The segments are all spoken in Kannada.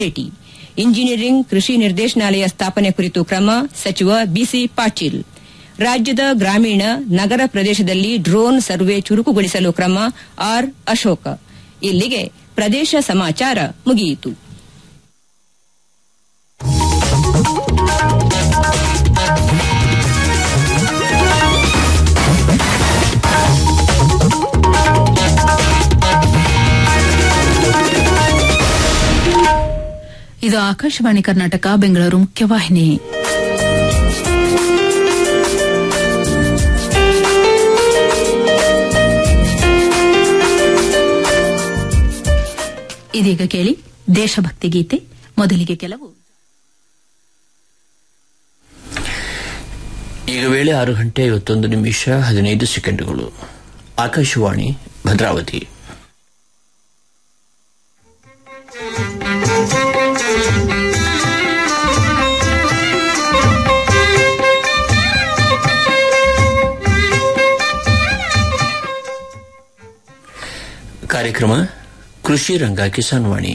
ಭೇಟಿ ಇಂಜಿನಿಯರಿಂಗ್ ಕೃಷಿ ನಿರ್ದೇಶನಾಲಯ ಸ್ಥಾಪನೆ ಕುರಿತು ಕ್ರಮ ಸಚಿವ ಬಿಸಿ ಪಾಟೀಲ್ ರಾಜ್ಯದ ಗ್ರಾಮೀಣ ನಗರ ಪ್ರದೇಶದಲ್ಲಿ ಡ್ರೋನ್ ಸರ್ವೆ ಚುರುಕುಗೊಳಿಸಲು ಕ್ರಮ ಆರ್ ಅಶೋಕ ಇಲ್ಲಿಗೆ ಪ್ರದೇಶ ಸಮಾಚಾರ ಮುಗಿಯಿತು ಇದು ಆಕಾಶವಾಣಿ ಕರ್ನಾಟಕ ಬೆಂಗಳೂರು ಮುಖ್ಯವಾಹಿನಿ ಇದೀಗ ಕೇಳಿ ದೇಶಭಕ್ತಿ ಗೀತೆ ಮೊದಲಿಗೆ ಕೆಲವು ಈಗ ವೇಳೆ ಆರು ಗಂಟೆ ಐವತ್ತೊಂದು ನಿಮಿಷ ಹದಿನೈದು ಸೆಕೆಂಡುಗಳು ಆಕಾಶವಾಣಿ ಭದ್ರಾವತಿ ಕಾರ್ಯಕ್ರಮ ಕೃಷಿ ರಂಗ ಕಿಸಾನ್ ವಾಣಿ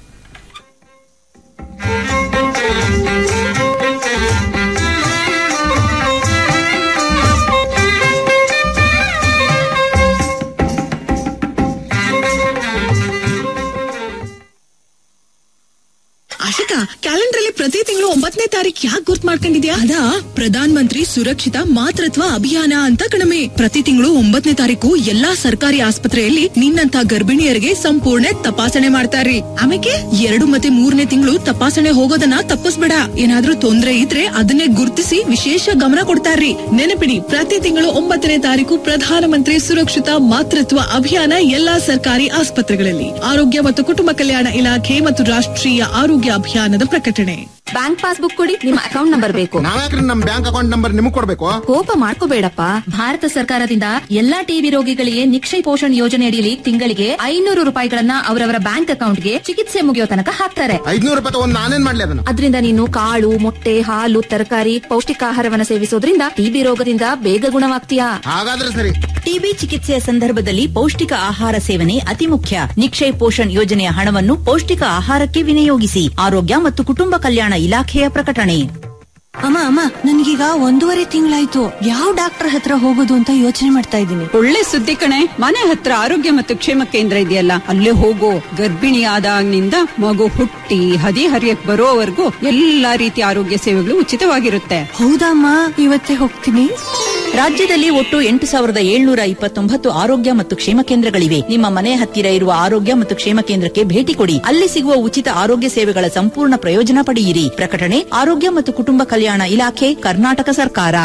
ಆಶಿಕಾ ಕ್ಯಾಲೆಂಡರ್ ಅಲ್ಲಿ ಪ್ರತಿ ತಿಂಗಳು ಒಂಬತ್ತನೇ ತಾರೀಕು ಯಾಕೆ ಗುರ್ತ್ ಮಾಡ್ಕೊಂಡಿದ್ಯಾ ಅದಾ ಪ್ರಧಾನ ಮಂತ್ರಿ ಸುರಕ್ಷಿತ ಮಾತೃತ್ವ ಅಭಿಯಾನ ಅಂತ ಕಣಮೆ ಪ್ರತಿ ತಿಂಗಳು ಒಂಬತ್ತನೇ ತಾರೀಕು ಎಲ್ಲಾ ಸರ್ಕಾರಿ ಆಸ್ಪತ್ರೆಯಲ್ಲಿ ನಿನ್ನಂತ ಗರ್ಭಿಣಿಯರಿಗೆ ಸಂಪೂರ್ಣ ತಪಾಸಣೆ ಮಾಡ್ತಾರ್ರಿ ಆಮೇಲೆ ಎರಡು ಮತ್ತೆ ಮೂರನೇ ತಿಂಗಳು ತಪಾಸಣೆ ಹೋಗೋದನ್ನ ತಪ್ಪಿಸ್ಬೇಡ ಏನಾದ್ರೂ ತೊಂದ್ರೆ ಇದ್ರೆ ಅದನ್ನೇ ಗುರ್ತಿಸಿ ವಿಶೇಷ ಗಮನ ಕೊಡ್ತಾರ್ರಿ ನೆನಪಿಡಿ ಪ್ರತಿ ತಿಂಗಳು ಒಂಬತ್ತನೇ ತಾರೀಕು ಪ್ರಧಾನಮಂತ್ರಿ ಸುರಕ್ಷಿತ ಮಾತೃತ್ವ ಅಭಿಯಾನ ಎಲ್ಲಾ ಸರ್ಕಾರಿ ಆಸ್ಪತ್ರೆಗಳಲ್ಲಿ ಆರೋಗ್ಯ ಮತ್ತು ಕುಟುಂಬ ಕಲ್ಯಾಣ ಇಲಾಖೆ ಮತ್ತು ರಾಷ್ಟ್ರೀಯ ಆರೋಗ್ಯ ಅಭಿಯಾನದ ಪ್ರಕಟಣೆ ಬ್ಯಾಂಕ್ ಪಾಸ್ಬುಕ್ ಕೊಡಿ ನಿಮ್ಮ ಅಕೌಂಟ್ ನಂಬರ್ ಬೇಕು ನಾವ್ಯಾಕ್ರಿ ನಮ್ ಬ್ಯಾಂಕ್ ಅಕೌಂಟ್ ನಂಬರ್ ನಿಮಗ್ ಕೊಡ್ಬೇಕು ಕೋಪ ಮಾಡ್ಕೋಬೇಡಪ್ಪ ಭಾರತ ಸರ್ಕಾರದಿಂದ ಎಲ್ಲಾ ಟಿಬಿ ರೋಗಿಗಳಿಗೆ ನಿಕ್ಷಯ ಪೋಷಣ್ ಯೋಜನೆ ಅಡಿಯಲ್ಲಿ ತಿಂಗಳಿಗೆ ಐನೂರು ರೂಪಾಯಿಗಳನ್ನ ಅವರವರ ಬ್ಯಾಂಕ್ ಅಕೌಂಟ್ಗೆ ಚಿಕಿತ್ಸೆ ಮುಗಿಯೋ ತನಕ ಹಾಕ್ತಾರೆ ಐದ್ನೂರು ರೂಪಾಯಿ ತಗೊಂಡ್ ನಾನೇನ್ ಮಾಡ್ಲಿ ಅದನ್ನ ಅದರಿಂದ ನೀನು ಕಾಳು ಮೊಟ್ಟೆ ಹಾಲು ತರಕಾರಿ ಪೌಷ್ಟಿಕಾಹಾರವನ್ನ ಸೇವಿಸೋದ್ರಿಂದ ಟಿಬಿ ರೋಗದಿಂದ ಬೇಗ ಗುಣವಾಗ್ತೀಯಾ ಹಾಗಾದ್ರೆ ಸರಿ ಟಿಬಿ ಚಿಕಿತ್ಸೆಯ ಸಂದರ್ಭದಲ್ಲಿ ಪೌಷ್ಟಿಕ ಆಹಾರ ಸೇವನೆ ಅತಿ ಮುಖ್ಯ ನಿಕ್ಷಯ್ ಪೋಷಣ್ ಯೋಜನೆಯ ಹಣವನ್ನು ಪೌಷ್ಟಿಕ ಆಹಾರಕ್ಕೆ ವಿನಿಯೋಗಿಸಿ ಆರೋಗ್ಯ ಮತ್ತು ಕುಟುಂಬ ಕಲ್ಯಾಣ ಇಲಾಖೆಯ ಪ್ರಕಟಣೆ ಅಮ್ಮ ಅಮ್ಮ ನನ್ಗೀಗ ಒಂದೂವರೆ ತಿಂಗಳಾಯ್ತು ಯಾವ ಡಾಕ್ಟರ್ ಹತ್ರ ಹೋಗೋದು ಅಂತ ಯೋಚನೆ ಮಾಡ್ತಾ ಇದ್ದೀನಿ ಒಳ್ಳೆ ಸುದ್ದಿ ಕಣೆ ಮನೆ ಹತ್ರ ಆರೋಗ್ಯ ಮತ್ತು ಕ್ಷೇಮ ಕೇಂದ್ರ ಇದೆಯಲ್ಲ ಅಲ್ಲೇ ಹೋಗೋ ಗರ್ಭಿಣಿ ಆದಾಗಿನಿಂದ ಮಗು ಹುಟ್ಟಿ ಹದಿ ಹರಿಯಕ್ ಬರೋವರೆಗೂ ಎಲ್ಲಾ ರೀತಿಯ ಆರೋಗ್ಯ ಸೇವೆಗಳು ಉಚಿತವಾಗಿರುತ್ತೆ ಹೌದಮ್ಮ ಇವತ್ತೇ ಹೋಗ್ತೀನಿ ರಾಜ್ಯದಲ್ಲಿ ಒಟ್ಟು ಎಂಟು ಸಾವಿರದ ಏಳ್ನೂರ ಇಪ್ಪತ್ತೊಂಬತ್ತು ಆರೋಗ್ಯ ಮತ್ತು ಕ್ಷೇಮ ಕೇಂದ್ರಗಳಿವೆ ನಿಮ್ಮ ಮನೆ ಹತ್ತಿರ ಇರುವ ಆರೋಗ್ಯ ಮತ್ತು ಕ್ಷೇಮ ಕೇಂದ್ರಕ್ಕೆ ಭೇಟಿ ಕೊಡಿ ಅಲ್ಲಿ ಸಿಗುವ ಉಚಿತ ಆರೋಗ್ಯ ಸೇವೆಗಳ ಸಂಪೂರ್ಣ ಪ್ರಯೋಜನ ಪಡೆಯಿರಿ ಪ್ರಕಟಣೆ ಆರೋಗ್ಯ ಮತ್ತು ಕುಟುಂಬ ಕಲ್ಯಾಣ ಇಲಾಖೆ ಕರ್ನಾಟಕ ಸರ್ಕಾರ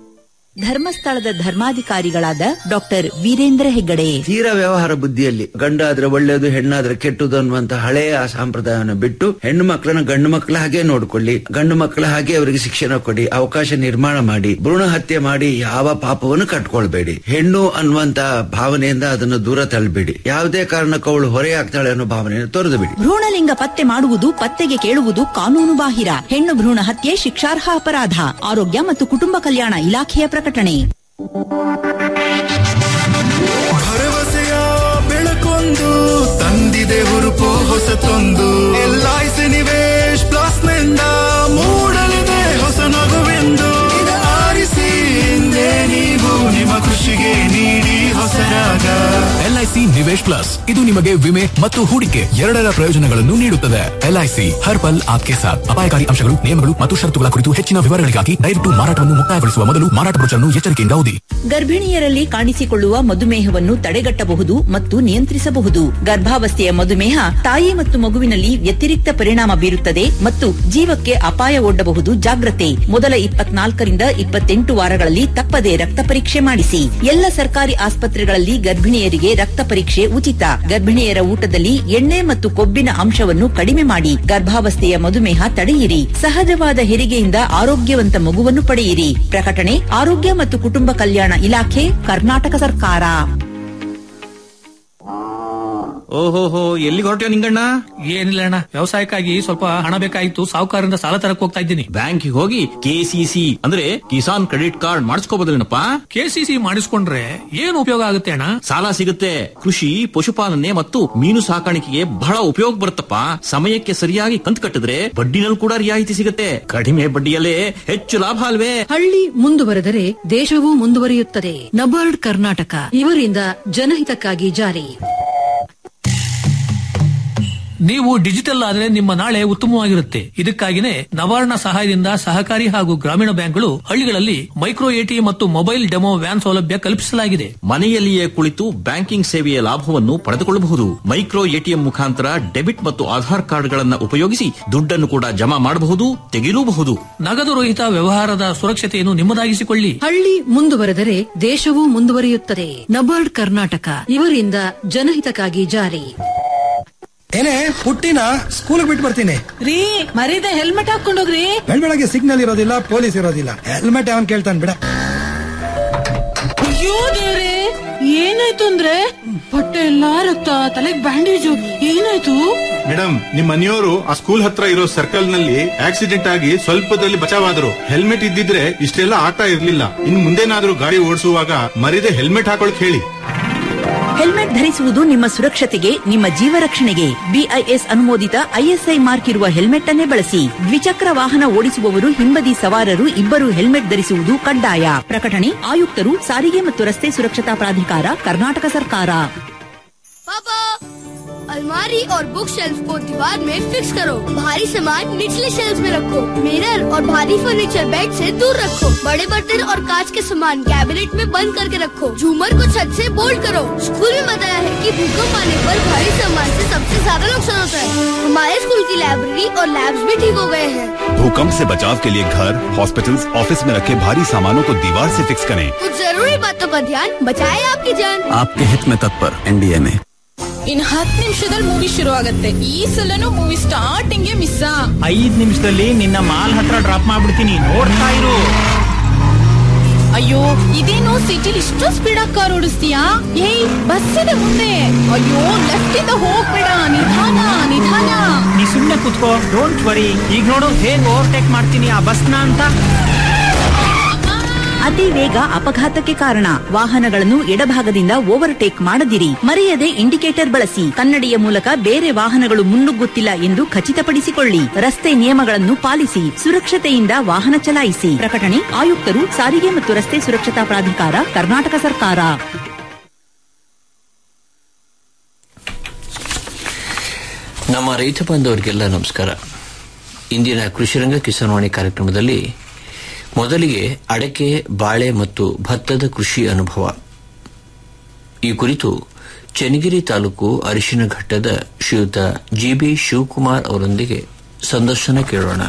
ಧರ್ಮಸ್ಥಳದ ಧರ್ಮಾಧಿಕಾರಿಗಳಾದ ಡಾಕ್ಟರ್ ವೀರೇಂದ್ರ ಹೆಗ್ಗಡೆ ತೀರ ವ್ಯವಹಾರ ಬುದ್ಧಿಯಲ್ಲಿ ಗಂಡಾದ್ರೆ ಒಳ್ಳೇದು ಹೆಣ್ಣಾದ್ರೆ ಕೆಟ್ಟದು ಅನ್ನುವಂತ ಹಳೆಯ ಸಂಪ್ರದಾಯವನ್ನು ಬಿಟ್ಟು ಹೆಣ್ಣು ಮಕ್ಕಳನ್ನ ಗಂಡು ಮಕ್ಕಳ ಹಾಗೆ ನೋಡ್ಕೊಳ್ಳಿ ಗಂಡು ಮಕ್ಕಳ ಹಾಗೆ ಅವರಿಗೆ ಶಿಕ್ಷಣ ಕೊಡಿ ಅವಕಾಶ ನಿರ್ಮಾಣ ಮಾಡಿ ಭ್ರೂಣ ಹತ್ಯೆ ಮಾಡಿ ಯಾವ ಪಾಪವನ್ನು ಕಟ್ಕೊಳ್ಬೇಡಿ ಹೆಣ್ಣು ಅನ್ನುವಂತ ಭಾವನೆಯಿಂದ ಅದನ್ನು ದೂರ ತಳ್ಳಬೇಡಿ ಯಾವುದೇ ಕಾರಣಕ್ಕೂ ಅವಳು ಹೊರೆಯಾಗ್ತಾಳೆ ಅನ್ನೋ ಭಾವನೆಯನ್ನು ತೊರೆದು ಬಿಡಿ ಭ್ರೂಣಲಿಂಗ ಪತ್ತೆ ಮಾಡುವುದು ಪತ್ತೆಗೆ ಕೇಳುವುದು ಕಾನೂನು ಬಾಹಿರ ಹೆಣ್ಣು ಭ್ರೂಣ ಹತ್ಯೆ ಶಿಕ್ಷಾರ್ಹ ಅಪರಾಧ ಆರೋಗ್ಯ ಮತ್ತು ಕುಟುಂಬ ಕಲ್ಯಾಣ ಇಲಾಖೆಯ ಪ್ರಕಟಣೆ ಭರವಸೆಯ ಬೆಳಕೊಂದು ತಂದಿದೆ ಹುರುಪು ಹೊಸತೊಂದು ಎಲ್ಐಸಿ ನಿವೇಶ್ ಪ್ಲಸ್ ನಿಂದ ಮೂಡಲಿದೆ ಹೊಸ ನಗುವೆಂದು ಇದು ಆರಿಸಿ ಹಿಂದೆ ನೀವು ನಿಮ್ಮ ಕೃಷಿಗೆ ನೀಡಿ ಹೊಸ ರಾಗ ಎಲ್ಐಸಿ ನಿವೇಶ್ ಪ್ಲಸ್ ಇದು ನಿಮಗೆ ವಿಮೆ ಮತ್ತು ಹೂಡಿಕೆ ಎರಡರ ಪ್ರಯೋಜನಗಳನ್ನು ನೀಡುತ್ತದೆ ಎಲ್ಐಸಿ ಹರ್ ಪಲ್ ಆಪ್ಕೆ ಸಾಥ್ ಅಪಾಯಕಾರಿ ಅಂಶಗಳು ನಿಯಮಗಳು ಮತ್ತು ಷರತ್ತುಗಳ ಕುರಿತು ಹೆಚ್ಚಿನ ವಿವರಗಳಿಗಾಗಿ ದಯವಿಟ್ಟು ಮಾರಾಟವನ್ನು ಮುಕ್ತಾಯಗೊಳಿಸುವ ಮೊದಲು ಮಾರಾಟ ಬ್ರೋಚರ್ನ್ನು ಎಚ್ಚರಿಕೆಯಿಂದ ಓದಿ ಗರ್ಭಿಣಿಯರಲ್ಲಿ ಕಾಣಿಸಿಕೊಳ್ಳುವ ಮಧುಮೇಹವನ್ನು ತಡೆಗಟ್ಟಬಹುದು ಮತ್ತು ನಿಯಂತ್ರಿಸಬಹುದು ಗರ್ಭಾವಸ್ಥೆಯ ಮಧುಮೇಹ ತಾಯಿ ಮತ್ತು ಮಗುವಿನಲ್ಲಿ ವ್ಯತಿರಿಕ್ತ ಪರಿಣಾಮ ಬೀರುತ್ತದೆ ಮತ್ತು ಜೀವಕ್ಕೆ ಅಪಾಯ ಒಡ್ಡಬಹುದು ಜಾಗ್ರತೆ ಮೊದಲ ಇಪ್ಪತ್ನಾಲ್ಕರಿಂದ ಇಪ್ಪತ್ತೆಂಟು ವಾರಗಳಲ್ಲಿ ತಪ್ಪದೆ ರಕ್ತ ಪರೀಕ್ಷೆ ಮಾಡಿಸಿ ಎಲ್ಲ ಸರ್ಕಾರಿ ಆಸ್ಪತ್ರೆಗಳಲ್ಲಿ ಗರ್ಭಿಣಿಯರಿಗೆ ರಕ್ತ ಪರೀಕ್ಷೆ ಉಚಿತ ಗರ್ಭಿಣಿಯರ ಊಟದಲ್ಲಿ ಎಣ್ಣೆ ಮತ್ತು ಕೊಬ್ಬಿನ ಅಂಶವನ್ನು ಕಡಿಮೆ ಮಾಡಿ ಗರ್ಭಾವಸ್ಥೆಯ ಮಧುಮೇಹ ತಡೆಯಿರಿ ಸಹಜವಾದ ಹೆರಿಗೆಯಿಂದ ಆರೋಗ್ಯವಂತ ಮಗುವನ್ನು ಪಡೆಯಿರಿ ಪ್ರಕಟಣೆ ಆರೋಗ್ಯ ಮತ್ತು ಕುಟುಂಬ ಕಲ್ಯಾಣ ಇಲಾಖೆ ಕರ್ನಾಟಕ ಸರ್ಕಾರ ಓಹೋಹೋ ಎಲ್ಲಿಗೆ ಹೊರಟ್ಯೋ ನಿಂಗಣ್ಣ ಏನಿಲ್ಲ ಅಣ್ಣ ವ್ಯವಸಾಯಕ್ಕಾಗಿ ಸ್ವಲ್ಪ ಹಣ ಬೇಕಾಗಿತ್ತು ಸಾಹುಕಾರರಿಂದ ಸಾಲ ತರಕ್ ಹೋಗ್ತಾ ಇದ್ದೀನಿ ಬ್ಯಾಂಕಿಗೆ ಹೋಗಿ ಕೆಸಿಸಿ ಅಂದ್ರೆ ಕಿಸಾನ್ ಕ್ರೆಡಿಟ್ ಕಾರ್ಡ್ ಮಾಡಿಸ್ಕೋಬೋದಿಲ್ಲಪ್ಪ ಕೆಸಿಸಿ ಮಾಡಿಸ್ಕೊಂಡ್ರೆ ಏನು ಉಪಯೋಗ ಆಗುತ್ತೆ ಅಣ್ಣ ಸಾಲ ಸಿಗುತ್ತೆ ಕೃಷಿ ಪಶುಪಾಲನೆ ಮತ್ತು ಮೀನು ಸಾಕಾಣಿಕೆಗೆ ಬಹಳ ಉಪಯೋಗ ಬರುತ್ತಪ್ಪ ಸಮಯಕ್ಕೆ ಸರಿಯಾಗಿ ಕಂತು ಕಟ್ಟಿದ್ರೆ ಬಡ್ಡಿನಲ್ಲಿ ಕೂಡ ರಿಯಾಯಿತಿ ಸಿಗುತ್ತೆ ಕಡಿಮೆ ಬಡ್ಡಿಯಲ್ಲೇ ಹೆಚ್ಚು ಲಾಭ ಅಲ್ವೇ ಹಳ್ಳಿ ಮುಂದುವರೆದರೆ ದೇಶವೂ ಮುಂದುವರಿಯುತ್ತದೆ ನಬಾರ್ಡ್ ಕರ್ನಾಟಕ ಇವರಿಂದ ಜನಹಿತಕ್ಕಾಗಿ ಜಾರಿ ನೀವು ಡಿಜಿಟಲ್ ಆದ್ರೆ ನಿಮ್ಮ ನಾಳೆ ಉತ್ತಮವಾಗಿರುತ್ತೆ ಇದಕ್ಕಾಗಿನೇ ನವಾರ್ಣ ಸಹಾಯದಿಂದ ಸಹಕಾರಿ ಹಾಗೂ ಗ್ರಾಮೀಣ ಬ್ಯಾಂಕ್ಗಳು ಹಳ್ಳಿಗಳಲ್ಲಿ ಮೈಕ್ರೋ ಎಟಿ ಮತ್ತು ಮೊಬೈಲ್ ಡೆಮೋ ವ್ಯಾನ್ ಸೌಲಭ್ಯ ಕಲ್ಪಿಸಲಾಗಿದೆ ಮನೆಯಲ್ಲಿಯೇ ಕುಳಿತು ಬ್ಯಾಂಕಿಂಗ್ ಸೇವೆಯ ಲಾಭವನ್ನು ಪಡೆದುಕೊಳ್ಳಬಹುದು ಮೈಕ್ರೋ ಎಟಿಎಂ ಮುಖಾಂತರ ಡೆಬಿಟ್ ಮತ್ತು ಆಧಾರ್ ಕಾರ್ಡ್ಗಳನ್ನು ಉಪಯೋಗಿಸಿ ದುಡ್ಡನ್ನು ಕೂಡ ಜಮಾ ಮಾಡಬಹುದು ತೆಗೆಯಲೂಬಹುದು ನಗದು ರಹಿತ ವ್ಯವಹಾರದ ಸುರಕ್ಷತೆಯನ್ನು ನಿಮ್ಮದಾಗಿಸಿಕೊಳ್ಳಿ ಹಳ್ಳಿ ಮುಂದುವರೆದರೆ ದೇಶವೂ ಮುಂದುವರಿಯುತ್ತದೆ ನಬಾರ್ಡ್ ಕರ್ನಾಟಕ ಇವರಿಂದ ಜನಹಿತಕ್ಕಾಗಿ ಜಾರಿ ಏನೇ ಪುಟ್ಟಿನ ಸ್ಕೂಲ್ ಬಿಟ್ಟು ಬರ್ತೀನಿ ರೀ ಮರೀದೆ ಹೆಲ್ಮೆಟ್ ಹಾಕೊಂಡೋಗ್ರಿ ಬೆಳ್ ಬೆಳಗ್ಗೆ ಸಿಗ್ನಲ್ ಇರೋದಿಲ್ಲ ಪೊಲೀಸ್ ಇರೋದಿಲ್ಲ ಹೆಲ್ಮೆಟ್ ಅವನ್ ಕೇಳ್ತಾನೆ ಬಿಡ ಅಯ್ಯೋ ದೇವ್ರೆ ಏನಾಯ್ತು ಅಂದ್ರೆ ಹೊಟ್ಟೆ ಎಲ್ಲಾ ರಕ್ತ ತಲೆಗ್ ಬ್ಯಾಂಡೇಜು ಏನಾಯ್ತು ಮೇಡಮ್ ನಿಮ್ ಮನೆಯವರು ಆ ಸ್ಕೂಲ್ ಹತ್ರ ಇರೋ ಸರ್ಕಲ್ ನಲ್ಲಿ ಆಕ್ಸಿಡೆಂಟ್ ಆಗಿ ಸ್ವಲ್ಪದಲ್ಲಿ ಬಚಾವಾದ್ರು ಹೆಲ್ಮೆಟ್ ಇದ್ದಿದ್ರೆ ಇಷ್ಟೆಲ್ಲ ಆಗ್ತಾ ಇರ್ಲಿಲ್ಲ ಇನ್ ಮುಂದೇನಾದ್ರೂ ಗಾಡಿ ಓಡಿಸುವಾಗ ಮರಿದೆ ಹೆಲ್ಮೆಟ್ ಹಾಕೊಳಕ್ ಹೇಳಿ ಹೆಲ್ಮೆಟ್ ಧರಿಸುವುದು ನಿಮ್ಮ ಸುರಕ್ಷತೆಗೆ ನಿಮ್ಮ ಜೀವ ರಕ್ಷಣೆಗೆ ಬಿಐಎಸ್ ಅನುಮೋದಿತ ಐಎಸ್ಐ ಮಾರ್ಕ್ ಇರುವ ಹೆಲ್ಮೆಟ್ ಅನ್ನೇ ಬಳಸಿ ದ್ವಿಚಕ್ರ ವಾಹನ ಓಡಿಸುವವರು ಹಿಂಬದಿ ಸವಾರರು ಇಬ್ಬರು ಹೆಲ್ಮೆಟ್ ಧರಿಸುವುದು ಕಡ್ಡಾಯ ಪ್ರಕಟಣೆ ಆಯುಕ್ತರು ಸಾರಿಗೆ ಮತ್ತು ರಸ್ತೆ ಸುರಕ್ಷತಾ ಪ್ರಾಧಿಕಾರ ಕರ್ನಾಟಕ ಸರ್ಕಾರ पापा अलमारी और बुक शेल्फ को दीवार में फिक्स करो भारी सामान निचले शेल्फ में रखो मिरर और भारी फर्नीचर बेड से दूर रखो बड़े बर्तन और कांच के सामान कैबिनेट में बंद करके रखो झूमर को छत से बोल्ड करो स्कूल में बताया है कि भूकंप आने पर भारी सामान से सबसे ज्यादा नुकसान होता है हमारे स्कूल की लाइब्रेरी और लैब्स भी ठीक हो गए हैं भूकंप से बचाव के लिए घर हॉस्पिटल्स, ऑफिस में रखे भारी सामानों को दीवार से फिक्स करें कुछ जरूरी बातों का ध्यान बचाए आपकी जान आपके हित में तत्पर एनडीए में ಇನ್ ಹತ್ತು ನಿಮಿಷದಲ್ಲಿ ಮೂವಿ ಶುರು ಆಗತ್ತೆ ಈ ಸಲನು ಮೂವಿ ಸ್ಟಾರ್ಟಿಂಗ್ ಮಿಸ್ ಐದ್ ನಿಮಿಷದಲ್ಲಿ ನಿನ್ನ ಮಾಲ್ ಹತ್ರ ಡ್ರಾಪ್ ಮಾಡ್ಬಿಡ್ತೀನಿ ನೋಡ್ತಾ ಇರು ಅಯ್ಯೋ ಇದೇನು ಸಿಟಿಲಿ ಇಷ್ಟು ಸ್ಪೀಡ್ ಆಗಿ ಕಾರ್ ಓಡಿಸ್ತೀಯಾ ಏಯ್ ಬಸ್ ಇದೆ ಮುಂದೆ ಅಯ್ಯೋ ಲೆಫ್ಟ್ ಇಂದ ಹೋಗ್ಬೇಡ ನಿಧಾನ ನಿಧಾನ ನೀ ಸುಮ್ನೆ ಕುತ್ಕೋ ಡೋಂಟ್ ವರಿ ಈಗ ನೋಡು ಹೇಗ್ ಓವರ್ಟೇಕ್ ಮಾಡ್ತೀನಿ ಆ ಬಸ್ನ ಅಂತ ಅತಿ ವೇಗ ಅಪಘಾತಕ್ಕೆ ಕಾರಣ ವಾಹನಗಳನ್ನು ಎಡಭಾಗದಿಂದ ಓವರ್ಟೇಕ್ ಮಾಡದಿರಿ ಮರೆಯದೆ ಇಂಡಿಕೇಟರ್ ಬಳಸಿ ಕನ್ನಡಿಯ ಮೂಲಕ ಬೇರೆ ವಾಹನಗಳು ಮುನ್ನುಗ್ಗುತ್ತಿಲ್ಲ ಎಂದು ಖಚಿತಪಡಿಸಿಕೊಳ್ಳಿ ರಸ್ತೆ ನಿಯಮಗಳನ್ನು ಪಾಲಿಸಿ ಸುರಕ್ಷತೆಯಿಂದ ವಾಹನ ಚಲಾಯಿಸಿ ಪ್ರಕಟಣೆ ಆಯುಕ್ತರು ಸಾರಿಗೆ ಮತ್ತು ರಸ್ತೆ ಸುರಕ್ಷತಾ ಪ್ರಾಧಿಕಾರ ಕರ್ನಾಟಕ ಸರ್ಕಾರ ನಮ್ಮ ರೈತ ಬಾಂಧವರಿಗೆಲ್ಲ ನಮಸ್ಕಾರ ಇಂದಿನ ಕೃಷಿರಂಗ ಕಿಸಾನ್ವಾಣಿ ಕಾರ್ಯಕ್ರಮದಲ್ಲಿ ಮೊದಲಿಗೆ ಅಡಕೆ ಬಾಳೆ ಮತ್ತು ಭತ್ತದ ಕೃಷಿ ಅನುಭವ ಈ ಕುರಿತು ಚನ್ನಗಿರಿ ತಾಲೂಕು ಅರಿಶಿನ ಘಟ್ಟದ ಶ್ರೀಯುತ ಜಿಬಿ ಶಿವಕುಮಾರ್ ಅವರೊಂದಿಗೆ ಸಂದರ್ಶನ ಕೇಳೋಣ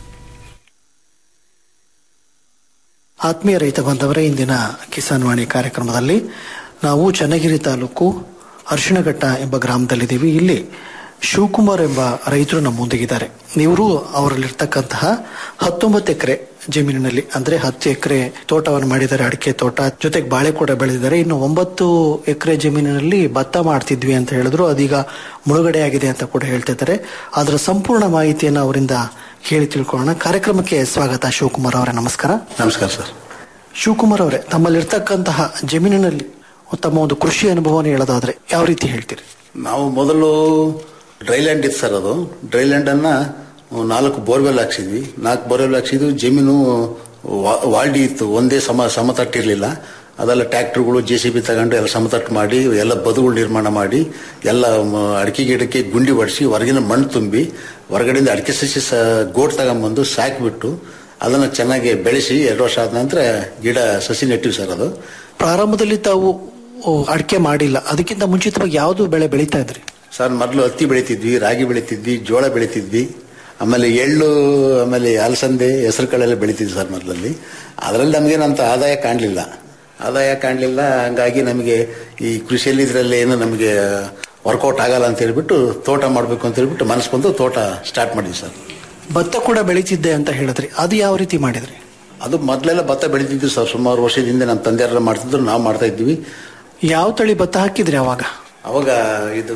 ಆತ್ಮೀಯ ರೈತ ಬಾಂಧವರೇ ಇಂದಿನ ಕಿಸಾನ್ ವಾಣಿ ಕಾರ್ಯಕ್ರಮದಲ್ಲಿ ನಾವು ಚನ್ನಗಿರಿ ತಾಲೂಕು ಅರಿಶಿಣಘಟ್ಟ ಎಂಬ ಗ್ರಾಮದಲ್ಲಿದ್ದೀವಿ ಇಲ್ಲಿ ಶಿವಕುಮಾರ್ ಎಂಬ ರೈತರು ನಮ್ಮ ಮುಂದಿಗಿದ್ದಾರೆ ಇವರು ಅವರಲ್ಲಿರ್ತಕ್ಕಂತಹ ಹತ್ತೊಂಬತ್ತು ಎಕರೆ ಜಮೀನಿನಲ್ಲಿ ಅಂದ್ರೆ ಹತ್ತು ಎಕರೆ ತೋಟವನ್ನು ಮಾಡಿದ್ದಾರೆ ಅಡಿಕೆ ತೋಟ ಜೊತೆಗೆ ಬಾಳೆ ಕೂಡ ಬೆಳೆದಿದ್ದಾರೆ ಇನ್ನು ಒಂಬತ್ತು ಎಕರೆ ಜಮೀನಿನಲ್ಲಿ ಭತ್ತ ಮಾಡ್ತಿದ್ವಿ ಅಂತ ಹೇಳಿದ್ರು ಅದೀಗ ಮುಳುಗಡೆ ಆಗಿದೆ ಅಂತ ಕೂಡ ಹೇಳ್ತಿದ್ದಾರೆ ಅದರ ಸಂಪೂರ್ಣ ಮಾಹಿತಿಯನ್ನು ಅವರಿಂದ ಕೇಳಿ ತಿಳ್ಕೊಳ್ಳೋಣ ಕಾರ್ಯಕ್ರಮಕ್ಕೆ ಸ್ವಾಗತ ಶಿವಕುಮಾರ್ ಅವರೇ ನಮಸ್ಕಾರ ನಮಸ್ಕಾರ ಸರ್ ಶಿವಕುಮಾರ್ ಅವರೇ ತಮ್ಮಲ್ಲಿರ್ತಕ್ಕಂತಹ ಜಮೀನಿನಲ್ಲಿ ತಮ್ಮ ಒಂದು ಕೃಷಿ ಅನುಭವವನ್ನು ಹೇಳೋದಾದ್ರೆ ಯಾವ ರೀತಿ ಹೇಳ್ತೀರಿ ನಾವು ಮೊದಲು ಡ್ರೈಲ್ಯಾಂಡ್ ಇತ್ತು ಸರ್ ಅದು ಡ್ರೈಲ್ಯಾಂಡ್ ಅನ್ನ ನಾಲ್ಕು ಬೋರ್ವೆಲ್ ಹಾಕ್ಸಿದ್ವಿ ನಾಲ್ಕು ಬೋರ್ವೆಲ್ ಹಾಕ್ಸಿದ್ವಿ ಜಮೀನು ವಾ- ವಾಲ್ಡಿ ಇತ್ತು ಒಂದೇ ಸಮ ಸಮತಟ್ಟಿರಲಿಲ್ಲ ಅದೆಲ್ಲ ಟ್ರ್ಯಾಕ್ಟರ್ಗಳು ಜೆ ಸಿ ಬಿ ತಗೊಂಡು ಎಲ್ಲ ಸಮತಟ್ಟು ಮಾಡಿ ಎಲ್ಲ ಬದುಗಳು ನಿರ್ಮಾಣ ಮಾಡಿ ಎಲ್ಲ ಮ- ಅಡಿಕೆ ಗಿಡಕ್ಕೆ ಗುಂಡಿ ಹೊಡಿಸಿ ಹೊರಗಿನ ಮಣ್ಣು ತುಂಬಿ ಹೊರಗಡೆಯಿಂದ ಅಡಿಕೆ ಸಸಿ ಸ ಗೋಟ್ ತಗೊಂಬಂದು ಸಾಕಿಬಿಟ್ಟು ಅದನ್ನ ಚೆನ್ನಾಗಿ ಬೆಳೆಸಿ ಎರಡು ವರ್ಷ ಆದ ನಂತರ ಗಿಡ ಸಸಿ ನೆಟ್ಟಿವಿ ಸರ್ ಅದು ಪ್ರಾರಂಭದಲ್ಲಿ ತಾವು ಓ, ಅಡಿಕೆ ಮಾಡಿಲ್ಲ ಅದಕ್ಕಿಂತ ಮುಂಚಿತವಾಗಿ ಯಾವುದು ಬೆಳೆ ಬೆಳೀತಾ ಇದ್ರಿ ಸರ್ ಮೊದಲು ಹತ್ತಿ ಬೆಳಿತಿದ್ವಿ ರಾಗಿ ಬೆಳಿತಿದ್ವಿ ಜೋಳ ಬೆಳಿತಿದ್ವಿ ಆಮೇಲೆ ಎಳ್ಳು ಆಮೇಲೆ ಅಲಸಂದೆ ಹೆಸರು ಕಾಳೆಲ್ಲ ಬೆಳಿತಿದ್ವಿ ಸರ್ ಮೊದಲಲ್ಲಿ ಅದರಲ್ಲಿ ನಮಗೇನಂತ ಆದಾಯ ಕಾಣಲಿಲ್ಲ ಆದಾಯ ಕಾಣಲಿಲ್ಲ ಹಂಗಾಗಿ ನಮಗೆ ಈ ಕೃಷಿಯಲ್ಲಿ ಇದರಲ್ಲಿ ಏನು ನಮಗೆ ವರ್ಕೌಟ್ ಆಗಲ್ಲ ಅಂತ ಹೇಳ್ಬಿಟ್ಟು ತೋಟ ಮಾಡಬೇಕು ಅಂತ ಹೇಳ್ಬಿಟ್ಟು ಮನಸ್ಸು ಬಂದು ತೋಟ ಸ್ಟಾರ್ಟ್ ಮಾಡಿದ್ವಿ ಸರ್ ಭತ್ತ ಕೂಡ ಬೆಳೀತಿದ್ದೆ ಅಂತ ಹೇಳಿದ್ರಿ ಅದು ಯಾವ ರೀತಿ ಮಾಡಿದ್ರಿ ಅದು ಮೊದಲೆಲ್ಲ ಭತ್ತ ಬೆಳಿತಿದ್ವಿ ಸರ್ ಸುಮಾರು ವರ್ಷದಿಂದ ನಮ್ಮ ತಂದೆಯರೆಲ್ಲ ಮಾಡ್ತಿದ್ರು ನಾವು ಮಾಡ್ತಾ ಇದ್ವಿ ಯಾವ ತಳಿ ಭತ್ತ ಹಾಕಿದ್ರಿ ಅವಾಗ ಅವಾಗ ಇದು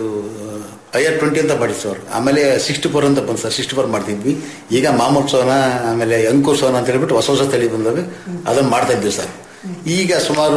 ಐಆರ್ ಟ್ವೆಂಟಿ ಅಂತ ಮಾಡಿ ಸರ್ ಆಮೇಲೆ ಸಿಕ್ಸ್ಟಿ ಫೋರ್ ಅಂತ ಬಂತು ಸರ್ ಸಿಕ್ಸ್ಟಿ ಫೋರ್ ಮಾಡ್ತಿದ್ವಿ ಈಗ ಮಾಮೂಲ್ ಸೋನ ಆಮೇಲೆ ಅಂಕುರ್ ಸೋನ ಅಂತ ಹೇಳ್ಬಿಟ್ಟು ಹೊಸ ಹೊಸ ತಳಿ ಬಂದವೆ ಅದನ್ನ ಮಾಡ್ತಾ ಇದ್ವಿ ಸರ್ ಈಗ ಸುಮಾರು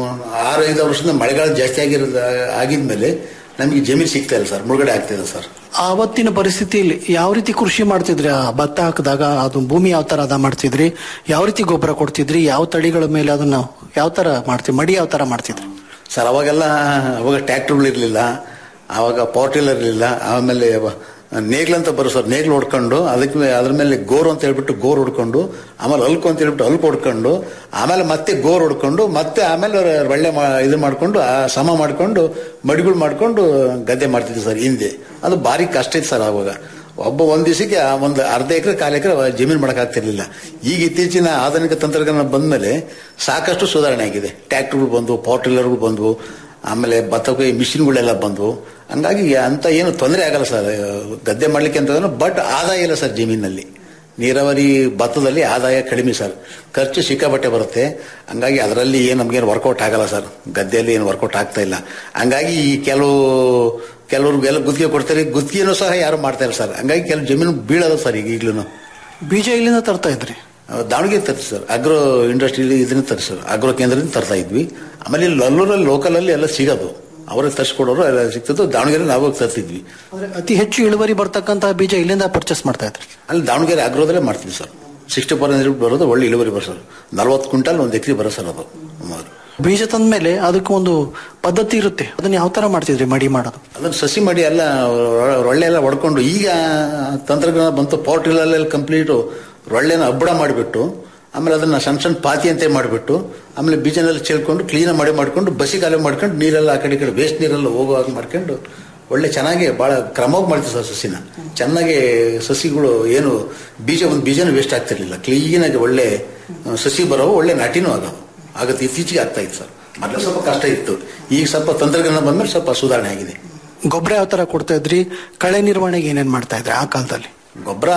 ಆರು ಐದು ವರ್ಷದಿಂದ ಮಳೆಗಾಲ ಜಾಸ್ತಿ ಆಗಿರೋದು ಆಗಿದ್ಮೇಲೆ ನಮಗೆ ಜಮೀನು ಸಿಗ್ತಾ ಇಲ್ಲ ಸರ್ ಮುಳುಗಡೆ ಆಗ್ತಿದೆ ಸರ್ ಆವತ್ತಿನ ಪರಿಸ್ಥಿತಿಯಲ್ಲಿ ಯಾವ ರೀತಿ ಕೃಷಿ ಮಾಡ್ತಿದ್ರಿ ಆ ಭತ್ತ ಹಾಕಿದಾಗ ಅದು ಭೂಮಿ ಯಾವ ತರ ಅದ ಮಾಡ್ತಿದ್ರಿ ಯಾವ ರೀತಿ ಗೊಬ್ಬರ ಕೊಡ್ತಿದ್ರಿ ಯಾವ ತಳಿಗಳ ಮೇಲೆ ಅದನ್ನ ಯಾವ ತರ ಮಾಡ್ತಿದ್ರಿ ಮಡಿ ಯಾವ ತರ ಮಾಡ್ತಿದ್ರಿ ಸರ್ ಅವಾಗೆಲ್ಲ ಅವಾಗ ಟ್ರ್ಯಾಕ್ಟರ್ಗಳು ಇರಲಿಲ್ಲ ಆವಾಗ ಪವರ್ ಟಿಲ್ಲರ್ ಇರಲಿಲ್ಲ ಆಮೇಲೆ ನೇಗ್ಲಂತ ಬರೋ ಸರ್ ನೇಗ್ಲು ಹೊಡ್ಕೊಂಡು ಅದಕ್ಕೆ ಅದ್ರ ಮೇಲೆ ಗೋರು ಅಂತ ಹೇಳ್ಬಿಟ್ಟು ಗೋರ್ ಹೊಡ್ಕೊಂಡು ಆಮೇಲೆ ಅಲ್ಕು ಅಂತ ಹೇಳ್ಬಿಟ್ಟು ಅಲ್ಕು ಹೊಡ್ಕೊಂಡು ಆಮೇಲೆ ಮತ್ತೆ ಗೋರ್ ಹೊಡ್ಕೊಂಡು ಮತ್ತೆ ಆಮೇಲೆ ಒಳ್ಳೆ ಮಾ- ಇದು ಮಾಡ್ಕೊಂಡು ಆ ಸಮ ಮಾಡ್ಕೊಂಡು ಮಡಿಗಳು ಮಾಡ್ಕೊಂಡು ಗದ್ದೆ ಮಾಡ್ತಿದ್ವಿ ಸರ್ ಹಿಂದೆ ಅದು ಭಾರಿ ಕಷ್ಟ ಇತ್ತು ಸರ್ ಅವಾಗ ಒಬ್ಬ ಒಂದ್ ದಿವಸಕ್ಕೆ ಒಂದು ಅರ್ಧ ಎಕರೆ ಕಾಲು ಎಕರೆ ಜಮೀನು ಮಾಡಕ್ ಆಗ್ತಿರ್ಲಿಲ್ಲ ಈಗ ಇತ್ತೀಚಿನ ಆಧುನಿಕ ತಂತ್ರಜ್ಞಾನ ಬಂದ್ಮೇಲೆ ಸಾಕಷ್ಟು ಸುಧಾರಣೆ ಆಗಿದೆ ಟ್ರ್ಯಾಕ್ಟರ್ಗಳು ಬಂದು ಪವರ್ ಟಿಲ್ಲರ್ಗಳು ಬಂದವು ಆಮೇಲೆ ಭತ್ತಕ್ಕೆ ಮಿಷಿನ್ಗಳೆಲ್ಲ ಬಂದವು ಹಂಗಾಗಿ ಅಂತ ಏನು ತೊಂದರೆ ಆಗಲ್ಲ ಸರ್ ಗದ್ದೆ ಮಾಡ್ಲಿಕ್ಕೆ ಅಂತ ಬಟ್ ಆದಾಯ ಇಲ್ಲ ಸರ್ ಜಮೀನಲ್ಲಿ ನೀರಾವರಿ ಭತ್ತದಲ್ಲಿ ಆದಾಯ ಕಡಿಮೆ ಸರ್ ಖರ್ಚು ಸಿಕ್ಕಾಪಟ್ಟೆ ಬರುತ್ತೆ ಹಂಗಾಗಿ ಅದರಲ್ಲಿ ಏನು ನಮ್ಗೇನು ವರ್ಕೌಟ್ ಆಗಲ್ಲ ಸರ್ ಗದ್ದೆಯಲ್ಲಿ ಏನು ವರ್ಕೌಟ್ ಆಗ್ತಾ ಇಲ್ಲ ಹಂಗಾಗಿ ಈ ಕೆಲವು ಕೆಲವ್ರಿಗೆಲ್ಲ ಗುತ್ತಿಗೆ ಕೊಡ್ತಾರೆ ಗುತ್ತಿಗೆನೂ ಸಹ ಯಾರು ಮಾಡ್ತಾ ಇಲ್ಲ ಸರ್ ಹಂಗಾಗಿ ಕೆಲವು ಜಮೀನು ಬೀಳೋದು ಸರ್ ಈಗ ಈಗ್ಲೂ ಬೀಜ ಇಲ್ಲಿಂದ ತರ್ತಾ ಇದ್ರಿ ದಾವಣಗೆರೆ ತರ್ಸಿ ಸರ್ ಅಗ್ರೋ ಇಂಡಸ್ಟ್ರಿಲಿ ಇದನ್ನ ತರ್ಸಿ ಸರ್ ಅಗ್ರೋ ಕೇಂದ್ರದಿಂದ ತರ್ತಾ ಇದ್ವಿ ಆಮೇಲೆ ಇಲ್ಲಿ ಅಲ್ಲೂರಲ್ಲಿ ಲೋಕಲಲ್ಲಿ ಎಲ್ಲ ಸಿಗೋದು ಅವರೇ ತರಿಸ್ಕೊಡೋರು ಎಲ್ಲ ಸಿಗ್ತದ್ದು ದಾವಣಗೆರೆ ನಾವು ಹೋಗಿ ತರ್ತಿದ್ವಿ ಅಂದ್ರೆ ಅತಿ ಹೆಚ್ಚು ಇಳುವರಿ ಬರ್ತಕ್ಕಂತಹ ಬೀಜ ಇಲ್ಲಿಂದ ಪರ್ಚೇಸ್ ಮಾಡ್ತಾ ಇದ್ರಿ ಅಲ್ಲಿ ದಾವಣಗೆರೆ ಅಗ್ರೋದಲ್ಲೇ ಮಾಡ್ತೀವಿ ಸರ್ ಸಿಕ್ಸ್ಟಿ ಪರ್ಸೆಂಟ್ ಬರೋದು ಒಳ್ಳೆ ಇಳುವರಿ ಬರೋ ಸರ್ ನಲ್ವತ್ತು ಕ್ವಿಂಟಲ್ ಒಂದು ಎಕರೆ ಬರೋ ಸರ್ ಅದು ಸುಮಾರು ಬೀಜ ತಂದ್ಮೇಲೆ ಅದಕ್ಕೆ ಒಂದು ಪದ್ಧತಿ ಇರುತ್ತೆ ಅದನ್ನ ಯಾವ ತರ ಮಾಡ್ತಿದ್ರಿ ಮಡಿ ಮಾಡೋದು ಅದನ್ನ ಸಸಿ ಮಾಡಿ ಎಲ್ಲ ರೊ- ರೊಳ್ಳೆ ಎಲ್ಲ ಹೊಡ್ಕೊಂಡು ಈಗ ತಂತ್ರಜ್ಞಾನ ಬಂತು ಪವರ್ ಟಿಲ್ಲರ್ಲೆಲ್ಲ ಕಂಪ್ಲೀಟು ರೊಳ್ಳೆನ ಹಬ್ಬಡ ಮಾಡಿಬಿಟ್ಟು ಆಮೇಲೆ ಅದನ್ನ ಸಣ್ಣ ಸಣ್ಣ ಪಾತಿ ಅಂತ ಮಾಡಿಬಿಟ್ಟು ಆಮೇಲೆ ಬೀಜನೆಲ್ಲ ಚೆಲ್ಕೊಂಡು ಕ್ಲೀನ್ ಮಾಡಿ ಮಾಡ್ಕೊಂಡು ಬಸಿ ಖಾಲಿ ಮಾಡ್ಕೊಂಡು ನೀರೆಲ್ಲ ಆ ಕಡೆ ಈ ಕಡೆ ವೇಸ್ಟ್ ನೀರೆಲ್ಲ ಹೋಗೋ ಹಾಗೆ ಮಾಡ್ಕೊಂಡು ಒಳ್ಳೆ ಚೆನ್ನಾಗಿ ಬಹಳ ಕ್ರಮವಾಗಿ ಮಾಡ್ತೀವಿ ಸರ್ ಸಸಿನ ಚೆನ್ನಾಗಿ ಸಸಿಗಳು ಏನು ಬೀಜ ಒಂದು ಬೀಜನೂ ವೇಸ್ಟ್ ಆಗ್ತಿರ್ಲಿಲ್ಲ ಕ್ಲೀನಾಗಿ ಒಳ್ಳೆ ಆ, ಸಸಿ ಬರೋ ಒಳ್ಳೆ ನಾಟಿನೂ ಆಗೋವು ಆಗತ್ತೆ ಇತ್ತೀಚೆಗೆ ಆಗ್ತಾ ಇತ್ತು ಸರ್ ಮೊದಲು ಸ್ವಲ್ಪ ಕಷ್ಟ ಇತ್ತು ಈಗ ಸ್ವಲ್ಪ ತಂತ್ರಜ್ಞಾನ ಬಂದ್ಮೇಲೆ ಸ್ವಲ್ಪ ಸುಧಾರಣೆ ಆಗಿದೆ ಗೊಬ್ಬರ ಯಾವ ತರ ಕೊಡ್ತಾ ಇದ್ರಿ ಕಳೆ ನಿರ್ವಹಣೆಗೆ ಏನೇನ್ ಮಾಡ್ತಾ ಇದ್ರಿ ಆ ಕಾಲದಲ್ಲಿ ಗೊಬ್ಬರ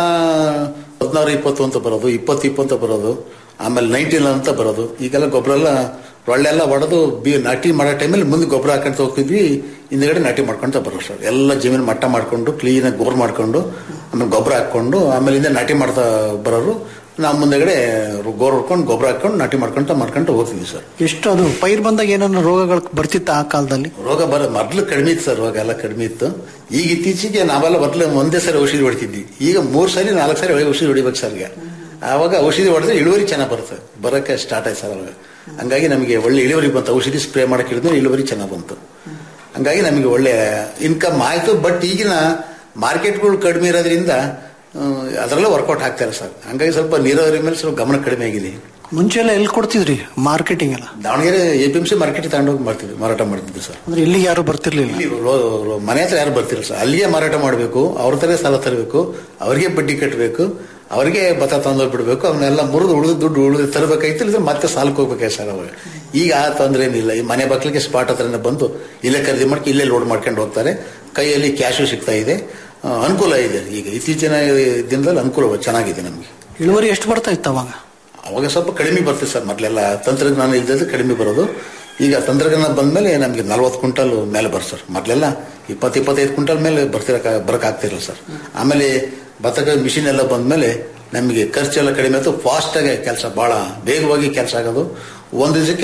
ಹದಿನಾರು ಇಪ್ಪತ್ತು ಅಂತ ಬರೋದು ಇಪ್ಪತ್ತು ಇಪ್ಪತ್ತು ಅಂತ ಬರೋದು ಆಮೇಲೆ ನೈನ್ಟೀನ್ ಅಂತ ಬರೋದು ಈಗೆಲ್ಲ ಗೊಬ್ಬರ ಎಲ್ಲ ಒಳ್ಳೆಲ್ಲ ಹೊಡೆದು ಬಿ ನಾಟಿ ಮಾಡೋ ಟೈಮಲ್ಲಿ ಮುಂದೆ ಗೊಬ್ಬರ ಹಾಕೊಂತ ಹೋಗ್ತಿದ್ವಿ ಹಿಂದ್ಗಡೆ ನಾಟಿ ಮಾಡ್ಕೊಂತ ಬರೋದು ಸರ್ ಎಲ್ಲ ಜಮೀನು ಮಟ್ಟ ಮಾಡ್ಕೊಂಡು ಕ್ಲೀನಾಗಿ ಗೋರ್ ಮಾಡ್ಕೊಂಡು ಆಮೇಲೆ ಗೊಬ್ಬರ ಹಾಕೊಂಡು ಆಮೇಲಿಂದ ನಾಟಿ ಮಾಡ್ತಾ ಬರೋರು ನಾವು ಮುಂದೆಗಡೆ ಗೋರ್ ಹೊಡ್ಕೊಂಡು ಗೊಬ್ಬರ ಹಾಕೊಂಡು ನಾಟಿ ಮಾಡ್ಕೊಂತ ಮಾಡ್ಕೊಂತ ಹೋಗ್ತಿದ್ವಿ ಸರ್ ಎಷ್ಟು ಅದು ಪೈರ್ ಬಂದಾಗ ಏನಾದ್ರು ರೋಗಗಳು ಬರ್ತಿತ್ತ ಆ ಕಾಲದಲ್ಲಿ ರೋಗ ಬರ ಮೊದ್ಲು ಕಡಿಮೆ ಇತ್ತು ಸರ್ ರೋಗ ಎಲ್ಲ ಕಡಿಮೆ ಇತ್ತು ಈಗ ಇತ್ತೀಚೆಗೆ ನಾವೆಲ್ಲ ಮೊದಲು ಒಂದೇ ಸರಿ ಔಷಧಿ ಹೊಡಿತಿದ್ವಿ ಈಗ ಮೂರ್ ಸರಿ ನಾಲ್ಕು ಸರಿ ಔಷಧಿ ಹೊಡಿಬೇಕು ಸರ್ ಈಗ ಆವಾಗ ಔಷಧಿ ಹೊಡೆದ್ರೆ ಇಳುವರಿ ಚೆನ್ನಾಗಿ ಬರುತ್ತೆ ಬರೋಕ್ಕೆ ಸ್ಟಾರ್ಟ್ ಆಯ್ತು ಸರ್ ಅವಾಗ ಹಂಗಾಗಿ ನಮಗೆ ಒಳ್ಳೆ ಇಳುವರಿ ಬಂತು ಔಷಧಿ ಸ್ಪ್ರೇ ಮಾಡಕ್ಕೆ ಹಿಡಿದ್ರೆ ಇಳುವರಿ ಚೆನ್ನಾಗಿ ಬಂತು ಹಂಗಾಗಿ ನಮಗೆ ಒಳ್ಳೆ ಇನ್ಕಮ್ ಆಯ್ತು ಬಟ್ ಈಗಿನ ಮಾರ್ಕೆಟ್ಗಳು ಕಡಿಮೆ ಇರೋದ್ರಿಂದ ಅದರಲ್ಲೇ ವರ್ಕೌಟ್ ಆಗ್ತಾ ಇಲ್ಲ ಸರ್ ಹಂಗಾಗಿ ಸ್ವಲ್ಪ ನೀರಾವರಿ ಮೇಲೆ ಸ್ವಲ್ಪ ಗಮನ ಕಡಿಮೆ ಆಗಿದೆ ಮುಂಚೆ ಎಲ್ಲ ಎಲ್ಲಿ ಕೊಡ್ತಿದ್ರಿ ಮಾರ್ಕೆಟಿಂಗ್ ಎಲ್ಲ Davangere A P M C market ತಗೊಂಡೋಗಿ ಮಾಡ್ತೀವಿ ಮಾರಾಟ ಮಾಡ್ತಿದ್ವಿ ಸರ್ ಅಂದ್ರೆ ಇಲ್ಲಿ ಯಾರು ಬರ್ತಿರ್ಲಿಲ್ಲ ಇಲ್ಲಿ ರೋ- ರೋ- ಮನೆ ಹತ್ರ ಯಾರು ಬರ್ತಿರಲ್ಲ ಸರ್ ಅಲ್ಲಿಗೆ ಮಾರಾಟ ಮಾಡಬೇಕು ಅವ್ರ ತರ ಸಾಲ ತರಬೇಕು ಅವರಿಗೆ ಬಡ್ಡಿ ಕಟ್ಟಬೇಕು ಅವರಿಗೆ ಭತ್ತ ತಂದು ಬಿಡಬೇಕು ಅವನ್ನೆಲ್ಲ ಮುರಿದು ಉಳಿದು ದುಡ್ಡು ಉಳಿದು ತರಬೇಕಾಯ್ತು ಇಲ್ಲದ್ರೆ ಮತ್ತೆ ಸಾಲಕ್ಕೆ ಹೋಗ್ಬೇಕಾಯ್ತು ಸರ್ ಅವಾಗ ಈಗ ಆ ತೊಂದರೆ ಏನಿಲ್ಲ ಈ ಮನೆ ಬಾಗಿಲಿಗೆ ಸ್ಪಾಟ್ ಹತ್ರನೇ ಬಂದು ಇಲ್ಲೇ ಖರೀದಿ ಮಾಡ್ಕೊ ಇಲ್ಲೇ ಲೋಡ್ ಮಾಡ್ಕೊಂಡು ಹೋಗ್ತಾರೆ ಕೈಯಲ್ಲಿ ಕ್ಯಾಶು ಸಿಗ್ತಾ ಇದೆ ಆ, ಅನುಕೂಲ ಇದೆ ಈಗ ಇತ್ತೀಚಿನ ದಿನದಲ್ಲಿ ಅನುಕೂಲ ಚೆನ್ನಾಗಿದೆ ನಮಗೆ ಇಳುವರಿ ಎಷ್ಟು ಬರ್ತಾ ಇತ್ತು ಅವಾಗ ಅವಾಗ ಸ್ವಲ್ಪ ಕಡಿಮೆ ಬರ್ತದೆ ಸರ್ ಮೊದಲೆಲ್ಲ ತಂತ್ರಜ್ಞಾನ ಇಲ್ಲದೆ ಕಡಿಮೆ ಬರೋದು ಈಗ ತಂತ್ರಜ್ಞಾನ ಬಂದ್ಮೇಲೆ ನಮಗೆ ನಲ್ವತ್ತು ಕ್ವಿಂಟಲ್ ಮೇಲೆ ಬರ್ ಸರ್ ಮೊದಲೆಲ್ಲ ಇಪ್ಪತ್ತು ಇಪ್ಪತ್ತೈದು ಕ್ವಿಂಟಲ್ ಮೇಲೆ ಬರ್ತಿರಕ ಬರಕ್ ಆಗ್ತಿರಲ್ಲ ಸರ್ ಆಮೇಲೆ ಭತ್ತಕ ಮಿಷಿನ್ ಎಲ್ಲ ಬಂದ್ಮೇಲೆ ನಮಗೆ ಖರ್ಚೆಲ್ಲ ಕಡಿಮೆ ಆಯ್ತು ಫಾಸ್ಟಾಗಿ ಕೆಲಸ ಭಾಳ ವೇಗವಾಗಿ ಕೆಲಸ ಆಗೋದು ಒಂದು ದಿವಸಕ್ಕೆ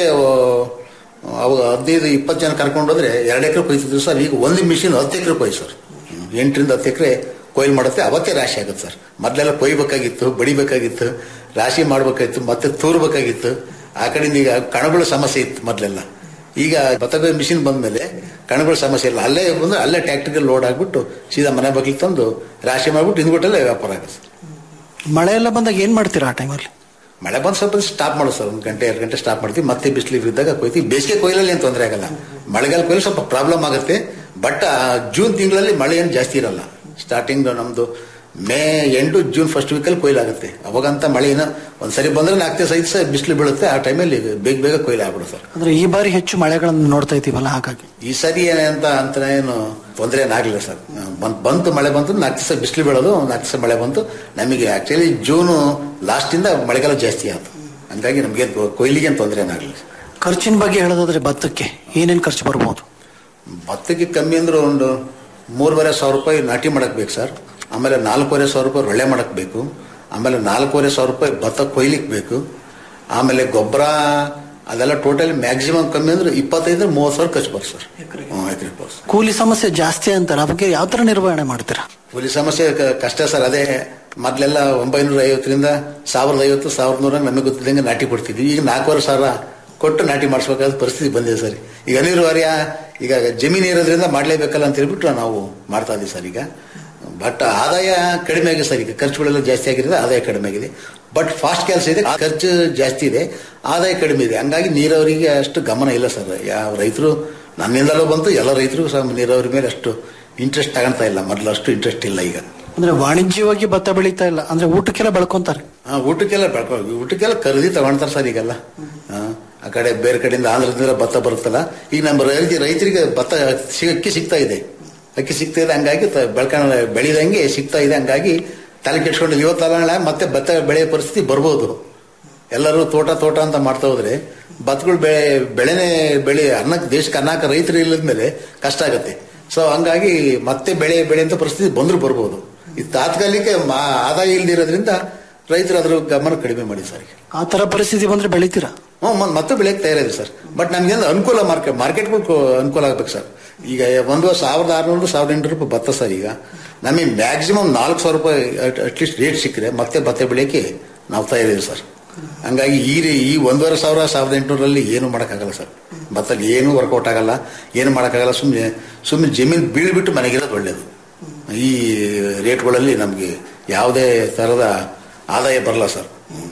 ಅವಾಗ ಹದಿನೈದು ಇಪ್ಪತ್ತು ಜನ ಕರ್ಕೊಂಡು ಹೋದ್ರೆ ಎರಡು ಎಕರೆ ಕೊಯ್ತಿದ್ರು ಸರ್ ಈಗ ಒಂದು ಮಿಷಿನ್ ಹತ್ತು ಎಕರೆ ಕೊಯ್ ಸರ್ ಎಂಟರಿಂದ ಹತ್ತು ಎಕರೆ ಕೊಯ್ಲು ಮಾಡುತ್ತೆ ಅವತ್ತೇ ರಾಶಿ ಆಗುತ್ತೆ ಸರ್ ಮೊದಲೆಲ್ಲ ಕೊಯ್ಬೇಕಾಗಿತ್ತು ಬಡಿಬೇಕಾಗಿತ್ತು ರಾಶಿ ಮಾಡ್ಬೇಕಾಗಿತ್ತು ಮತ್ತೆ ತೂರ್ಬೇಕಾಗಿತ್ತು ಆ ಕಡೆಯಿಂದ ಈಗ ಕಣಗಳ ಸಮಸ್ಯೆ ಇತ್ತು ಮೊದಲೆಲ್ಲ ಈಗ ಭತ್ತದ ಮಿಷಿನ್ ಬಂದ್ಮೇಲೆ ಕಣಗಳ ಸಮಸ್ಯೆ ಇಲ್ಲ ಅಲ್ಲೇ ಬಂದು ಅಲ್ಲೇ ಟ್ಯಾಕ್ಟ್ರಿಗೆ ಲೋಡ್ ಆಗ್ಬಿಟ್ಟು ಸೀದಾ ಮನೆ ಬಾಗಿಲಿಗೆ ತಂದು ರಾಶಿ ಮಾಡ್ಬಿಟ್ಟು ಹಿಂದ್ಬಿಟ್ಟಲ್ಲೇ ವ್ಯಾಪಾರ ಆಗುತ್ತೆ ಮಳೆ ಎಲ್ಲ ಬಂದಾಗ ಏನ್ ಮಾಡ್ತೀರಾ ಆ ಟೈಮಲ್ಲಿ ಮಳೆ ಬಂದು ಸ್ವಲ್ಪ ಸ್ಟಾಪ್ ಮಾಡೋದು ಸರ್ ಒಂದು ಗಂಟೆ ಎರಡು ಗಂಟೆ ಸ್ಟಾಪ್ ಮಾಡ್ತೀವಿ ಮತ್ತೆ ಬಿಸಿಲು ಇದ್ದಾಗ ಕೊಯ್ತೀವಿ ಬೇಸಿಗೆ ಕೊಯ್ಲಲ್ಲಿ ಏನು ತೊಂದರೆ ಆಗಲ್ಲ ಮಳೆಗಾಲ ಕೊಯ್ಲು ಸ್ವಲ್ಪ ಪ್ರಾಬ್ಲಮ್ ಆಗುತ್ತೆ ಬಟ್ ಜೂನ್ ತಿಂಗಳಲ್ಲಿ ಮಳೆ ಏನು ಜಾಸ್ತಿ ಇರಲ್ಲ ಸ್ಟಾರ್ಟಿಂಗ್ ನಮ್ದು ಮೇ ಎಂಟು ಜೂನ್ ಫಸ್ಟ್ ವೀಕಲ್ಲಿ ಕೊಯ್ಲಾಗುತ್ತೆ ಅವಾಗಂತ ಮಳೆ ಏನೋ ಒಂದ್ಸರಿ ಬಂದ್ರೆ ನಾಲ್ಕು ದಿವಸ ಐದು ಸಹ ಬಿಸಿಲು ಬೀಳುತ್ತೆ ಆ ಟೈಮಲ್ಲಿ ಬೇಗ ಬೇಗ ಕೊಯ್ಲು ಆಗ್ಬಿಡುತ್ತೆ ಸರ್ ಅಂದ್ರೆ ಈ ಬಾರಿ ಹೆಚ್ಚು ಮಳೆಗಳನ್ನು ನೋಡ್ತಾ ಇದ್ದೀವಲ್ಲ ಹಾಗಾಗಿ ಈ ಸರಿ ಏನಂತ ಅಂತ ಏನು ತೊಂದರೆ ಏನಾಗಲಿಲ್ಲ ಸರ್ ಬಂತ್- ಬಂತು ಮಳೆ ಬಂತು ನಾಲ್ಕು ದಿವಸ ಬಿಸಿಲು ಬೀಳೋದು ನಾಲ್ಕು ದಿವಸ ಮಳೆ ಬಂತು ನಮಗೆ ಆಕ್ಚುಲಿ ಜೂನು ಲಾಸ್ಟಿಂದ ಮಳೆಗಾಲ ಜಾಸ್ತಿ ಆಯ್ತು ಹಂಗಾಗಿ ನಮಗೆ ಕೊಯ್ಲಿಗೆ ಏನು ತೊಂದರೆ ಏನಾಗಲಿಲ್ಲ ಖರ್ಚಿನ ಬಗ್ಗೆ ಹೇಳೋದಾದ್ರೆ ಭತ್ತಕ್ಕೆ ಏನೇನ್ ಖರ್ಚು ಬರ್ಬೋದು ಭತ್ತಕ್ಕೆ ಕಮ್ಮಿ ಅಂದ್ರೆ ಒಂದು ಮೂರುವರೆ ಸಾವಿರ ರೂಪಾಯಿ ನಾಟಿ ಮಾಡಕ್ ಬೇಕು ಸರ್ ಆಮೇಲೆ ನಾಲ್ಕೂವರೆ ಸಾವಿರ ರೂಪಾಯಿ ರೊಳ್ಳೆ ಮಾಡಕ್ ಬೇಕು ಆಮೇಲೆ ನಾಲ್ಕೂವರೆ ಸಾವಿರ ರೂಪಾಯಿ ಭತ್ತ ಕೊಯ್ಲಿಕ್ಕೆ ಬೇಕು ಆಮೇಲೆ ಗೊಬ್ಬರ ಅದೆಲ್ಲ ಟೋಟಲ್ ಮ್ಯಾಕ್ಸಿಮಮ್ ಕಮ್ಮಿ ಅಂದ್ರೆ ಇಪ್ಪತ್ತೈದು ಮೂವತ್ತು ಸಾವಿರ ಖರ್ಚು ಬರ್ತದೆ ಸರ್ ಹ್ಞೂ ಎಕರೆ ಬರ್ತದೆ ಕೂಲಿ ಸಮಸ್ಯೆ ಜಾಸ್ತಿ ಅಂತಾರೆ ಆ ಬಗ್ಗೆ ಯಾವ ತರ ನಿರ್ವಹಣೆ ಮಾಡ್ತೀರಾ ಕೂಲಿ ಸಮಸ್ಯೆ ಕ- ಕಷ್ಟ ಸರ್ ಅದೇ ಮೊದಲೆಲ್ಲ ಒಂಬೈನೂರ ಐವತ್ತರಿಂದ ಸಾವಿರದ ಐವತ್ತು ಸಾವಿರದ ನೂರ ನಮಗೆ ಗೊತ್ತಿದ್ದಂಗೆ ನಾಟಿ ಕೊಡ್ತಿದ್ವಿ ಈಗ ನಾಲ್ಕೂವರೆ ಸಾವಿರ ಕೊಟ್ಟು ನಾಟಿ ಮಾಡಿಸ್ಬೇಕಾದ ಪರಿಸ್ಥಿತಿ ಬಂದಿದೆ ಸರ್ ಈಗ ಅನಿವಾರ್ಯ ಈಗ ಜಮೀನು ಇರೋದ್ರಿಂದ ಮಾಡಲೇಬೇಕಲ್ಲ ಅಂತ ಹೇಳ್ಬಿಟ್ಟು ನಾವು ಮಾಡ್ತಾ ಇದ್ದೀವಿ ಸರ್ ಈಗ ಬಟ್ ಆದಾಯ ಕಡಿಮೆ ಆಗಿದೆ ಸರ್ ಈಗ ಖರ್ಚುಗಳೆಲ್ಲ ಜಾಸ್ತಿ ಆಗಿರೋದು ಆದಾಯ ಕಡಿಮೆ ಆಗಿದೆ ಬಟ್ ಫಾಸ್ಟ್ ಕೆಲಸ ಇದೆ ಆ ಖರ್ಚು ಜಾಸ್ತಿ ಇದೆ ಆದಾಯ ಕಡಿಮೆ ಇದೆ ಹಂಗಾಗಿ ನೀರಾವರಿಗೆ ಅಷ್ಟು ಗಮನ ಇಲ್ಲ ಸರ್ ಯಾವ ರೈತರು ನನ್ನಿಂದಲೂ ಬಂತು ಎಲ್ಲ ರೈತರು ಸಹ ನೀರಾವರಿ ಮೇಲೆ ಅಷ್ಟು ಇಂಟ್ರೆಸ್ಟ್ ತಗೊಳ್ತಾ ಇಲ್ಲ ಮೊದಲು ಅಷ್ಟು ಇಂಟ್ರೆಸ್ಟ್ ಇಲ್ಲ ಈಗ ಅಂದ್ರೆ ವಾಣಿಜ್ಯವಾಗಿ ಭತ್ತ ಬೆಳೀತಾ ಇಲ್ಲ ಅಂದ್ರೆ ಊಟಕ್ಕೆಲ್ಲ ಬೆಳ್ಕೊಂತಾರೆ ಹಾ, ಊಟಕ್ಕೆಲ್ಲ ಬೆಳ್ಕೊ ಊಟಕ್ಕೆಲ್ಲ ಖರೀದಿ ತಗೊಳ್ತಾರೆ ಸರ್ ಈಗೆಲ್ಲ ಹಾ, ಆ ಕಡೆ ಬೇರೆ ಕಡೆಯಿಂದ ಆಂಧ್ರದಿಂದ ಭತ್ತ ಬರುತ್ತಲ್ಲ ಈಗ ನಮ್ಮ ರೈತ ರೈತರಿಗೆ ಭತ್ತ ಸಿಗ್- ಅಕ್ಕಿ ಸಿಗ್ತಾ ಇದೆ ಅಕ್ಕಿ ಸಿಗ್ತಾ ಇದೆ ಹಂಗಾಗಿ ತ- ಬೆಳ್ಕೊಂಡ ಬೆಳೆದಂಗೆ ಸಿಗ್ತಾ ಇದೆ ಹಂಗಾಗಿ ತಲೆ ಕೆಡ್ಸ್ಕೊಂಡು ಇವತ್ತಲ್ಲ ನಾಳೆ ಮತ್ತೆ ಭತ್ತ ಬೆಳೆಯೋ ಪರಿಸ್ಥಿತಿ ಬರ್ಬೋದು ಎಲ್ಲರೂ ತೋಟ ತೋಟ ಅಂತ ಮಾಡ್ತಾ ಹೋದ್ರೆ ಭತ್ತಗಳು ಬೆಳೆ ಬೆಳೆನೇ ಬೆಳೆ ಅನ್ನಕ್ಕೆ ದೇಶಕ್ಕೆ ಅನ್ನಕ್ಕೆ ರೈತರು ಇಲ್ಲದ ಮೇಲೆ ಕಷ್ಟ ಆಗುತ್ತೆ ಸೊ ಹಂಗಾಗಿ ಮತ್ತೆ ಬೆಳೆ ಬೆಳೆ ಅಂತ ಪರಿಸ್ಥಿತಿ ಬಂದ್ರು ಬರ್ಬೋದು ಈ ತಾತ್ಕಾಲಿಕ ಮಾ- ಆದಾಯ ಇಲ್ದಿರೋದ್ರಿಂದ ರೈತರು ಅದ್ರ ಗಮನ ಕಡಿಮೆ ಮಾಡಿ ಸರ್ ಈಗ. ಆ ತರ ಪರಿಸ್ಥಿತಿ ಬಂದ್ರೆ ಬೆಳಿತೀರಾ ಹ್ಞೂ ಮ- ಮತ್ತೆ ಬೆಳೆಯಕ್ಕೆ ತಯಾರಿದೆ ಸರ್ ಬಟ್ ನಮ್ಗೇನು ಅನುಕೂಲ ಮಾರ್ಕೆಟ್ ಮಾರ್ಕೆಟ್ಗಳು ಅನುಕೂಲ ಆಗ್ಬೇಕು ಸರ್ ಈಗ ಒಂದು ಸಾವಿರದ ಆರುನೂರು ಸಾವಿರದ ಎಂಟು ರೂಪಾಯಿ ಭತ್ತ ಸರ್ ಈಗ ನಮಗೆ ಮ್ಯಾಕ್ಸಿಮಮ್ ನಾಲ್ಕು ಸಾವಿರ ರೂಪಾಯಿ ಅಟ್ಲೀಸ್ಟ್ ರೇಟ್ ಸಿಕ್ಕರೆ ಮತ್ತೆ ಭತ್ತ ಬೆಳೆಯಕ್ಕೆ ನಾವು ತಯಾರಿದೆ ಸರ್ ಹಂಗಾಗಿ ಈ ರೀ- ಈ ಒಂದೂವರೆ ಸಾವಿರ ಸಾವಿರದ ಎಂಟುನೂರಲ್ಲಿ ಏನು ಮಾಡೋಕ್ಕಾಗಲ್ಲ ಸರ್ ಭತ್ತಲ್ಲಿ ಏನೂ ವರ್ಕೌಟ್ ಆಗಲ್ಲ ಏನು ಮಾಡೋಕ್ಕಾಗಲ್ಲ ಸುಮ್ಮನೆ ಸುಮ್ಮನೆ ಜಮೀನು ಬೀಳ್ಬಿಟ್ಟು ಮನೆಗಿರೋದು ಒಳ್ಳೇದು ಈ ರೇಟ್ಗಳಲ್ಲಿ ನಮಗೆ ಯಾವುದೇ ಥರದ ಆದಾಯ ಬರಲ್ಲ ಸರ್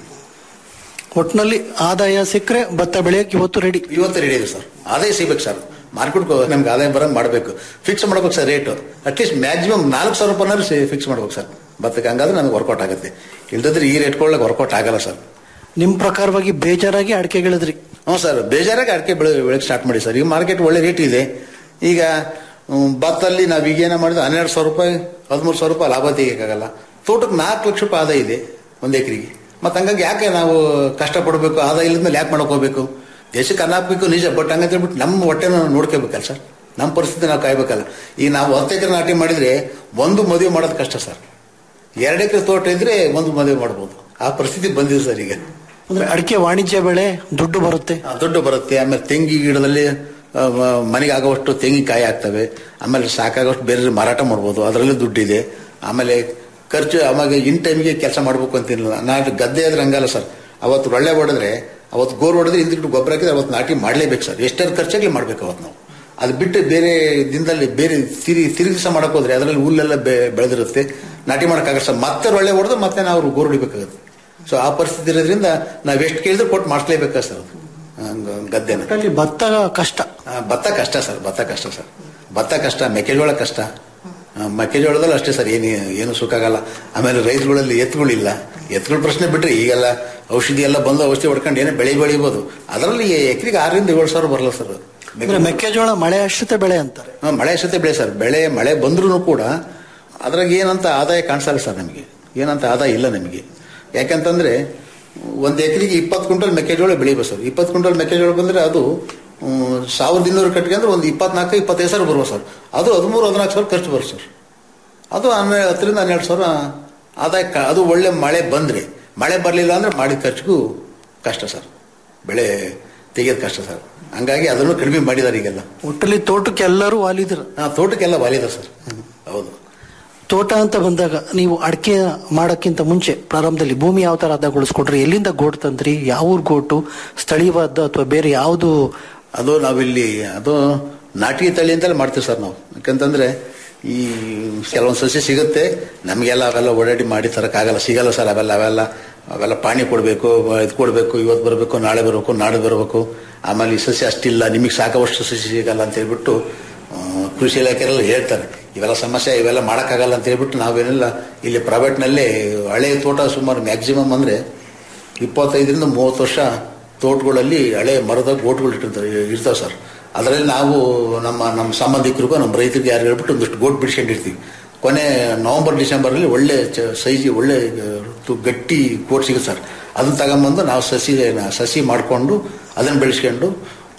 ಒಟ್ನಲ್ಲಿ ಆದಾಯ ಸಿಕ್ಕರೆ ಭತ್ತ ಬೆಳೆಯಕ್ಕೆ ಇವತ್ತು ರೆಡಿ ಇವತ್ತು ರೆಡಿ ಇದೆ ಸರ್ ಆದಾಯ ಸಿಗ್ಬೇಕು ಸರ್ ಮಾರ್ಕೆಟ್ ನಮ್ಗೆ ಆದಾಯ ಬರಂಗ್ ಮಾಡಬೇಕು ಫಿಕ್ಸ್ ಮಾಡ್ಬೇಕು ಸರ್ ರೇಟು ಅಟ್ಲೀಸ್ಟ್ ಮ್ಯಾಕ್ಸಿಮಮ್ ನಾಲ್ಕು ಸಾವಿರ ರೂಪಾಯಿನಾದ್ರು ಫಿಕ್ಸ್ ಮಾಡ್ಬೇಕು ಸರ್ ಭತ್ತಕ್ಕೆ ಹಂಗಾದ್ರೆ ನಮ್ಗೆ ವರ್ಕೌಟ್ ಆಗುತ್ತೆ ಇಲ್ದಿದ್ರೆ ಈ ರೇಟ್ಗಳಿಗೆ ವರ್ಕೌಟ್ ಆಗಲ್ಲ ಸರ್ ನಿಮ್ ಪ್ರಕಾರವಾಗಿ ಬೇಜಾರಾಗಿ ಅಡಿಕೆ ಗೆಳೆದ್ರಿ ಹ್ಞೂ ಸರ್ ಬೇಜಾರಾಗಿ ಅಡಿಕೆ ಬೆಳೆ ಬೆಳಗ್ಗೆ ಸ್ಟಾರ್ಟ್ ಮಾಡಿ ಸರ್ ಈಗ ಮಾರ್ಕೆಟ್ ಒಳ್ಳೆ ರೇಟ್ ಇದೆ ಈಗ ಹ್ಮ್, ಭತ್ತಲ್ಲಿ ನಾವು ಈಗ ಏನೋ ಮಾಡಿದ್ರೆ ಹನ್ನೆರಡು ಸಾವಿರ ರೂಪಾಯಿ ಹದಿಮೂರು ಸಾವಿರ ರೂಪಾಯಿ ಲಾಭ ತೆಗಿಯಕ್ಕಾಗಲ್ಲ ತೋಟಕ್ಕೆ ನಾಲ್ಕು ಲಕ್ಷ ರೂಪಾಯಿ ಆದಾಯ ಇದೆ ಒಂದು ಎಕರೆಗೆ ಮತ್ತೆ ಹಂಗಾಗಿ ಯಾಕೆ ನಾವು ಕಷ್ಟಪಡಬೇಕು ಆದಾಯ ಇಲ್ಲದ ಮೇಲೆ ಯಾಕೆ ಮಾಡಕ್ ಹೋಗ್ಬೇಕು ದೇಶಕ್ಕೆ ಅನ್ನ ಹಾಕ್ಬೇಕು ನಿಜ ಬಟ್ ಹಂಗಂತ ಹೇಳ್ಬಿಟ್ಟು ನಮ್ಮ ಹೊಟ್ಟೆನ ನೋಡ್ಕೋಬೇಕಲ್ಲ ಸರ್ ನಮ್ಮ ಪರಿಸ್ಥಿತಿ ನಾವು ಕಾಯ್ಬೇಕಲ್ಲ ಈಗ ನಾವು ಹತ್ತು ಎಕರೆ ನಾಟಿ ಮಾಡಿದ್ರೆ ಒಂದು ಮದುವೆ ಮಾಡೋದು ಕಷ್ಟ ಸರ್ ಎರಡು ಎಕರೆ ತೋಟ ಇದ್ರೆ ಒಂದು ಮದುವೆ ಮಾಡ್ಬೋದು ಆ ಪರಿಸ್ಥಿತಿ ಬಂದಿದೆ ಸರ್ ಈಗ ಅಂದ್ರೆ ಅಡಿಕೆ ವಾಣಿಜ್ಯ ಬೆಳೆ ದುಡ್ಡು ಬರುತ್ತೆ ಆ, ದುಡ್ಡು ಬರುತ್ತೆ ಆಮೇಲೆ ತೆಂಗಿ ಗಿಡದಲ್ಲಿ ಆ, ಮ- ಮನೆಗೆ ಆಗೋಷ್ಟು ತೆಂಗಿನಕಾಯಿ ಆಗ್ತವೆ ಆಮೇಲೆ ಸಾಕಾಗೋಷ್ಟು ಬೇರೆ ಮಾರಾಟ ಮಾಡ್ಬೋದು ಅದರಲ್ಲಿ ದುಡ್ಡಿದೆ ಆಮೇಲೆ ಖರ್ಚು ಆವಾಗ ಇನ್ ಟೈಮಿಗೆ ಕೆಲಸ ಮಾಡ್ಬೇಕು ಅಂತಿಲ್ಲ ನಾನು ಗದ್ದೆ ಆದ್ರೆ ಹಂಗಲ್ಲ ಸರ್ ಅವತ್ತು ಒಳ್ಳೆ ಹೊಡೆದ್ರೆ ಅವತ್ತು ಗೋರ್ ಹೊಡೆದ್ರೆ ಹಿಂದಿಟ್ಟು ಗೊಬ್ಬರ ಹಾಕಿದ್ರೆ ಅವತ್ತು ನಾಟಿ ಮಾಡಲೇಬೇಕು ಸರ್ ಎಷ್ಟಾದ್ರು ಖರ್ಚಾಗ್ಲಿ ಮಾಡ್ಬೇಕು ಅವತ್ತು ನಾವು ಅದು ಬಿಟ್ಟು ಬೇರೆ ದಿನದಲ್ಲಿ ಬೇರೆ ತಿರಿ ತಿರುಗಿಸ ಮಾಡಕ್ ಹೋದ್ರೆ ಅದರಲ್ಲಿ ಹುಲ್ಲೆಲ್ಲ ಬೆ- ಬೆಳೆದಿರುತ್ತೆ ನಾಟಿ ಮಾಡೋಕ್ಕಾಗಲ್ಲ ಸರ್ ಮತ್ತೆ ಒಳ್ಳೆ ಹೊಡೆದು ಮತ್ತೆ ನಾವು ಗೋರ್ ಹೊಡಿಬೇಕಾಗುತ್ತೆ ಸೊ ಆ ಪರಿಸ್ಥಿತಿ ಇರೋದ್ರಿಂದ ನಾವು ಎಷ್ಟು ಕೇಳಿದ್ರೆ ಕೊಟ್ಟು ಮಾಡಿಸ್ಲೇಬೇಕಾ ಸರ್ ಅದು ಹಂಗ ಗದ್ದೆನ ಒಟ್ಟಲ್ಲಿ ಭತ್ತ ಕಷ್ಟ ಆ, ಭತ್ತ ಕಷ್ಟ ಸರ್ ಭತ್ತ ಕಷ್ಟ ಸರ್ ಭತ್ತ ಕಷ್ಟ ಮೆಕ್ಕೆಜೋಳ ಕಷ್ಟ ಆ, ಮೆಕ್ಕೆಜೋಳದಲ್ಲಿ ಅಷ್ಟೇ ಸರ್ ಏನು ಏನು ಸುಖ ಆಗಲ್ಲ ಆಮೇಲೆ ರೈತರುಗಳಲ್ಲಿ ಎತ್ತುಗಳಿಲ್ಲ ಎತ್ತುಗಳ ಪ್ರಶ್ನೆ ಬಿಟ್ರೆ ಈಗೆಲ್ಲ ಔಷಧಿ ಎಲ್ಲ ಬಂದು ಔಷಧಿ ಹೊಡ್ಕೊಂಡು ಏನೋ ಬೆಳೆ ಬೆಳಿಬೋದು ಅದರಲ್ಲಿ ಎಕರೆಗೆ ಆರರಿಂದ ಏಳು ಸಾವಿರ ಬರಲ್ಲ ಸರ್ ಅದು. ಅಂದ್ರೆ ಮೆಕ್ಕೆಜೋಳ ಮಳೆ ಆಶ್ರಿತ ಬೆಳೆ ಅಂತಾರೆ ಹಾ, ಮಳೆ ಅಷ್ಟೇ ಬೆಳೆ ಸರ್ ಬೆಳೆ ಮಳೆ ಬಂದ್ರೂ ಕೂಡ ಅದ್ರಾಗ ಏನಂತ ಆದಾಯ ಕಾಣಿಸಲ್ಲ ಸರ್ ನಮಗೆ ಏನಂತ ಆದಾಯ ಇಲ್ಲ ನಮಗೆ ಯಾಕಂತಂದ್ರೆ ಒಂದು ಎಕರೆಗೆ ಇಪ್ಪತ್ತು ಕ್ವಿಂಟಲ್ ಮೆಕ್ಕೆಜೋಳ ಬೆಳಿಬೋದು ಸರ್ ಇಪ್ಪತ್ತು ಕ್ವಿಂಟಲ್ ಮೆಕ್ಕೆಜೋಳ ಬಂದ್ರೆ ಅದು ಹ್ಮ್, ಸಾವಿರದ ಇನ್ನೂರು ಕಟ್ಟಿಗೆ ಅಂದ್ರೆ ಒಂದು ಇಪ್ಪತ್ನಾಲ್ಕು ಇಪ್ಪತ್ತೈದು ಸಾವಿರ ಬರ್ಬೋದು ಸರ್ ಅದು ಹದಿಮೂರು ಹದಿನಾಲ್ಕು ಸಾವಿರ ಖರ್ಚು ಬರುತ್ತೆ ಸರ್ ಅದು ಹನ್ನೆರಡು ಹತ್ತರಿಂದ ಹನ್ನೆರಡು ಸಾವಿರ ಆದಾಯ ಕ- ಅದು ಒಳ್ಳೆ ಮಳೆ ಬಂದ್ರೆ ಮಳೆ ಬರಲಿಲ್ಲ ಅಂದ್ರೆ ಮಾಡಿದ ಖರ್ಚಿಗೂ ಕಷ್ಟ ಸರ್ ಬೆಳೆ ತೆಗೆಯೋದು ಕಷ್ಟ ಸರ್ ಹಂಗಾಗಿ ಅದನ್ನು ಕಡಿಮೆ ಮಾಡಿದ್ದಾರೆ ಈಗೆಲ್ಲ ಒಟ್ಟಲ್ಲಿ ತೋಟಕ್ಕೆ ಎಲ್ಲರೂ ವಾಲಿದ್ರ ಹಾ ತೋಟಕ್ಕೆಲ್ಲ ವಾಲಿದ ಸರ್ ಹೌದು ತೋಟ ಅಂತ ಬಂದಾಗ ನೀವು ಅಡಿಕೆ ಮಾಡಕ್ಕಿಂತ ಮುಂಚೆ ಪ್ರಾರಂಭದಲ್ಲಿ ಭೂಮಿ ಯಾವ ತರ ಹದಗೊಳಿಸ್ಕೊಟ್ರಿ ಎಲ್ಲಿಂದ ಗೋಟ್ ತಂದ್ರಿ ಯಾವ ಊರ್ ಗೋಟು ಸ್ಥಳೀಯವಾದ ಅಥವಾ ಬೇರೆ ಯಾವುದು ಅದು ನಾವಿಲ್ಲಿ ಅದು ನಾಟಿ ತಳಿ ಅಂತಲೇ ಮಾಡ್ತೀವಿ ಸರ್ ನಾವು ಯಾಕಂತಂದ್ರೆ ಈ ಕೆಲವೊಂದು ಸಸ್ಯ ಸಿಗುತ್ತೆ ನಮಗೆಲ್ಲ ಅವೆಲ್ಲ ಓಡಾಡಿ ಮಾಡಿ ತರಕ್ಕಾಗಲ್ಲ ಸಿಗಲ್ಲ ಸರ್ ಅವೆಲ್ಲ ಅವೆಲ್ಲ ಅವೆಲ್ಲ ಪಾಣಿ ಕೊಡಬೇಕು ಇದು ಕೊಡಬೇಕು ಇವತ್ತು ಬರಬೇಕು ನಾಳೆ ಬರಬೇಕು ನಾಳೆ ಬರಬೇಕು ಆಮೇಲೆ ಈ ಸಸ್ಯ ಅಷ್ಟಿಲ್ಲ ನಿಮಗೆ ಸಾಕವಷ್ಟು ಸಸ್ಯ ಸಿಗಲ್ಲ ಅಂತ ಹೇಳ್ಬಿಟ್ಟು ಆ, ಕೃಷಿ ಇಲಾಖೆಯಲ್ಲ ಹೇಳ್ತಾರೆ ಇವೆಲ್ಲ ಸಮಸ್ಯೆ ಇವೆಲ್ಲ ಮಾಡೋಕ್ಕಾಗಲ್ಲ ಅಂತ ಹೇಳ್ಬಿಟ್ಟು ನಾವೇನೆಲ್ಲ ಇಲ್ಲಿ ಪ್ರೈವೇಟ್ನಲ್ಲೇ ಹಳೆ ತೋಟ ಸುಮಾರು ಮ್ಯಾಕ್ಸಿಮಮ್ ಅಂದರೆ ಇಪ್ಪತ್ತೈದರಿಂದ ಮೂವತ್ತು ವರ್ಷ ತೋಟಗಳಲ್ಲಿ ಹಳೆ ಮರದ ಗೋಟ್ಗಳು ಇಟ್ಟಿರ್ತಾರೆ ಇರ್ತಾವೆ ಸರ್ ಅದರಲ್ಲಿ ನಾವು ನಮ್ಮ ನಮ್ಮ ಸಂಬಂಧಿಕರಿಗೂ ನಮ್ಮ ರೈತರಿಗೆ ಯಾರು ಹೇಳ್ಬಿಟ್ಟು ಒಂದಿಷ್ಟು ಗೋಟ್ ಬಿಡಿಸ್ಕೊಂಡಿರ್ತೀವಿ ಕೊನೆ ನವಂಬರ್ ಡಿಸೆಂಬರಲ್ಲಿ ಒಳ್ಳೆ ಸೈಜ್ ಒಳ್ಳೆ ಆ, ತು- ಗಟ್ಟಿ ಗೋಟ್ ಸಿಗುತ್ತೆ ಸರ್ ಅದನ್ನ ತಗೊಂಬಂದು ನಾವು ಸಸಿ ಸಸಿ ಮಾಡಿಕೊಂಡು ಅದನ್ನು ಬೆಳೆಸ್ಕೊಂಡು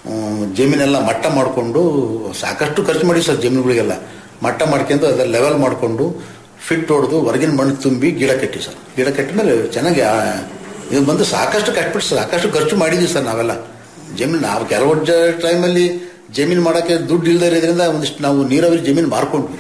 ಹ್ಮ್, ಜಮೀನೆಲ್ಲ ಮಟ್ಟ ಮಾಡಿಕೊಂಡು ಸಾಕಷ್ಟು ಖರ್ಚು ಮಾಡಿ ಸರ್ ಜಮೀನುಗಳಿಗೆಲ್ಲ ಮಟ್ಟ ಮಾಡ್ಕೊಂಡು ಅದೆಲ್ಲ ಲೆವೆಲ್ ಮಾಡಿಕೊಂಡು ಫಿಟ್ ಹೊಡೆದು ಹೊರಗಿನ ಮಣ್ಣು ತುಂಬಿ ಗಿಡ ಕಟ್ಟಿ ಸರ್ ಗಿಡ ಕಟ್ಟಿದ ಮೇಲೆ ಚೆನ್ನಾಗಿ ಆ, ಇದು ಬಂದು ಸಾಕಷ್ಟು ಕಟ್ಬಿಟ್ಟು ಸಾಕಷ್ಟು ಖರ್ಚು ಮಾಡಿದ್ವಿ ಸರ್ ನಾವೆಲ್ಲ ಜಮೀನು ನಾವು ಕೆಲವು ಟೈಮಲ್ಲಿ ಜಮೀನು ಮಾಡೋಕ್ಕೆ ದುಡ್ಡು ಇಲ್ಲದೆ ಇರೋದ್ರಿಂದ ಒಂದಿಷ್ಟು ನಾವು ನೀರಾವರಿ ಜಮೀನು ಮಾರ್ಕೊಂಡ್ವಿ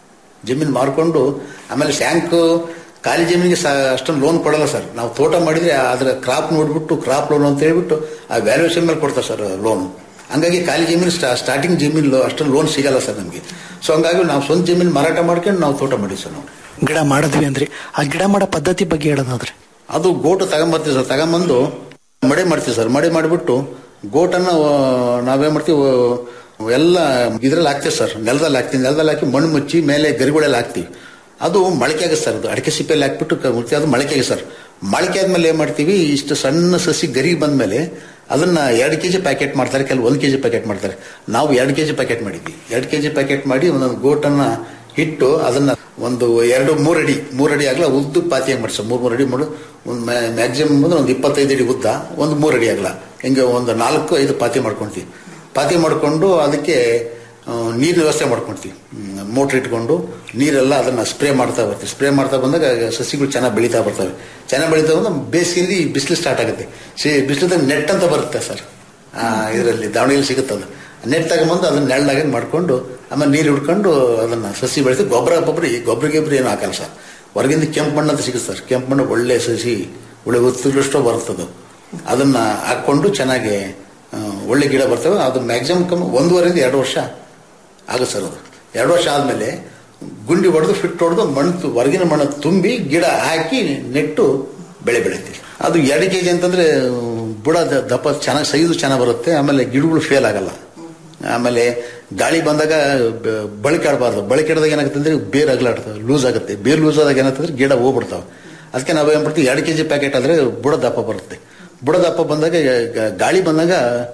ಜಮೀನು ಮಾರ್ಕೊಂಡು ಆಮೇಲೆ ಟ್ಯಾಂಕ್ ಖಾಲಿ ಜಮೀನಿಗೆ ಸಹ ಅಷ್ಟೊಂದು ಲೋನ್ ಕೊಡಲ್ಲ ಸರ್ ನಾವು ತೋಟ ಮಾಡಿದ್ರೆ ಅದರ ಕ್ರಾಪ್ ನೋಡ್ಬಿಟ್ಟು ಕ್ರಾಪ್ ಲೋನ್ ಅಂತ ಹೇಳ್ಬಿಟ್ಟು ಆ ವ್ಯಾಲ್ಯೂಷನ್ ಮೇಲೆ ಕೊಡ್ತಾರೆ ಸರ್ ಲೋನ್ ಹಂಗಾಗಿ ಖಾಲಿ ಜಮೀನು ಸ್ಟಾರ್ಟಿಂಗ್ ಜಮೀನು ಅಷ್ಟೊಂದು ಲೋನ್ ಸಿಗಲ್ಲ ಸರ್ ನಮಗೆ ಸೊ ಹಂಗಾಗಿ ನಾವು ಸ್ವಂತ ಜಮೀನು ಮಾರಾಟ ಮಾಡ್ಕೊಂಡು ನಾವು ತೋಟ ಮಾಡಿವಿ ಸರ್ ನಾವು ಗಿಡ ಮಾಡಿದ್ವಿ ಅಂದ್ರಿ ಆ ಗಿಡ ಮಾಡೋ ಪದ್ಧತಿ ಬಗ್ಗೆ ಹೇಳೋದಾದ್ರೆ ಅದು ಗೋಟು ತಗೊಂಬರ್ತೀವಿ ಸರ್ ತಗೊಂಬಂದು ಮಡೆ ಮಾಡ್ತೀವಿ ಸರ್ ಮಡೆ ಮಾಡಿಬಿಟ್ಟು ಗೋಟನ್ನ ಆ, ನಾವೇನ್ ಮಾಡ್ತೀವಿ ಆ, ಎಲ್ಲ ಇದ್ರಲ್ಲಿ ಹಾಕ್ತೀವಿ ಸರ್ ನೆಲದಲ್ಲಿ ಹಾಕ್ತೀವಿ ನೆಲದಲ್ಲಿ ಹಾಕಿ ಮಣ್ಣು ಮುಚ್ಚಿ ಮೇಲೆ ಗರಿಗಳೆಲ್ಲ ಹಾಕ್ತೀವಿ ಅದು ಮೊಳಕೆ ಆಗುತ್ತೆ ಸರ್ ಅದು ಅಡಿಕೆ ಸಿಪ್ಪೆಯಲ್ಲಿ ಹಾಕ್ಬಿಟ್ಟು ಕ- ಮುಚ್ಚಿ ಅದು ಮೊಳಕೆ ಆಗುತ್ತೆ ಸರ್ ಮೊಳಕೆ ಆದ್ಮೇಲೆ ಏನ್ ಮಾಡ್ತೀವಿ ಇಷ್ಟು ಸಣ್ಣ ಸಸಿ ಗರಿ ಬಂದ್ಮೇಲೆ ಅದನ್ನ ಎರಡು ಕೆಜಿ ಪ್ಯಾಕೆಟ್ ಮಾಡ್ತಾರೆ ಕೆಲವು ಒಂದು ಕೆಜಿ ಪ್ಯಾಕೆಟ್ ಮಾಡ್ತಾರೆ ನಾವು ಎರಡು ಕೆಜಿ ಪ್ಯಾಕೆಟ್ ಮಾಡಿದ್ವಿ ಎರಡು ಕೆಜಿ ಪ್ಯಾಕೆಟ್ ಮಾಡಿ ಒಂದೊಂದು ಗೋಟನ್ನ ಇಟ್ಟು ಅದನ್ನ ಒಂದು ಎರಡು ಮೂರು ಅಡಿ ಮೂರು ಅಡಿ ಆಗಲ್ಲ ಉದ್ದು ಪಾತಿಯಾಗಿ ಮಾಡಿ ಸರ್ ಮೂರು ಮೂರು ಅಡಿ ಮಾಡು ಒಂದು ಮ್ಯಾಕ್ಸಿಮಮ್ ಅಂದ್ರೆ ಒಂದು ಇಪ್ಪತ್ತೈದು ಅಡಿ ಉದ್ದ ಒಂದು ಮೂರು ಅಡಿ ಆಗಲ್ಲ ಹಿಂಗೆ ಒಂದು ನಾಲ್ಕು ಐದು ಪಾತಿ ಮಾಡ್ಕೊಳ್ತೀವಿ ಪಾತಿ ಮಾಡ್ಕೊಂಡು ಅದಕ್ಕೆ ಆ, ನೀರಿನ ವ್ಯವಸ್ಥೆ ಮಾಡ್ಕೊಳ್ತೀವಿ ಮೋಟ್ರ್ ಇಟ್ಕೊಂಡು ನೀರೆಲ್ಲ ಅದನ್ನ ಸ್ಪ್ರೇ ಮಾಡ್ತಾ ಬರ್ತೀವಿ ಸ್ಪ್ರೇ ಮಾಡ್ತಾ ಬಂದಾಗ ಸಸಿಗಳು ಚೆನ್ನಾಗಿ ಬೆಳೀತಾ ಬರ್ತವೆ ಚೆನ್ನಾಗಿ ಬೆಳೀತಾ ಬಂದಾಗ ಬೇಸಿಗೆಯಲ್ಲಿ ಬಿಸಿಲು ಸ್ಟಾರ್ಟ್ ಆಗುತ್ತೆ ಸಿ ಬಿಸಿಲದಾಗ ನೆಟ್ ಅಂತ ಬರುತ್ತೆ ಸರ್ ಇದರಲ್ಲಿ ದಾವಣಗೆರೆ ಸಿಗುತ್ತೆ ಅದು ನೆಟ್ ತಗೊಂಬಂದು ಅದನ್ನ ನೆಳ್ಳಾಗ ಮಾಡ್ಕೊಂಡು ಆಮೇಲೆ ನೀರು ಹಿಡ್ಕೊಂಡು ಅದನ್ನ ಸಸಿ ಬೆಳೆಸಿ ಗೊಬ್ಬರ ಗೊಬ್ಬರ ಗೊಬ್ಬರ ಗಿಬ್ಬರ ಏನು ಹಾಕಲ್ಲ ಸರ್ ಹೊರಗಿಂದ ಕೆಂಪು ಮಣ್ಣು ಅಂತ ಸಿಗುತ್ತೆ ಸರ್ ಕೆಂಪು ಮಣ್ಣು ಒಳ್ಳೆ ಸಸಿ ಒಳ್ಳೆ ಒತ್ತುಗಳಷ್ಟೋ ಬರ್ತದೆ ಅದನ್ನ ಹಾಕೊಂಡು ಚೆನ್ನಾಗಿ ಆ, ಒಳ್ಳೆ ಗಿಡ ಬರ್ತವೆ ಅದು ಮ್ಯಾಕ್ಸಿಮಮ್ ಕಮ್ಮಿ ಒಂದೂವರೆಯಿಂದ ಎರಡು ವರ್ಷ ಆಗುತ್ತೆ ಸರ್ ಅದು ಎರಡು ವರ್ಷ ಆದಮೇಲೆ ಗುಂಡಿ ಹೊಡೆದು ಫಿಟ್ ಹೊಡೆದು ಮಣ್ಣು ತು- ಹೊರಗಿನ ಮಣ್ಣು ತುಂಬಿ ಗಿಡ ಹಾಕಿ ನೆಟ್ಟು ಬೆಳೆ ಬೆಳಿತೀವಿ ಅದು ಎರಡು ಕೆ ಜಿ ಅಂತಂದ್ರೆ ಬುಡ ದ- ದಪ್ಪ ಚೆನ್ನಾಗಿ ಸೈಜು ಚೆನ್ನಾಗಿ ಬರುತ್ತೆ ಆಮೇಲೆ ಗಿಡಗಳು ಫೇಲ್ ಆಗಲ್ಲ ಆಮೇಲೆ ಗಾಳಿ ಬಂದಾಗ ಬ- ಬಳಕೆ ಆಡಬಾರ್ದು ಬಳಕೆ ಆಡಿದಾಗ ಏನಾಗುತ್ತೆ ಅಂದ್ರೆ ಬೇರ್ ಅಗಲಾಡ್ತವೆ ಲೂಸ್ ಆಗುತ್ತೆ ಬೇರ್ ಲೂಸ್ ಆದಾಗ ಏನಾಗ್ತಂದ್ರೆ ಗಿಡ ಹೋಗ್ಬಿಡ್ತಾವೆ ಅದಕ್ಕೆ ನಾವು ಏನ್ ಮಾಡ್ತೀವಿ ಎರಡು ಕೆ ಜಿ ಪ್ಯಾಕೆಟ್ ಆದ್ರೆ ಬುಡ ದಪ್ಪ ಬರುತ್ತೆ ಬುಡ ದಪ್ಪ ಬಂದಾಗ ಗ- ಗಾಳಿ ಬಂದಾಗ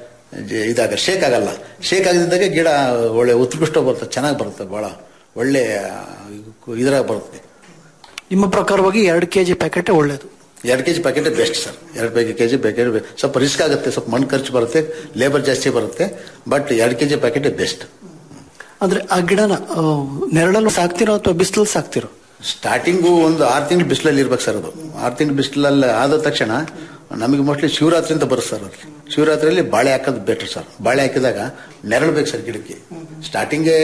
ಜ- ಇದಾಗ ಶೇಕ್ ಆಗಲ್ಲ ಶೇಕ್ ಆಗದಿದ್ದಾಗ ಗಿಡ ಒಳ್ಳೆ ಉತ್ಕೃಷ್ಟ ಬರುತ್ತೆ ಚೆನ್ನಾಗಿ ಬರುತ್ತೆ ಬಹಳ ಒಳ್ಳೆ ಇದ್ರಾಗ ಬರುತ್ತೆ ನಿಮ್ಮ ಪ್ರಕಾರವಾಗಿ ಎರಡು ಕೆಜಿ ಪ್ಯಾಕೆಟ್ ಒಳ್ಳೇದು ಎರಡು ಕೆಜಿ ಪ್ಯಾಕೆಟ್ ಬೆಸ್ಟ್ ಸರ್ ಎರಡು ಪ್ಯಾಕೆಟ್ ಕೆಜಿ ಪ್ಯಾಕೆಟ್ ಸ್ವಲ್ಪ ರಿಸ್ಕ್ ಆಗುತ್ತೆ ಸ್ವಲ್ಪ ಮಣ್ಣು ಖರ್ಚು ಬರುತ್ತೆ ಲೇಬರ್ ಜಾಸ್ತಿ ಬರುತ್ತೆ ಬಟ್ ಎರಡು ಕೆಜಿ ಪ್ಯಾಕೆಟ್ ಬೆಸ್ಟ್ ಅಂದ್ರೆ ಆ ಗಿಡನ ಆ, ನೆರಳಲ್ಲಿ ಸಾಕ್ತಿರೋ ಅಥವಾ ಬಿಸಿಲಲ್ಲಿ ಸಾಕ್ತಿರೋ ಸ್ಟಾರ್ಟಿಂಗು ಒಂದು ಆರು ತಿಂಗಳು ಬಿಸಿಲಲ್ಲಿ ಇರ್ಬೇಕು ಸರ್ ಅದು ಆರು ತಿಂಗಳು ಬಿಸಿಲಲ್ಲಿ ಆದ ತಕ್ಷಣ ನಮಗೆ ಮೋಸ್ಟ್ಲಿ ಶಿವರಾತ್ರಿ ಅಂತ ಬರುತ್ತೆ ಸರ್ ಅದು ಶಿವರಾತ್ರಿಯಲ್ಲಿ ಬಾಳೆ ಹಾಕೋದು ಬೆಟರ್ ಸರ್ ಬಾಳೆ ಹಾಕಿದಾಗ ನೆರಳು ಬೇಕು ಸರ್ ಗಿಡಕ್ಕೆ ಸ್ಟಾರ್ಟಿಂಗ್ಗೆ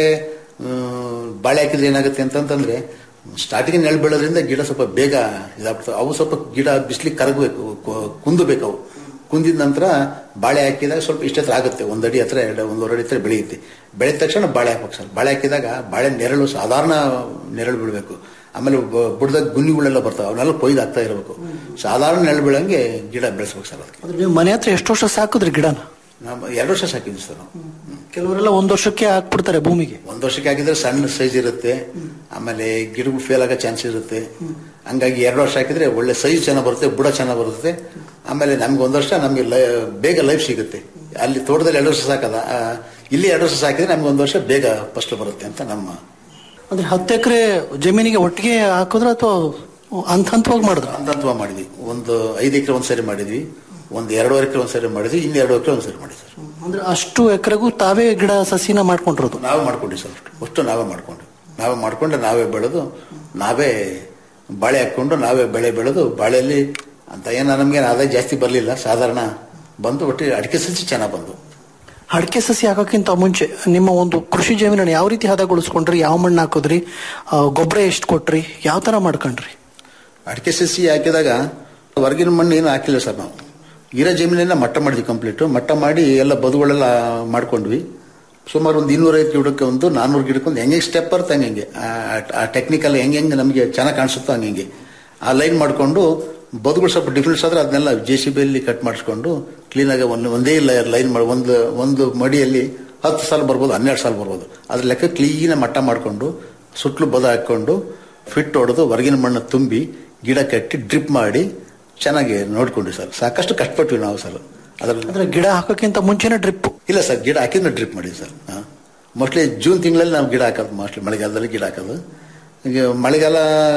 ಬಾಳೆ ಹಾಕಿದ್ರೆ ಏನಾಗುತ್ತೆ ಅಂತಂತಂದ್ರೆ ಸ್ಟಾರ್ಟಿಂಗ್ ನೆರಳು ಬೀಳೋದ್ರಿಂದ ಗಿಡ ಸ್ವಲ್ಪ ಬೇಗ ಇದಾಗ್ಬಿಡ್ತವೆ ಅವು ಸ್ವಲ್ಪ ಗಿಡ ಬಿಸಿಲಿಗೆ ಕರಗಬೇಕು ಕುಂದಬೇಕು ಅವು ಕುಂದಿದ ನಂತರ ಬಾಳೆ ಹಾಕಿದಾಗ ಸ್ವಲ್ಪ ಇಷ್ಟ ಹತ್ರ ಆಗುತ್ತೆ ಒಂದು ಅಡಿ ಹತ್ರ ಎರಡು ಒಂದೂವರೆ ಅಡಿ ಹತ್ರ ಬೆಳೆಯುತ್ತೆ ಬೆಳೆದ ತಕ್ಷಣ ಬಾಳೆ ಹಾಕ್ಬೇಕು ಸರ್ ಬಾಳೆ ಹಾಕಿದಾಗ ಬಾಳೆ ನೆರಳು ಸಾಧಾರಣ ನೆರಳು ಬೀಳಬೇಕು ಆಮೇಲೆ ಬ- ಬುಡದಾಗ ಗುನ್ನಿಗಳೆಲ್ಲ ಬರ್ತಾವೆ ಅವನ್ನೆಲ್ಲ ಕೊಯ್ದು ಹಾಕ್ತಾ ಇರಬೇಕು ಸಾಧಾರಣ ನೆರಳು ಬೀಳಂಗೆ ಗಿಡ ಬೆಳೆಸ್ಬೇಕು ಸರ್ ಅದಕ್ಕೆ ಅಂದ್ರೆ ನೀವು ಮನೆ ಹತ್ರ ಎಷ್ಟು ವರ್ಷ ಸಾಕಿದ್ರಿ ಗಿಡನ ನಾವು ಎರಡು ವರ್ಷ ಸಾಕಿದ್ವಿ ಸರ್ ನಾವು ಕೆಲವರೆಲ್ಲ ಒಂದ್ ವರ್ಷಕ್ಕೆ ಹಾಕ್ಬಿಡ್ತಾರೆ ಭೂಮಿಗೆ ಒಂದು ವರ್ಷಕ್ಕೆ ಹಾಕಿದ್ರೆ ಸಣ್ಣ ಸೈಜ್ ಇರುತ್ತೆ ಆಮೇಲೆ ಗಿಡಗಳು ಫೇಲ್ ಆಗೋ ಚಾನ್ಸ್ ಇರುತ್ತೆ ಹಂಗಾಗಿ ಎರಡು ವರ್ಷ ಹಾಕಿದ್ರೆ ಒಳ್ಳೆ ಸೈಜ್ ಚೆನ್ನಾಗಿ ಬರುತ್ತೆ ಬುಡ ಚೆನ್ನಾಗಿ ಬರುತ್ತೆ ಆಮೇಲೆ ನಮ್ಗೆ ಒಂದು ವರ್ಷ ನಮಗೆ ಬೇಗ ಲೈಫ್ ಸಿಗುತ್ತೆ ಅಲ್ಲಿ ತೋಟದಲ್ಲಿ ಎರಡು ವರ್ಷ ಸಾಕದ ಆ, ಇಲ್ಲಿ ಎರಡು ವರ್ಷ ಸಾಕಿದ್ರೆ ನಮ್ಗೆ ಒಂದು ವರ್ಷ ಬೇಗ ಫಸ್ಟ್ ಬರುತ್ತೆ ಅಂತ ನಮ್ಮ ಅಂದ್ರೆ ಹತ್ತು ಎಕರೆ ಜಮೀನಿಗೆ ಒಟ್ಟಿಗೆ ಹಾಕಿದ್ರ ಅಥವಾ ಹಂತ ಹಂತವಾಗಿ ಮಾಡಿದ್ರ ಹಂತ ಹಂತವಾಗಿ ಮಾಡಿದ್ವಿ ಒಂದು ಐದು ಎಕರೆ ಒಂದ್ಸರಿ ಮಾಡಿದ್ವಿ ಒಂದು ಎರಡೂವರೆ ಎಕರೆ ಒಂದ್ಸರಿ ಮಾಡಿದ್ವಿ ಇನ್ನು ಎರಡು ಎಕರೆ ಒಂದ್ಸರಿ ಮಾಡಿದ್ವಿ ಸರ್ ಅಂದ್ರೆ ಅಷ್ಟು ಎಕರೆಗೂ ತಾವೇ ಗಿಡ ಸಸಿನ ಮಾಡ್ಕೊಂಡಿರೋದು ನಾವೇ ಮಾಡ್ಕೊಂಡ್ವಿ ಸರ್ ಅಷ್ಟು ಅಷ್ಟು ನಾವೇ ಮಾಡ್ಕೊಂಡು ನಾವೇ ಮಾಡ್ಕೊಂಡು ನಾವೇ ಬೆಳೆದು ನಾವೇ ಬಾಳೆ ಹಾಕೊಂಡು ನಾವೇ ಬೆಳೆ ಬೆಳೆದು ಬಾಳೆಯಲ್ಲಿ ಅಂತ ಏನೋ ನಮ್ಗೆ ಆದಾಯ ಜಾಸ್ತಿ ಬರಲಿಲ್ಲ ಸಾಧಾರಣ ಬಂದು ಒಟ್ಟಿಗೆ ಅಡಿಕೆ ಸಸಿ ಚೆನ್ನಾಗಿ ಬಂದು ಅಡಿಕೆ ಸಸಿ ಹಾಕೋಕ್ಕಿಂತ ಮುಂಚೆ ನಿಮ್ಮ ಒಂದು ಕೃಷಿ ಜಮೀನನ್ನು ಯಾವ ರೀತಿ ಹದಗೊಳಿಸ್ಕೊಂಡ್ರಿ ಯಾವ ಮಣ್ಣು ಹಾಕಿದ್ರಿ ಆ, ಗೊಬ್ಬರ ಎಷ್ಟು ಕೊಟ್ರಿ ಯಾವ ತರ ಮಾಡ್ಕೊಂಡ್ರಿ ಅಡಿಕೆ ಸಸಿ ಹಾಕಿದಾಗ ಹೊರಗಿನ ಮಣ್ಣು ಏನು ಹಾಕಿಲ್ಲ ಸರ್ ನಾವು ಇರೋ ಜಮೀನೆಲ್ಲ ಮಟ್ಟ ಮಾಡಿದ್ವಿ ಕಂಪ್ಲೀಟು ಮಟ್ಟ ಮಾಡಿ ಎಲ್ಲ ಬದುಗಳೆಲ್ಲ ಮಾಡ್ಕೊಂಡ್ವಿ ಸುಮಾರು ಒಂದು ಇನ್ನೂರೈದು ಗಿಡಕ್ಕೆ ಒಂದು ನಾನ್ನೂರು ಗಿಡಕ್ಕೆ ಒಂದು ಹೆಂಗೆ ಸ್ಟೆಪ್ ಬರುತ್ತೆ ಹಂಗೆ ಆ ಟೆಕ್ನಿಕಲ್ ಹೆಂಗೆ ಹೆಂಗೆ ನಮಗೆ ಚೆನ್ನಾಗಿ ಕಾಣಿಸುತ್ತೋ ಹಂಗೆ ಆ ಲೈನ್ ಮಾಡಿಕೊಂಡು ಬದುಗಳು ಸ್ವಲ್ಪ ಡಿಫ್ರೆನ್ಸ್ ಆದ್ರೆ ಅದನ್ನೆಲ್ಲ ಜೆ ಸಿ ಬಿಯಲ್ಲಿ ಕಟ್ ಮಾಡಿಸ್ಕೊಂಡು ಕ್ಲೀನಾಗಿ ಒಂದು ಒಂದೇ ಲೈನ್ ಮಾಡಿ ಒಂದು ಒಂದು ಮಡಿಯಲ್ಲಿ ಹತ್ತು ಸಾಲ ಬರ್ಬೋದು ಹನ್ನೆರಡು ಸಾಲ ಬರ್ಬೋದು ಅದ್ರ ಲೆಕ್ಕ ಕ್ಲೀನ ಮಟ್ಟ ಮಾಡಿಕೊಂಡು ಸುತ್ತಲೂ ಬದ ಹಾಕ್ಕೊಂಡು ಫಿಟ್ ಹೊಡೆದು ಹೊರಗಿನ ಮಣ್ಣು ತುಂಬಿ ಗಿಡ ಕಟ್ಟಿ ಡ್ರಿಪ್ ಮಾಡಿ ಚೆನ್ನಾಗಿ ನೋಡ್ಕೊಂಡ್ವಿ ಸರ್ ಸಾಕಷ್ಟು ಕಷ್ಟಪಟ್ವಿ ನಾವು ಸರ್ ಅದ್ರಲ್ಲಿ ಅಂದ್ರೆ ಗಿಡ ಹಾಕೋಕ್ಕಿಂತ ಮುಂಚೆನೆ ಡ್ರಿಪ್ ಇಲ್ಲ ಸರ್ ಗಿಡ ಹಾಕಿದ್ರೆ ಡ್ರಿಪ್ ಮಾಡಿದ್ವಿ ಸರ್ ಮೋಸ್ಟ್ಲಿ ಜೂನ್ ತಿಂಗಳಲ್ಲಿ ನಾವು ಗಿಡ ಹಾಕೋದು ಮೋಸ್ಟ್ಲಿ ಮಳೆಗಾಲದಲ್ಲಿ ಗಿಡ ಹಾಕೋದು ಈಗ ಮಳೆಗಾಲ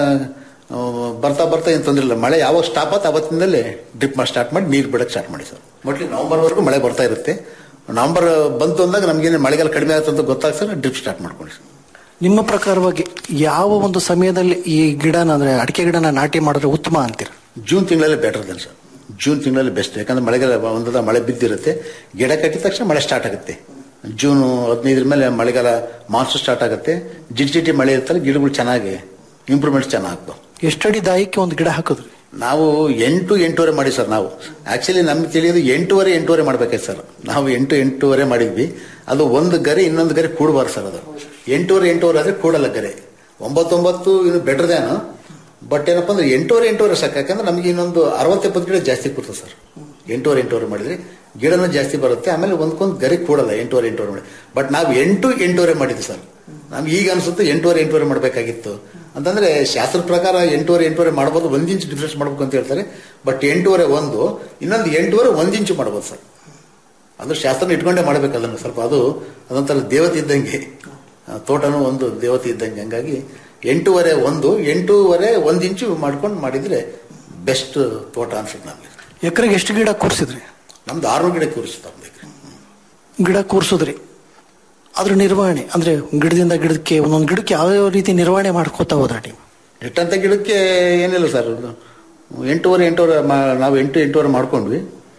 ಆ, ಬರ್ತಾ ಬರ್ತಾ ಏನು ತೊಂದರೆ ಇಲ್ಲ ಮಳೆ ಯಾವಾಗ ಸ್ಟಾಪ್ ಆತ ಅವತ್ತಿಂದಲೇ ಡ್ರಿಪ್ ಮಾಡಿ ಸ್ಟಾರ್ಟ್ ಮಾಡಿ ನೀರು ಬಿಡಕ್ಕೆ ಸ್ಟಾರ್ಟ್ ಮಾಡಿ ಸರ್ ಮೋಸ್ಟ್ಲಿ ನವಂಬರ್ವರೆಗೂ ಮಳೆ ಬರ್ತಾ ಇರುತ್ತೆ ನವಂಬರ್ ಬಂತು ಅಂದಾಗ ನಮ್ಗೇನು ಮಳೆಗಾಲ ಕಡಿಮೆ ಆಗುತ್ತೆ ಅಂತ ಗೊತ್ತಾಗ ಸರ್ ಡ್ರಿಪ್ ಸ್ಟಾರ್ಟ್ ಮಾಡ್ಕೊಂಡ್ವಿ ನಿಮ್ಮ ಪ್ರಕಾರವಾಗಿ ಯಾವ ಒಂದು ಸಮಯದಲ್ಲಿ ಈ ಗಿಡನ ಅಂದ್ರೆ ಅಡಿಕೆ ಗಿಡನ ನಾಟಿ ಮಾಡಿದ್ರೆ ಉತ್ತಮ ಅಂತೀರ ಜೂನ್ ತಿಂಗಳಲ್ಲಿ ಬೆಟರ್ ದನ್ ಸರ್ ಜೂನ್ ತಿಂಗಳಲ್ಲಿ ಬೆಸ್ಟ್ ಯಾಕಂದ್ರೆ ಮಳೆಗಾಲ ಒಂದದ ಮಳೆ ಬಿದ್ದಿರುತ್ತೆ ಗಿಡ ಕಟ್ಟಿದ ತಕ್ಷಣ ಮಳೆ ಸ್ಟಾರ್ಟ್ ಆಗುತ್ತೆ ಜೂನ್ ಹದಿನೈದರ ಮೇಲೆ ಮಳೆಗಾಲ ಮಾನ್ಸೂನ್ ಸ್ಟಾರ್ಟ್ ಆಗುತ್ತೆ ಜಿಟಿ ಜಿಟಿ ಮಳೆ ಇರ್ತಾರೆ ಗಿಡಗಳು ಚೆನ್ನಾಗಿ ಇಂಪ್ರೂವ್ಮೆಂಟ್ ಚೆನ್ನಾಗ್ತವೆ ಎಷ್ಟಡಿ ದಾಯಕ್ಕೆ ಒಂದು ಗಿಡ ಹಾಕಿದ್ರಿ ನಾವು ಎಂಟು ಎಂಟೂವರೆ ಮಾಡಿ ಸರ್ ನಾವು ಆಕ್ಚುಲಿ ನಮ್ಗೆ ತಿಳಿಯೋದು ಎಂಟೂವರೆ ಎಂಟೂವರೆ ಮಾಡ್ಬೇಕಾಯ್ತು ಸರ್ ನಾವು ಎಂಟು ಎಂಟೂವರೆ ಮಾಡಿದ್ವಿ ಅದು ಒಂದು ಗರಿ ಇನ್ನೊಂದು ಗರಿ ಕೂಡಬಾರ್ದು ಸರ್ ಅದು ಎಂಟೂವರೆ ಎಂಟೂವರೆ ಆದ್ರೆ ಕೂಡಲ್ಲ ಗರಿ ಒಂಬತ್ತೊಂಬತ್ತು ಇನ್ನು ಬೆಟರ್ ದೇನು ಬಟ್ ಏನಪ್ಪ ಅಂದ್ರೆ ಎಂಟೂವರೆ ಎಂಟೂವರೆ ಸಾಕು ಯಾಕಂದ್ರೆ ನಮಗೆ ಇನ್ನೊಂದು ಅರವತ್ತೆಪ್ಪತ್ತು ಗಿಡ ಜಾಸ್ತಿ ಕೊಡ್ತದೆ ಸರ್ ಎಂಟೂವರೆ ಎಂಟೂವರೆ ಮಾಡಿದ್ರೆ ಗಿಡನೂ ಜಾಸ್ತಿ ಬರುತ್ತೆ ಆಮೇಲೆ ಒಂದ್ಕೊಂದು ಗರಿ ಕೂಡಲ್ಲ ಎಂಟೂವರೆ ಎಂಟೂವರೆ ಮಾಡಿ ಬಟ್ ನಾವು ಎಂಟು ಎಂಟೂವರೆ ಮಾಡಿದ್ವಿ ಸರ್ ನಮ್ಗೆ ಈಗ ಅನ್ಸುತ್ತೆ ಎಂಟೂವರೆ ಎಂಟೂವರೆ ಮಾಡಬೇಕಾಗಿತ್ತು ಅಂತಂದ್ರೆ ಶಾಸ್ತ್ರ ಪ್ರಕಾರ ಎಂಟೂವರೆ ಎಂಟೂವರೆ ಮಾಡ್ಬೋದು ಒಂದ್ ಇಂಚ್ ಡಿಫ್ರೆನ್ಸ್ ಮಾಡ್ಬೇಕು ಅಂತ ಹೇಳ್ತಾರೆ ಬಟ್ ಎಂಟೂವರೆ ಒಂದು ಇನ್ನೊಂದು ಎಂಟೂವರೆ ಒಂದ್ ಇಂಚು ಮಾಡ್ಬೋದು ಸರ್ ಅದು ಶಾಸ್ತ್ರ ಇಟ್ಕೊಂಡೇ ಮಾಡ್ಬೇಕು ಅದನ್ನು ಸ್ವಲ್ಪ ಅದು ಅದೊಂಥರ ದೇವತೆ ಇದ್ದಂಗೆ ಆ, ತೋಟನೂ ಒಂದು ದೇವತೆ ಇದ್ದಂಗೆ ಹಂಗಾಗಿ ಎಂಟೂವರೆ ಒಂದು ಎಂಟೂವರೆ ಒಂದ್ ಇಂಚು ಮಾಡ್ಕೊಂಡು ಮಾಡಿದ್ರೆ ಬೆಸ್ಟ್ ತೋಟ ಅನ್ಸುತ್ತೆ ನಮಗೆ ಎಕರೆಗೆ ಎಷ್ಟು ಗಿಡ ಕೂರಿಸಿದ್ರಿ ನಮ್ದು ಆರ್ನೂರು ಗಿಡ ಕೂರಿಸ್ತಾವ ಗಿಡ ಕೂರಿಸಿದ್ರಿ ಅದ್ರ ನಿರ್ವಹಣೆ ಅಂದ್ರೆ ಗಿಡದಿಂದ ಗಿಡಕ್ಕೆ ಒಂದೊಂದು ಗಿಡಕ್ಕೆ ಯಾವ ರೀತಿ ನಿರ್ವಹಣೆ ಮಾಡ್ಕೋತಾ ಹೋದ್ರಿ ನೀವು ಇಟ್ಟಂತ ಗಿಡಕ್ಕೆ ಏನಿಲ್ಲ ಸರ್ ಎಂಟೂವರೆ ಎಂಟೂವರೆ ಮಾ- ನಾವು ಎಂಟು ಎಂಟೂವರೆ ಮಾಡ್ಕೊಂಡ್ವಿ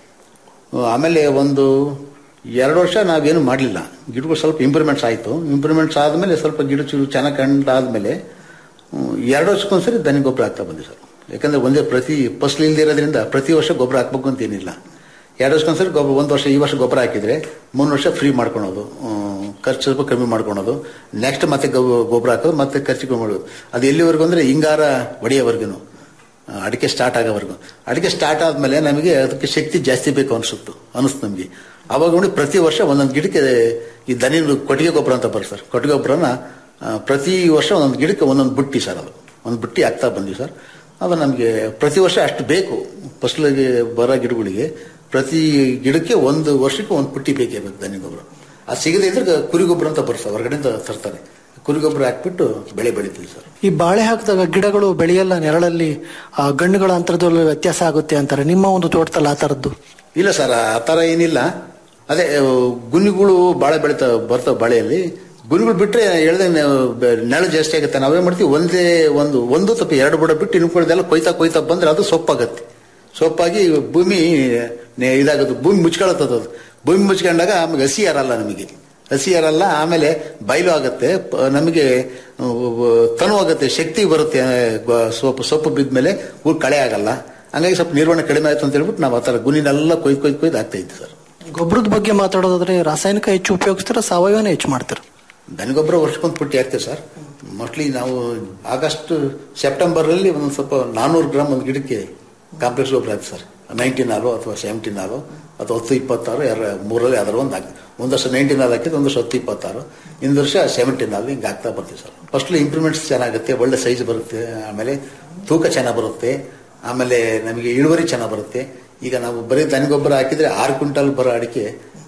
ಆಮೇಲೆ ಒಂದು ಎರಡು ವರ್ಷ ನಾವೇನು ಮಾಡಲಿಲ್ಲ ಗಿಡಗಳು ಸ್ವಲ್ಪ ಇಂಪ್ರೂವ್ಮೆಂಟ್ಸ್ ಆಯಿತು ಇಂಪ್ರೂವ್ಮೆಂಟ್ಸ್ ಆದಮೇಲೆ ಸ್ವಲ್ಪ ಗಿಡ ಚೂರು ಚೆನ್ನಾಗಿ ಕಂಡಾದ್ಮೇಲೆ ಹ್ಮ್, ಎರಡು ವರ್ಷಕ್ಕೊಂದ್ಸರಿ ದನಿ ಗೊಬ್ಬರ ಹಾಕ್ತಾ ಬಂದ್ವಿ ಸರ್ ಯಾಕಂದ್ರೆ ಒಂದೇ ಪ್ರತಿ ಫಸಲು ಇಲ್ದಿರೋದ್ರಿಂದ ಪ್ರತಿ ವರ್ಷ ಗೊಬ್ಬರ ಹಾಕ್ಬೇಕು ಅಂತ ಏನಿಲ್ಲ ಎರಡು ವರ್ಷಕ್ಕೊಂದ್ಸರಿ ಗೊಬ್ಬರ ಒಂದು ವರ್ಷ ಈ ವರ್ಷ ಗೊಬ್ಬರ ಹಾಕಿದ್ರೆ ಮುಂದೆ ವರ್ಷ ಫ್ರೀ ಮಾಡ್ಕೊಳೋದು ಹ್ಮ್, ಖರ್ಚು ಸ್ವಲ್ಪ ಕಮ್ಮಿ ಮಾಡ್ಕೊಳೋದು ನೆಕ್ಸ್ಟ್ ಮತ್ತೆ ಗೊ- ಗೊಬ್ಬರ ಹಾಕೋದು ಮತ್ತೆ ಖರ್ಚು ಕಮ್ಮಿ ಮಾಡೋದು ಅದು ಎಲ್ಲಿವರೆಗೂ ಅಂದ್ರೆ ಹಿಂಗಾರ ಹೊಡೆಯೋವರೆಗೂ ಅಡಿಕೆ ಸ್ಟಾರ್ಟ್ ಆಗೋವರೆಗೂ ಅಡಿಕೆ ಸ್ಟಾರ್ಟ್ ಆದ್ಮೇಲೆ ನಮಗೆ ಅದಕ್ಕೆ ಶಕ್ತಿ ಜಾಸ್ತಿ ಬೇಕು ಅನಿಸುತ್ತು ಅನಿಸ್ತು ನಮಗೆ ಅವಾಗ ನೋಡಿ ಪ್ರತಿ ವರ್ಷ ಒಂದೊಂದು ಗಿಡಕ್ಕೆ ಈ ದನಿ ಕೊಟ್ಟಿಗೆ ಗೊಬ್ಬರ ಅಂತ ಬರುತ್ತೆ ಸರ್ ಕೊಟ್ಟಿಗೆ ಗೊಬ್ಬರನ ಆ, ಪ್ರತಿ ವರ್ಷ ಒಂದೊಂದು ಗಿಡಕ್ಕೆ ಒಂದೊಂದು ಬುಟ್ಟಿ ಸರ್ ಅದು ಒಂದು ಬುಟ್ಟಿ ಹಾಕ್ತಾ ಬಂದ್ವಿ ಸರ್ ಅದು ನಮಗೆ ಪ್ರತಿ ವರ್ಷ ಅಷ್ಟು ಬೇಕು ಫಸಲಿಗೆ ಬರೋ ಗಿಡಗಳಿಗೆ ಪ್ರತಿ ಗಿಡಕ್ಕೆ ಒಂದು ವರ್ಷಕ್ಕೆ ಒಂದು ಪುಟ್ಟಿ ಬೇಕೇ ಬೇಕು ದನಿ ಗೊಬ್ಬರ ಅದು ಸಿಗದೇ ಇದ್ರೆ ಕುರಿ ಗೊಬ್ಬರ ಅಂತ ಬರುತ್ತೆ ಹೊರಗಡೆಯಿಂದ ತರ್ತಾರೆ ಕುರಿ ಗೊಬ್ಬರ ಹಾಕ್ಬಿಟ್ಟು ಬೆಳೆ ಬೆಳಿತೀವಿ ಸರ್ ಈ ಬಾಳೆ ಹಾಕಿದಾಗ ಗಿಡಗಳು ಬೆಳೆಯಲ್ಲ ನೆರಳಲ್ಲಿ ಆ ಗಣ್ಣುಗಳ ಅಂತರದಲ್ಲಿ ವ್ಯತ್ಯಾಸ ಆಗುತ್ತೆ ಅಂತಾರೆ ನಿಮ್ಮ ಒಂದು ತೋಟದಲ್ಲಿ ಆ ತರದ್ದು ಇಲ್ಲ ಸರ್ ಆ ಥರ ಏನಿಲ್ಲ ಅದೇ ಆ, ಗುಣಿಗಳು ಬಾಳೆ ಬೆಳಿತಾ ಬರ್ತಾವ ಬಾಳೆಯಲ್ಲಿ ಗುಣಿಗಳು ಬಿಟ್ರೆ ಹೇಳ್ದೆ ನೆಳ ಜಾಸ್ತಿ ಆಗುತ್ತೆ ನಾವೇನ್ ಮಾಡ್ತೀವಿ ಒಂದೇ ಒಂದು ಒಂದು ತಪ್ಪು ಎರಡು ಬುಡ ಬಿಟ್ಟು ಇನ್ಕೊಳ್ಳೋದೆಲ್ಲ ಕೊಯ್ತಾ ಕೊಯ್ತಾ ಬಂದ್ರೆ ಅದು ಸೊಪ್ಪಾಗತ್ತೆ ಸೊಪ್ಪಾಗಿ ಭೂಮಿ ನೆ- ಇದಾಗುತ್ತೆ ಭೂಮಿ ಮುಚ್ಕೊಳತ್ತದ ಅದು ಭೂಮಿ ಮುಚ್ಕೊಂಡಾಗ ಆಮೇಲೆ ಹಸಿ ಯಾರಲ್ಲ ನಮಗೆ ಹಸಿ ಯಾರಲ್ಲ ಆಮೇಲೆ ಬಯಲು ಆಗುತ್ತೆ ಪ- ನಮಗೆ ಆ, ತನು ಆಗುತ್ತೆ ಶಕ್ತಿ ಬರುತ್ತೆ ಆ, ಗ- ಸೊಪ್ಪು ಸೊಪ್ಪು ಬಿದ್ಮೇಲೆ ಊರು ಕಳೆ ಆಗಲ್ಲ ಹಂಗಾಗಿ ಸ್ವಲ್ಪ ನಿರ್ವಹಣೆ ಕಡಿಮೆ ಆಯ್ತು ಅಂತ ಹೇಳ್ಬಿಟ್ಟು ನಾವು ಆ ಥರ ಗುಣಿನೆಲ್ಲ ಕೊಯ್ದು ಕೊಯ್ದು ಕೊಯ್ದು ಆಗ್ತಾ ಇದ್ವಿ ಸರ್ ಗೊಬ್ಬರದ ಬಗ್ಗೆ ಮಾತಾಡೋದಾದ್ರೆ ರಾಸಾಯನಿಕ ಹೆಚ್ಚು ಉಪಯೋಗಿಸ್ತಾರ ಸಾವಯವನೇ ಹೆಚ್ಚು ಮಾಡ್ತಾರೆ ದನಗೊಬ್ಬರ ವರ್ಷಕ್ಕೊಂದು ಪುಟ್ಟಿ ಹಾಕ್ತೇವೆ ಸರ್ ಮೋಸ್ಟ್ಲಿ ನಾವು ಆಗಸ್ಟ್ ಸೆಪ್ಟೆಂಬರ್ ಅಲ್ಲಿ ಒಂದೊಂದು ಸ್ವಲ್ಪ ನಾನೂರು ಗ್ರಾಮ್ ಒಂದು ಗಿಡಕ್ಕೆ ಕಾಂಪ್ಲೆಕ್ಸ್ ಗೊಬ್ಬರ ಹಾಕ್ತೀವಿ ಸರ್ ನೈನ್ಟೀನ್ ಹಾಲು ಅಥವಾ ಸೆವೆಂಟೀನ್ ಹಾಲು ಅಥವಾ ಹತ್ತು ಇಪ್ಪತ್ತಾರು ಯಾರ ಮೂರಲ್ಲಿ ಯಾವ್ದಾರು ಒಂದು ಹಾಕಿ ಒಂದು ವರ್ಷ ನೈನ್ಟೀನ್ ಹಾಲು ಹಾಕಿದ್ದು ಒಂದು ವರ್ಷ ಹತ್ತು ಇಪ್ಪತ್ತಾರು ಇನ್ನೊಂದು ವರ್ಷ ಸೆವೆಂಟೀನ್ ಹಾಲು ಹಿಂಗೆ ಆಗ್ತಾ ಬರ್ತೀವಿ ಸರ್ ಫಸ್ಟ್ಲಿ ಇಂಪ್ರೂವ್ಮೆಂಟ್ಸ್ ಚೆನ್ನಾಗುತ್ತೆ ಒಳ್ಳೆ ಸೈಜ್ ಬರುತ್ತೆ ಆಮೇಲೆ ತೂಕ ಚೆನ್ನಾಗಿ ಬರುತ್ತೆ ಆಮೇಲೆ ನಮಗೆ ಇಳುವರಿ ಚೆನ್ನಾಗಿ ಬರುತ್ತೆ ಈಗ ನಾವು ಬರೀ ದನಗೊಬ್ಬರ ಹಾಕಿದ್ರೆ ಆರು ಕ್ವಿಂಟಲ್ ಬರೋ ಅಡಿಕೆ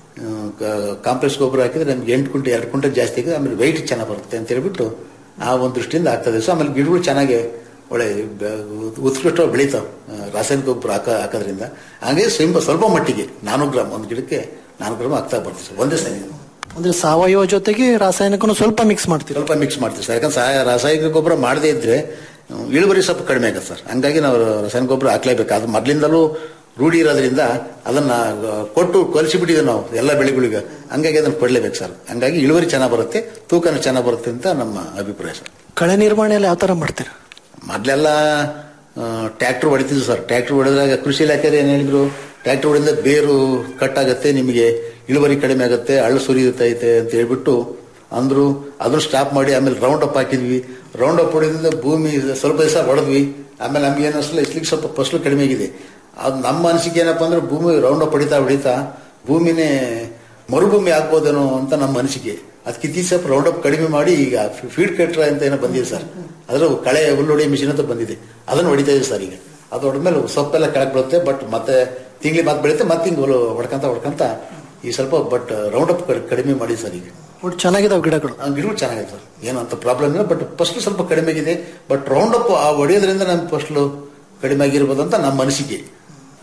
ಕಾಂಪ್ಲೆಕ್ಸ್ ಗೊಬ್ಬರ ಹಾಕಿದ್ರೆ ನಮ್ಗೆ ಎಂಟು ಕ್ವಿಂಟಲ್ ಎರಡು ಕ್ವಿಂಟಲ್ ಜಾಸ್ತಿ ಆಗಿದೆ ಆಮೇಲೆ ವೆಯ್ಟ್ ಚೆನ್ನಾಗಿ ಬರುತ್ತೆ ಅಂತ ಹೇಳ್ಬಿಟ್ಟು ಆ ಒಂದು ದೃಷ್ಟಿಯಿಂದ ಆಗ್ತದೆ ಸೊ ಆಮೇಲೆ ಗಿಡಗಳು ಚೆನ್ನಾಗಿ ಒಳ್ಳೆ ಬ- ಉತ್ಕೃಷ್ಟವಾಗಿ ಬೆಳೀತಾವೆ ರಾಸಾಯನಿಕ ಗೊಬ್ಬರ ಹಾಕ ಹಾಕೋದ್ರಿಂದ ಹಾಗೆ ಸ್ವಲ್ಪ ಸ್ವಲ್ಪ ಮಟ್ಟಿಗೆ ನಾನೂರು ಗ್ರಾಮ್ ಒಂದು ಗಿಡಕ್ಕೆ ನಾನೂರು ಗ್ರಾಮ್ ಆಗ್ತಾ ಬರ್ತದೆ ಸರ್ ಒಂದೇ ಸರಿ ಅಂದ್ರೆ ಸಾವಯವ ಜೊತೆಗೆ ರಾಸಾಯನಿಕನು ಸ್ವಲ್ಪ ಮಿಕ್ಸ್ ಮಾಡ್ತೀವಿ ಸ್ವಲ್ಪ ಮಿಕ್ಸ್ ಮಾಡ್ತೀವಿ ಸರ್ ಯಾಕಂದ್ರೆ ಸಾ- ರಾಸಾಯನಿಕ ಗೊಬ್ಬರ ಮಾಡದೇ ಇದ್ರೆ ಹ್ಮ್, ಇಳುವರಿ ಸ್ವಲ್ಪ ಕಡಿಮೆ ಆಗುತ್ತೆ ಸರ್ ಹಂಗಾಗಿ ನಾವು ರಾಸಾಯನಿಕ ಗೊಬ್ಬರ ಹಾಕ್ಲೇಬೇಕು ಅದು ಮೊದಲಿಂದಲೂ ರೂಢಿ ಇರೋದ್ರಿಂದ ಅದನ್ನ ಆ, ಕೊಟ್ಟು ಕಲಿಸಿಬಿಟ್ಟಿದ್ದೀವಿ ನಾವು ಎಲ್ಲ ಬೆಳೆಗಳಿಗೆ ಹಂಗಾಗಿ ಅದನ್ನ ಕೊಡ್ಲೇಬೇಕು ಸರ್ ಹಂಗಾಗಿ ಇಳುವರಿ ಚೆನ್ನಾಗಿ ಬರುತ್ತೆ ತೂಕನೂ ಚೆನ್ನಾಗಿ ಬರುತ್ತೆ ಅಂತ ನಮ್ಮ ಅಭಿಪ್ರಾಯ ಸರ್ ಕಳೆ ನಿರ್ವಹಣೆಯಲ್ಲಿ ಯಾವ ತರ ಮಾಡ್ತೀರಾ ಮೊದಲೆಲ್ಲ ಟ್ರ್ಯಾಕ್ಟರ್ ಹೊಡಿತಿದ್ವಿ ಸರ್ ಟ್ರ್ಯಾಕ್ಟರ್ ಹೊಡೆದಾಗ ಕೃಷಿ ಇಲಾಖೆ ಏನ್ ಹೇಳಿದ್ರು ಟ್ರ್ಯಾಕ್ಟರ್ ಹೊಡೆದ್ರೆ ಬೇರು ಕಟ್ಟಾಗತ್ತೆ ನಿಮಗೆ ಇಳುವರಿ ಕಡಿಮೆ ಆಗುತ್ತೆ ಹಳ್ಳು ಸುರಿಯುತ್ತೈತೆ ಅಂತ ಹೇಳ್ಬಿಟ್ಟು ಅಂದ್ರು ಅದನ್ನು ಸ್ಟಾಪ್ ಮಾಡಿ ಆಮೇಲೆ ರೌಂಡ್ ಅಪ್ ಹಾಕಿದ್ವಿ ರೌಂಡ್ ಅಪ್ ಹೊಡೆದಿಂದ ಭೂಮಿ ಸ್ವಲ್ಪ ದಿವಸ ಹೊಡೆದ್ವಿ ಆಮೇಲೆ ನಮ್ಗೆ ಏನು ಅನಿಸಲ್ಲ ಇಸ್ಲಿಕ್ಕೆ ಸ್ವಲ್ಪ ಫಸಲು ಕಡಿಮೆ ಆಗಿದೆ ಅದು ನಮ್ಮ ಅನಿಸಿಕೆ ಏನಪ್ಪಾ ಅಂದ್ರೆ ಭೂಮಿ ರೌಂಡ್ ಅಪ್ ಹೊಡಿತಾ ಹೊಡಿತಾ ಭೂಮಿನೇ ಮರುಭೂಮಿ ಆಗ್ಬೋದೇನೋ ಅಂತ ನಮ್ಮ ಅನಿಸಿಕೆ ಅದಕ್ಕೆ ಇತ್ತೀಚೆಗೆ ಸ್ವಲ್ಪ ರೌಂಡ್ ಅಪ್ ಕಡಿಮೆ ಮಾಡಿ ಈಗ ಫೀಡ್ ಕಟ್ರ ಅಂತ ಏನೋ ಬಂದಿದೆ ಸರ್ ಅದ್ರ ಕಳೆ ಹುಲ್ಲೊಡಿ ಮಿಷಿನ್ ಅಂತ ಬಂದಿದೆ ಅದನ್ನು ಹೊಡಿತಾ ಇದೆ ಸರ್ ಈಗ ಅದು ಹೊಡೆದ್ಮೇಲೆ ಸೊಪ್ಪೆಲ್ಲ ಕೆಳಗೆ ಬೀಳುತ್ತೆ ಬಟ್ ಮತ್ತೆ ತಿಂಗ್ಳಿ ಮತ್ತೆ ಬೆಳುತ್ತೆ ಮತ್ತೆ ಹಿಂಗೆ ಹುಲ್ಲು ಹೊಡ್ಕಂತ ಹೊಡ್ಕಂತ ಈ ಸ್ವಲ್ಪ ಬಟ್ ರೌಂಡ್ ಅಪ್ ಕಡಿಮೆ ಮಾಡಿ ಸರ್ ಈಗ ಒಟ್ಟು ಚೆನ್ನಾಗಿದಾವೆ ಗಿಡಗಳು ಆ ಗಿಡಗಳು ಚೆನ್ನಾಗಿದೆ ಸರ್ ಏನು ಅಂತ ಪ್ರಾಬ್ಲಮ್ ಇಲ್ಲ ಬಟ್ ಫಸ್ಟ್ ಸ್ವಲ್ಪ ಕಡಿಮೆ ಆಗಿದೆ ಬಟ್ ರೌಂಡ್ ಅಪ್ ಆ ಹೊಡೆಯೋದ್ರಿಂದ ನಮ್ಮ ಫಸ್ಲು ಕಡಿಮೆ ಆಗಿರ್ಬೋದು ಅಂತ ನಮ್ಮ ಅನಿಸಿಕೆ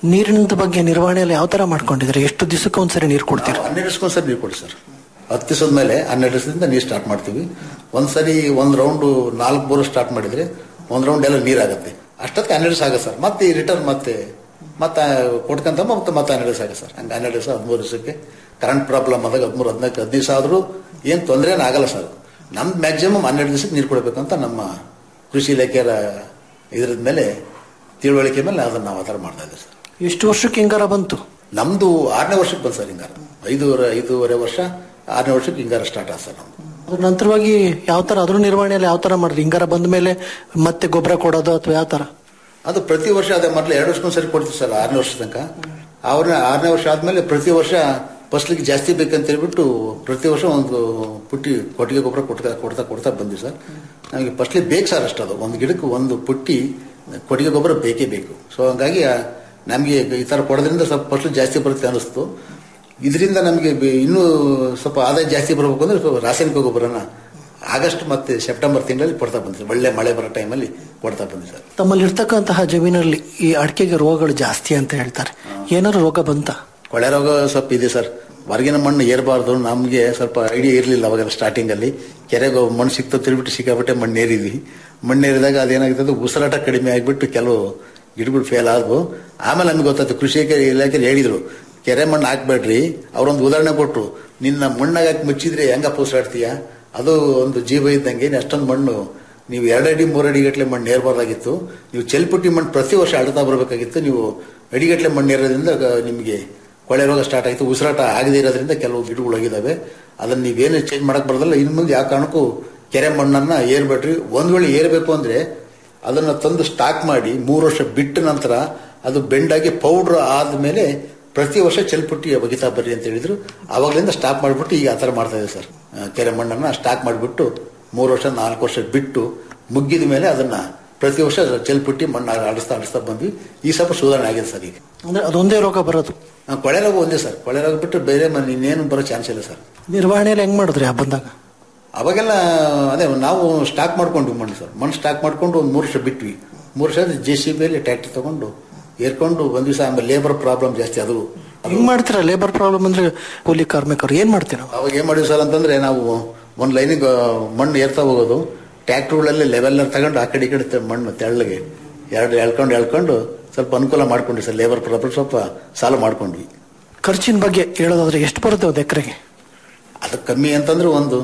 ನೀರಿನ ಬಗ್ಗೆ ನಿರ್ವಹಣೆಯಲ್ಲಿ ಯಾವ ತರ ಮಾಡ್ಕೊಂಡಿದ್ರೆ ಎಷ್ಟು ದಿವಸಕ್ಕೆ ಒಂದ್ಸರಿ ನೀರು ಕೊಡ್ತೀರಾ ಹನ್ನೆರಡು ದಿವಸಕ್ಕೊಂದ್ಸರಿ ನೀರು ಕೊಡಿ ಸರ್ ಹತ್ತು ದಿವಸದ ಮೇಲೆ ಹನ್ನೆರಡು ದಿವಸದಿಂದ ನೀರು ಸ್ಟಾರ್ಟ್ ಮಾಡ್ತೀವಿ ಒಂದ್ಸರಿ ಒಂದು ರೌಂಡ್ ನಾಲ್ಕು ಬೋರ್ ಸ್ಟಾರ್ಟ್ ಮಾಡಿದ್ರೆ ಒಂದು ರೌಂಡ್ ಎಲ್ಲ ನೀರಾಗುತ್ತೆ ಅಷ್ಟೊತ್ತಿಗೆ ಹನ್ನೆರಡು ದಿವಸ ಆಗುತ್ತೆ ಸರ್ ಮತ್ತೆ ರಿಟರ್ನ್ ಮತ್ತೆ ಮತ್ತೆ ಕೊಡ್ಕಂತ ಮತ್ತೆ ಮತ್ತೆ ಹನ್ನೆರಡು ದಿವಸ ಆಗುತ್ತೆ ಸರ್ ಹಂಗೆ ಹನ್ನೆರಡು ದಿವಸ ಹದಿಮೂರು ದಿವಸಕ್ಕೆ ಕರೆಂಟ್ ಪ್ರಾಬ್ಲಮ್ ಆದಾಗ ಹದಿಮೂರು ಹದಿನಾಲ್ಕು ಹದಿನೈದು ದಿವಸ ಆದರೂ ಏನು ತೊಂದರೆ ಆಗಲ್ಲ ಸರ್ ನಮ್ದು ಮ್ಯಾಕ್ಸಿಮಮ್ ಹನ್ನೆರಡು ದಿವಸಕ್ಕೆ ನೀರು ಕೊಡಬೇಕು ಅಂತ ನಮ್ಮ ಕೃಷಿ ಇಲಾಖೆಯ ಇದ್ರದ ಮೇಲೆ ತಿಳುವಳಿಕೆ ಮೇಲೆ ಅದನ್ನು ನಾವು ಆ ಥರ ಮಾಡ್ತಾ ಇದ್ದೀವಿ ಸರ್ ಎಷ್ಟು ವರ್ಷಕ್ಕೆ ಹಿಂಗಾರ ಬಂತು ನಮ್ದು ಆರನೇ ವರ್ಷಕ್ಕೆ ಬಂತು ಸರ್ ಹಿಂಗಾರ ಐದೂವರೆ ಐದೂವರೆ ವರ್ಷ ಆರನೇ ವರ್ಷಕ್ಕೆ ಹಿಂಗಾರ ಸ್ಟಾರ್ಟ್ ಆದ ಸರ್ ನಮ್ದು ಅದ್ರ ನಂತರವಾಗಿ ಯಾವ ತರ ಅದ್ರ ನಿರ್ವಹಣೆಯಲ್ಲಿ ಯಾವ ತರ ಮಾಡ್ರಿ ಹಿಂಗಾರ ಬಂದ ಮೇಲೆ ಮತ್ತೆ ಗೊಬ್ಬರ ಕೊಡೋದು ಅಥವಾ ಯಾವ ತರ ಅದು ಪ್ರತಿ ವರ್ಷ ಅದೇ ಮೊದಲು ಎರಡು ವರ್ಷಕ್ಕೊಂದ್ಸರಿ ಕೊಡ್ತೀವಿ ಸರ್ ಆರನೇ ವರ್ಷ ತನಕ ಅವ್ರನ್ನ ಆರನೇ ವರ್ಷ ಆದ್ಮೇಲೆ ಪ್ರತಿ ವರ್ಷ ಫಸ್ಲಿಗೆ ಜಾಸ್ತಿ ಬೇಕಂತ ಹೇಳ್ಬಿಟ್ಟು ಪ್ರತಿ ವರ್ಷ ಒಂದು ಪುಟ್ಟಿ ಕೊಟ್ಟಿಗೆ ಗೊಬ್ಬರ ಕೊಡ್ತಾ ಕೊಡ್ತಾ ಕೊಡ್ತಾ ಬಂದ್ವಿ ಸರ್ ನಮಗೆ ಫಸ್ಟ್ಲಿ ಬೇಕು ಸರ್ ಅಷ್ಟದು ಒಂದು ಗಿಡಕ್ಕೆ ಒಂದು ಪುಟ್ಟಿ ಕೊಟ್ಟಿಗೆ ಗೊಬ್ಬರ ಬೇಕೇ ಬೇಕು ಸೊ ಹಂಗಾಗಿ ಆ, ನಮಗೆ ಈ ಥರ ಕೊಡೋದ್ರಿಂದ ಸ್ವಲ್ಪ ಫಸ್ಲು ಜಾಸ್ತಿ ಬರುತ್ತೆ ಅನ್ನಿಸ್ತು ಇದರಿಂದ ನಮಗೆ ಬೆ- ಇನ್ನೂ ಸ್ವಲ್ಪ ಆದಾಯ ಜಾಸ್ತಿ ಬರಬೇಕು ಅಂದ್ರೆ ಸ್ವಲ್ಪ ರಾಸಾಯನಿಕ ಗೊಬ್ಬರನ ಆಗಸ್ಟ್ ಮತ್ತೆ ಸೆಪ್ಟೆಂಬರ್ ತಿಂಗಳಲ್ಲಿ ಕೊಡ್ತಾ ಬಂದ್ವಿ ಒಳ್ಳೆ ಮಳೆ ಬರೋ ಟೈಮಲ್ಲಿ ಕೊಡ್ತಾ ಬಂದ್ವಿ ಸರ್ ತಮ್ಮಲ್ಲಿ ಇರ್ತಕ್ಕಂತಹ ಜಮೀನಲ್ಲಿ ಈ ಅಡಿಕೆಗೆ ರೋಗಗಳು ಜಾಸ್ತಿ ಅಂತ ಹೇಳ್ತಾರೆ ಏನಾದ್ರು ರೋಗ ಬಂತ ಕೊಳೆ ರೋಗ ಸ್ವಲ್ಪ ಇದೆ ಸರ್ ಹೊರಗಿನ ಮಣ್ಣು ಏರಬಾರ್ದು ನಮಗೆ ಸ್ವಲ್ಪ ಐಡಿಯಾ ಇರಲಿಲ್ಲ ಅವಾಗೆಲ್ಲ ಸ್ಟಾರ್ಟಿಂಗಲ್ಲಿ ಕೆರೆಗೆ ಮಣ್ಣು ಸಿಕ್ತು ತಿಳ್ಬಿಟ್ಟು ಸಿಕ್ಕಾಬಿಟ್ಟೆ ಮಣ್ಣು ಏರಿದ್ವಿ ಮಣ್ಣು ಏರಿದಾಗ ಅದೇನಾಗ್ತದೆ ಉಸಿರಾಟ ಕಡಿಮೆ ಆಗಿಬಿಟ್ಟು ಕೆಲವು ಗಿಡಗಳು ಫೇಲ್ ಆದವು ಆಮೇಲೆ ನಮ್ಗೆ ಗೊತ್ತಾಯ್ತು ಕೃಷಿ ಇಲಾಖೆ ಹೇಳಿದ್ರು ಕೆರೆ ಮಣ್ಣು ಹಾಕ್ಬೇಡ್ರಿ ಅವ್ರೊಂದು ಉದಾಹರಣೆ ಕೊಟ್ಟರು ನಿನ್ನ ಮಣ್ಣಾಗ ಹಾಕಿ ಮುಚ್ಚಿದ್ರೆ ಹೆಂಗಪ್ಪ ಉಸಿರಾಡ್ತೀಯ ಅದು ಒಂದು ಜೀವ ಇದ್ದಂಗೆ ನೀನ್ ಅಷ್ಟೊಂದು ಮಣ್ಣು ನೀವು ಎರಡಡಿ ಮೂರಡಿ ಗಟ್ಟಲೆ ಮಣ್ಣು ಏರಬಾರ್ದಾಗಿತ್ತು ನೀವು ಚೆಲ್ಪುಟ್ಟಿ ಮಣ್ಣು ಪ್ರತಿ ವರ್ಷ ಅಳ್ತಾ ಬರಬೇಕಾಗಿತ್ತು ನೀವು ಅಡಿಗಟ್ಲೆ ಮಣ್ಣು ಏರೋದ್ರಿಂದ ಗ- ನಿಮಗೆ ಕೊಳೆ ರೋಗ ಸ್ಟಾರ್ಟ್ ಆಯಿತು ಉಸಿರಾಟ ಆಗದೇ ಇರೋದ್ರಿಂದ ಕೆಲವು ಗಿಡಗಳು ಹೋಗಿದಾವೆ ಅದನ್ನ ನೀವೇನು ಚೇಂಜ್ ಮಾಡಕ್ ಬರೋದಲ್ಲ ಇನ್ನು ಮುಂದೆ ಯಾವ ಕಾರಣಕ್ಕೂ ಕೆರೆ ಮಣ್ಣನ್ನ ಏರ್ಬೇಡ್ರಿ ಒಂದ್ ವೇಳೆ ಏರ್ಬೇಕು ಅಂದ್ರೆ ಅದನ್ನ ತಂದು ಸ್ಟಾಕ್ ಮಾಡಿ ಮೂರು ವರ್ಷ ಬಿಟ್ಟ ನಂತರ ಅದು ಬೆಂಡಾಗಿ ಪೌಡ್ರ್ ಆದ್ಮೇಲೆ ಪ್ರತಿ ವರ್ಷ ಚೆಲ್ಪುಟ್ಟಿ ಒಗಿತಾ ಬರ್ರಿ ಅಂತ ಹೇಳಿದ್ರು ಅವಾಗಲಿಂದ ಸ್ಟಾಪ್ ಮಾಡಿಬಿಟ್ಟು ಈಗ ಆ ಥರ ಮಾಡ್ತಾ ಇದೆ ಸರ್ ಆ, ಕೆರೆ ಮಣ್ಣನ್ನ ಸ್ಟಾಕ್ ಮಾಡಿಬಿಟ್ಟು ಮೂರು ವರ್ಷ ನಾಲ್ಕು ವರ್ಷ ಬಿಟ್ಟು ಮುಗ್ಗಿದ ಮೇಲೆ ಅದನ್ನ ಪ್ರತಿ ವರ್ಷ ಚೆಲ್ಪುಟ್ಟಿ ಮಣ್ಣು ಆಡಿಸ್ತಾ ಆಡಿಸ್ತಾ ಬಂದ್ವಿ ಈ ಸ್ವಲ್ಪ ಸುಧಾರಣೆ ಆಗಿದೆ ಸರ್ ಈಗ ಅಂದ್ರೆ ಅದೊಂದೇ ರೋಗ ಬರೋದು ಆ, ಕೊಳೆ ರೋಗ ಒಂದೇ ಸರ್ ಕೊಳೆ ರೋಗ ಬಿಟ್ಟು ಬೇರೆ ಮನೆ ಇನ್ನೇನು ಬರೋ ಚಾನ್ಸ್ ಇಲ್ಲ ಸರ್ ನಿರ್ವಹಣೆಯಲ್ಲಿ ಹೆಂಗ್ ಮಾಡಿದ್ರಿ ಆ ಬಂದಾಗ ಅವಾಗೆಲ್ಲ ಅದೇ ನಾವು ಸ್ಟಾಕ್ ಮಾಡ್ಕೊಂಡ್ವಿ ಮಣ್ಣು ಸರ್ ಮಣ್ಣು ಸ್ಟಾಕ್ ಮಾಡ್ಕೊಂಡು ಒಂದು ಮೂರು ವರ್ಷ ಬಿಟ್ವಿ ಮೂರು ವರ್ಷ ಜೆ ಸಿ ಬಿಯಲ್ಲಿ ಟ್ರ್ಯಾಕ್ಟರ್ ತಗೊಂಡು ಏರ್ಕೊಂಡು ಒಂದ್ ದಿವಸ ಆಮೇಲೆ ಲೇಬರ್ ಪ್ರಾಬ್ಲಮ್ ಜಾಸ್ತಿ ಅದು ಹೆಂಗ್ ಮಾಡ್ತೀರಾ ಲೇಬರ್ ಪ್ರಾಬ್ಲಮ್ ಅಂದ್ರೆ ಕೂಲಿ ಕಾರ್ಮಿಕರು ಏನ್ ಮಾಡ್ತೀರಾ ಅವಾಗ ಏನ್ ಮಾಡಿದ್ವಿ ಸರ್ ಅಂತಂದ್ರೆ ನಾವು ಒಂದ್ ಲೈನಿಗೆ ಮಣ್ಣು ಏರ್ತಾ ಹೋಗೋದು ಟ್ರ್ಯಾಕ್ಟರ್ಗಳಲ್ಲಿ ಲೆವೆಲ್ಲರ್ ತಗೊಂಡು ಆ ಕಡೆ ಈ ಕಡೆ ತ- ಮಣ್ಣು ತೆಳ್ಳಗೆ ಎರಡು ಎಳ್ಕೊಂಡು ಎಳ್ಕೊಂಡು ಸ್ವಲ್ಪ ಅನುಕೂಲ ಮಾಡ್ಕೊಂಡ್ವಿ ಸರ್ ಲೇಬರ್ ಪ್ರಾಬ್ಲಮ್ ಸ್ವಲ್ಪ ಸಾಲ್ವ್ ಮಾಡ್ಕೊಂಡ್ವಿ ಖರ್ಚಿನ ಬಗ್ಗೆ ಹೇಳೋದಾದ್ರೆ ಎಷ್ಟು ಬರುತ್ತೆ ಒಂದು ಎಕರೆಗೆ ಅದು ಕಮ್ಮಿ ಅಂತಂದ್ರೆ ಒಂದು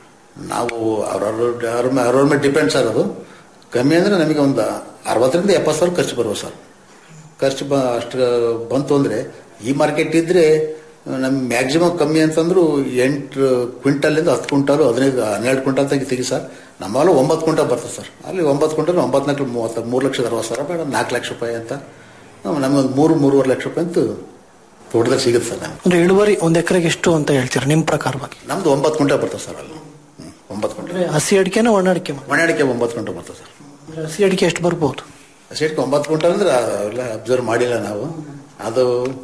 ನಾವು ಅವ್ರವ್ರ ಅವ್ರ ಮೇ- ಅವ್ರವ್ರ ಮೇಲೆ ಡಿಪೆಂಡ್ ಸರ್ ಅದು ಕಮ್ಮಿ ಅಂದ್ರೆ ನಮಗೆ ಒಂದು ಅರವತ್ತರಿಂದ ಎಪ್ಪತ್ತು ಸಾವಿರ ಖರ್ಚು ಬರುವ ಸರ್ ಖರ್ಚು ಬ ಅಷ್ಟು ಬಂತು ಅಂದ್ರೆ ಈ ಮಾರ್ಕೆಟ್ ಇದ್ರೆ ನಮ್ಗೆ ಮ್ಯಾಕ್ಸಿಮಮ್ ಕಮ್ಮಿ ಅಂತಂದ್ರು ಎಂಟು ಕ್ವಿಂಟಲಿಂದ ಹತ್ತು ಕ್ವಿಂಟಲ್ ಹದಿನೈದು ಹನ್ನೆರಡು ಕ್ವಿಂಟಲ್ ತೆಗಿ ತೆಗಿ ಸರ್ ನಮ್ಮಲ್ಲೂ ಒಂಬತ್ತು ಕ್ವಿಂಟಲ್ ಬರ್ತದೆ ಸರ್ ಅಲ್ಲಿ ಒಂಬತ್ತು ಕ್ವಿಂಟಲ್ ಒಂಬತ್ತು ನಾಲ್ಕು ಮೂವತ್ತು ಮೂರು ಲಕ್ಷದ ಅರವತ್ತು ಸಾವಿರ ಬೇಡ ನಾಲ್ಕು ಲಕ್ಷ ರೂಪಾಯಿ ಅಂತ ನಮಗೆ ಒಂದು ಮೂರು ಮೂರುವರೆ ಲಕ್ಷ ರೂಪಾಯಿ ಅಂತೂ ತೋಟದಲ್ಲಿ ಸಿಗುತ್ತೆ ಸರ್ ನಮ್ಗೆ ಅಂದ್ರೆ ಇಳುವರಿ ಒಂದ್ ಎಕರೆಗೆ ಎಷ್ಟು ಅಂತ ಹೇಳ್ತೀರಾ ನಿಮ್ ಪ್ರಕಾರವಾಗಿ ನಮ್ದು ಒಂಬತ್ತು ಕ್ವಿಂಟಲ್ ಬರ್ತದೆ ಸರ್ ಅಲ್ಲಿ ಹ್ಮ್, ಒಂಬತ್ತು ಕ್ವಿಂಟಲ್ ಅಂದ್ರೆ ಹಸಿ ಅಡಿಕೆನ ಒಣ ಅಡಿಕೆ ಒಣ ಅಡಿಕೆ ಒಂಬತ್ತು ಕ್ವಿಂಟಲ್ ಬರ್ತದೆ ಸರ್ ಅಂದ್ರೆ ಹಸಿ ಅಡಿಕೆ ಎಷ್ಟು ಬರ್ಬೋದು ಸೀಟ್ಗೆ ಒಂಬತ್ತು ಕ್ವಿಂಟಲ್ ಅಂದ್ರೆ ಅವೆಲ್ಲ ಅಬ್ಸರ್ವ್ ಮಾಡಿಲ್ಲ ನಾವು ಅದು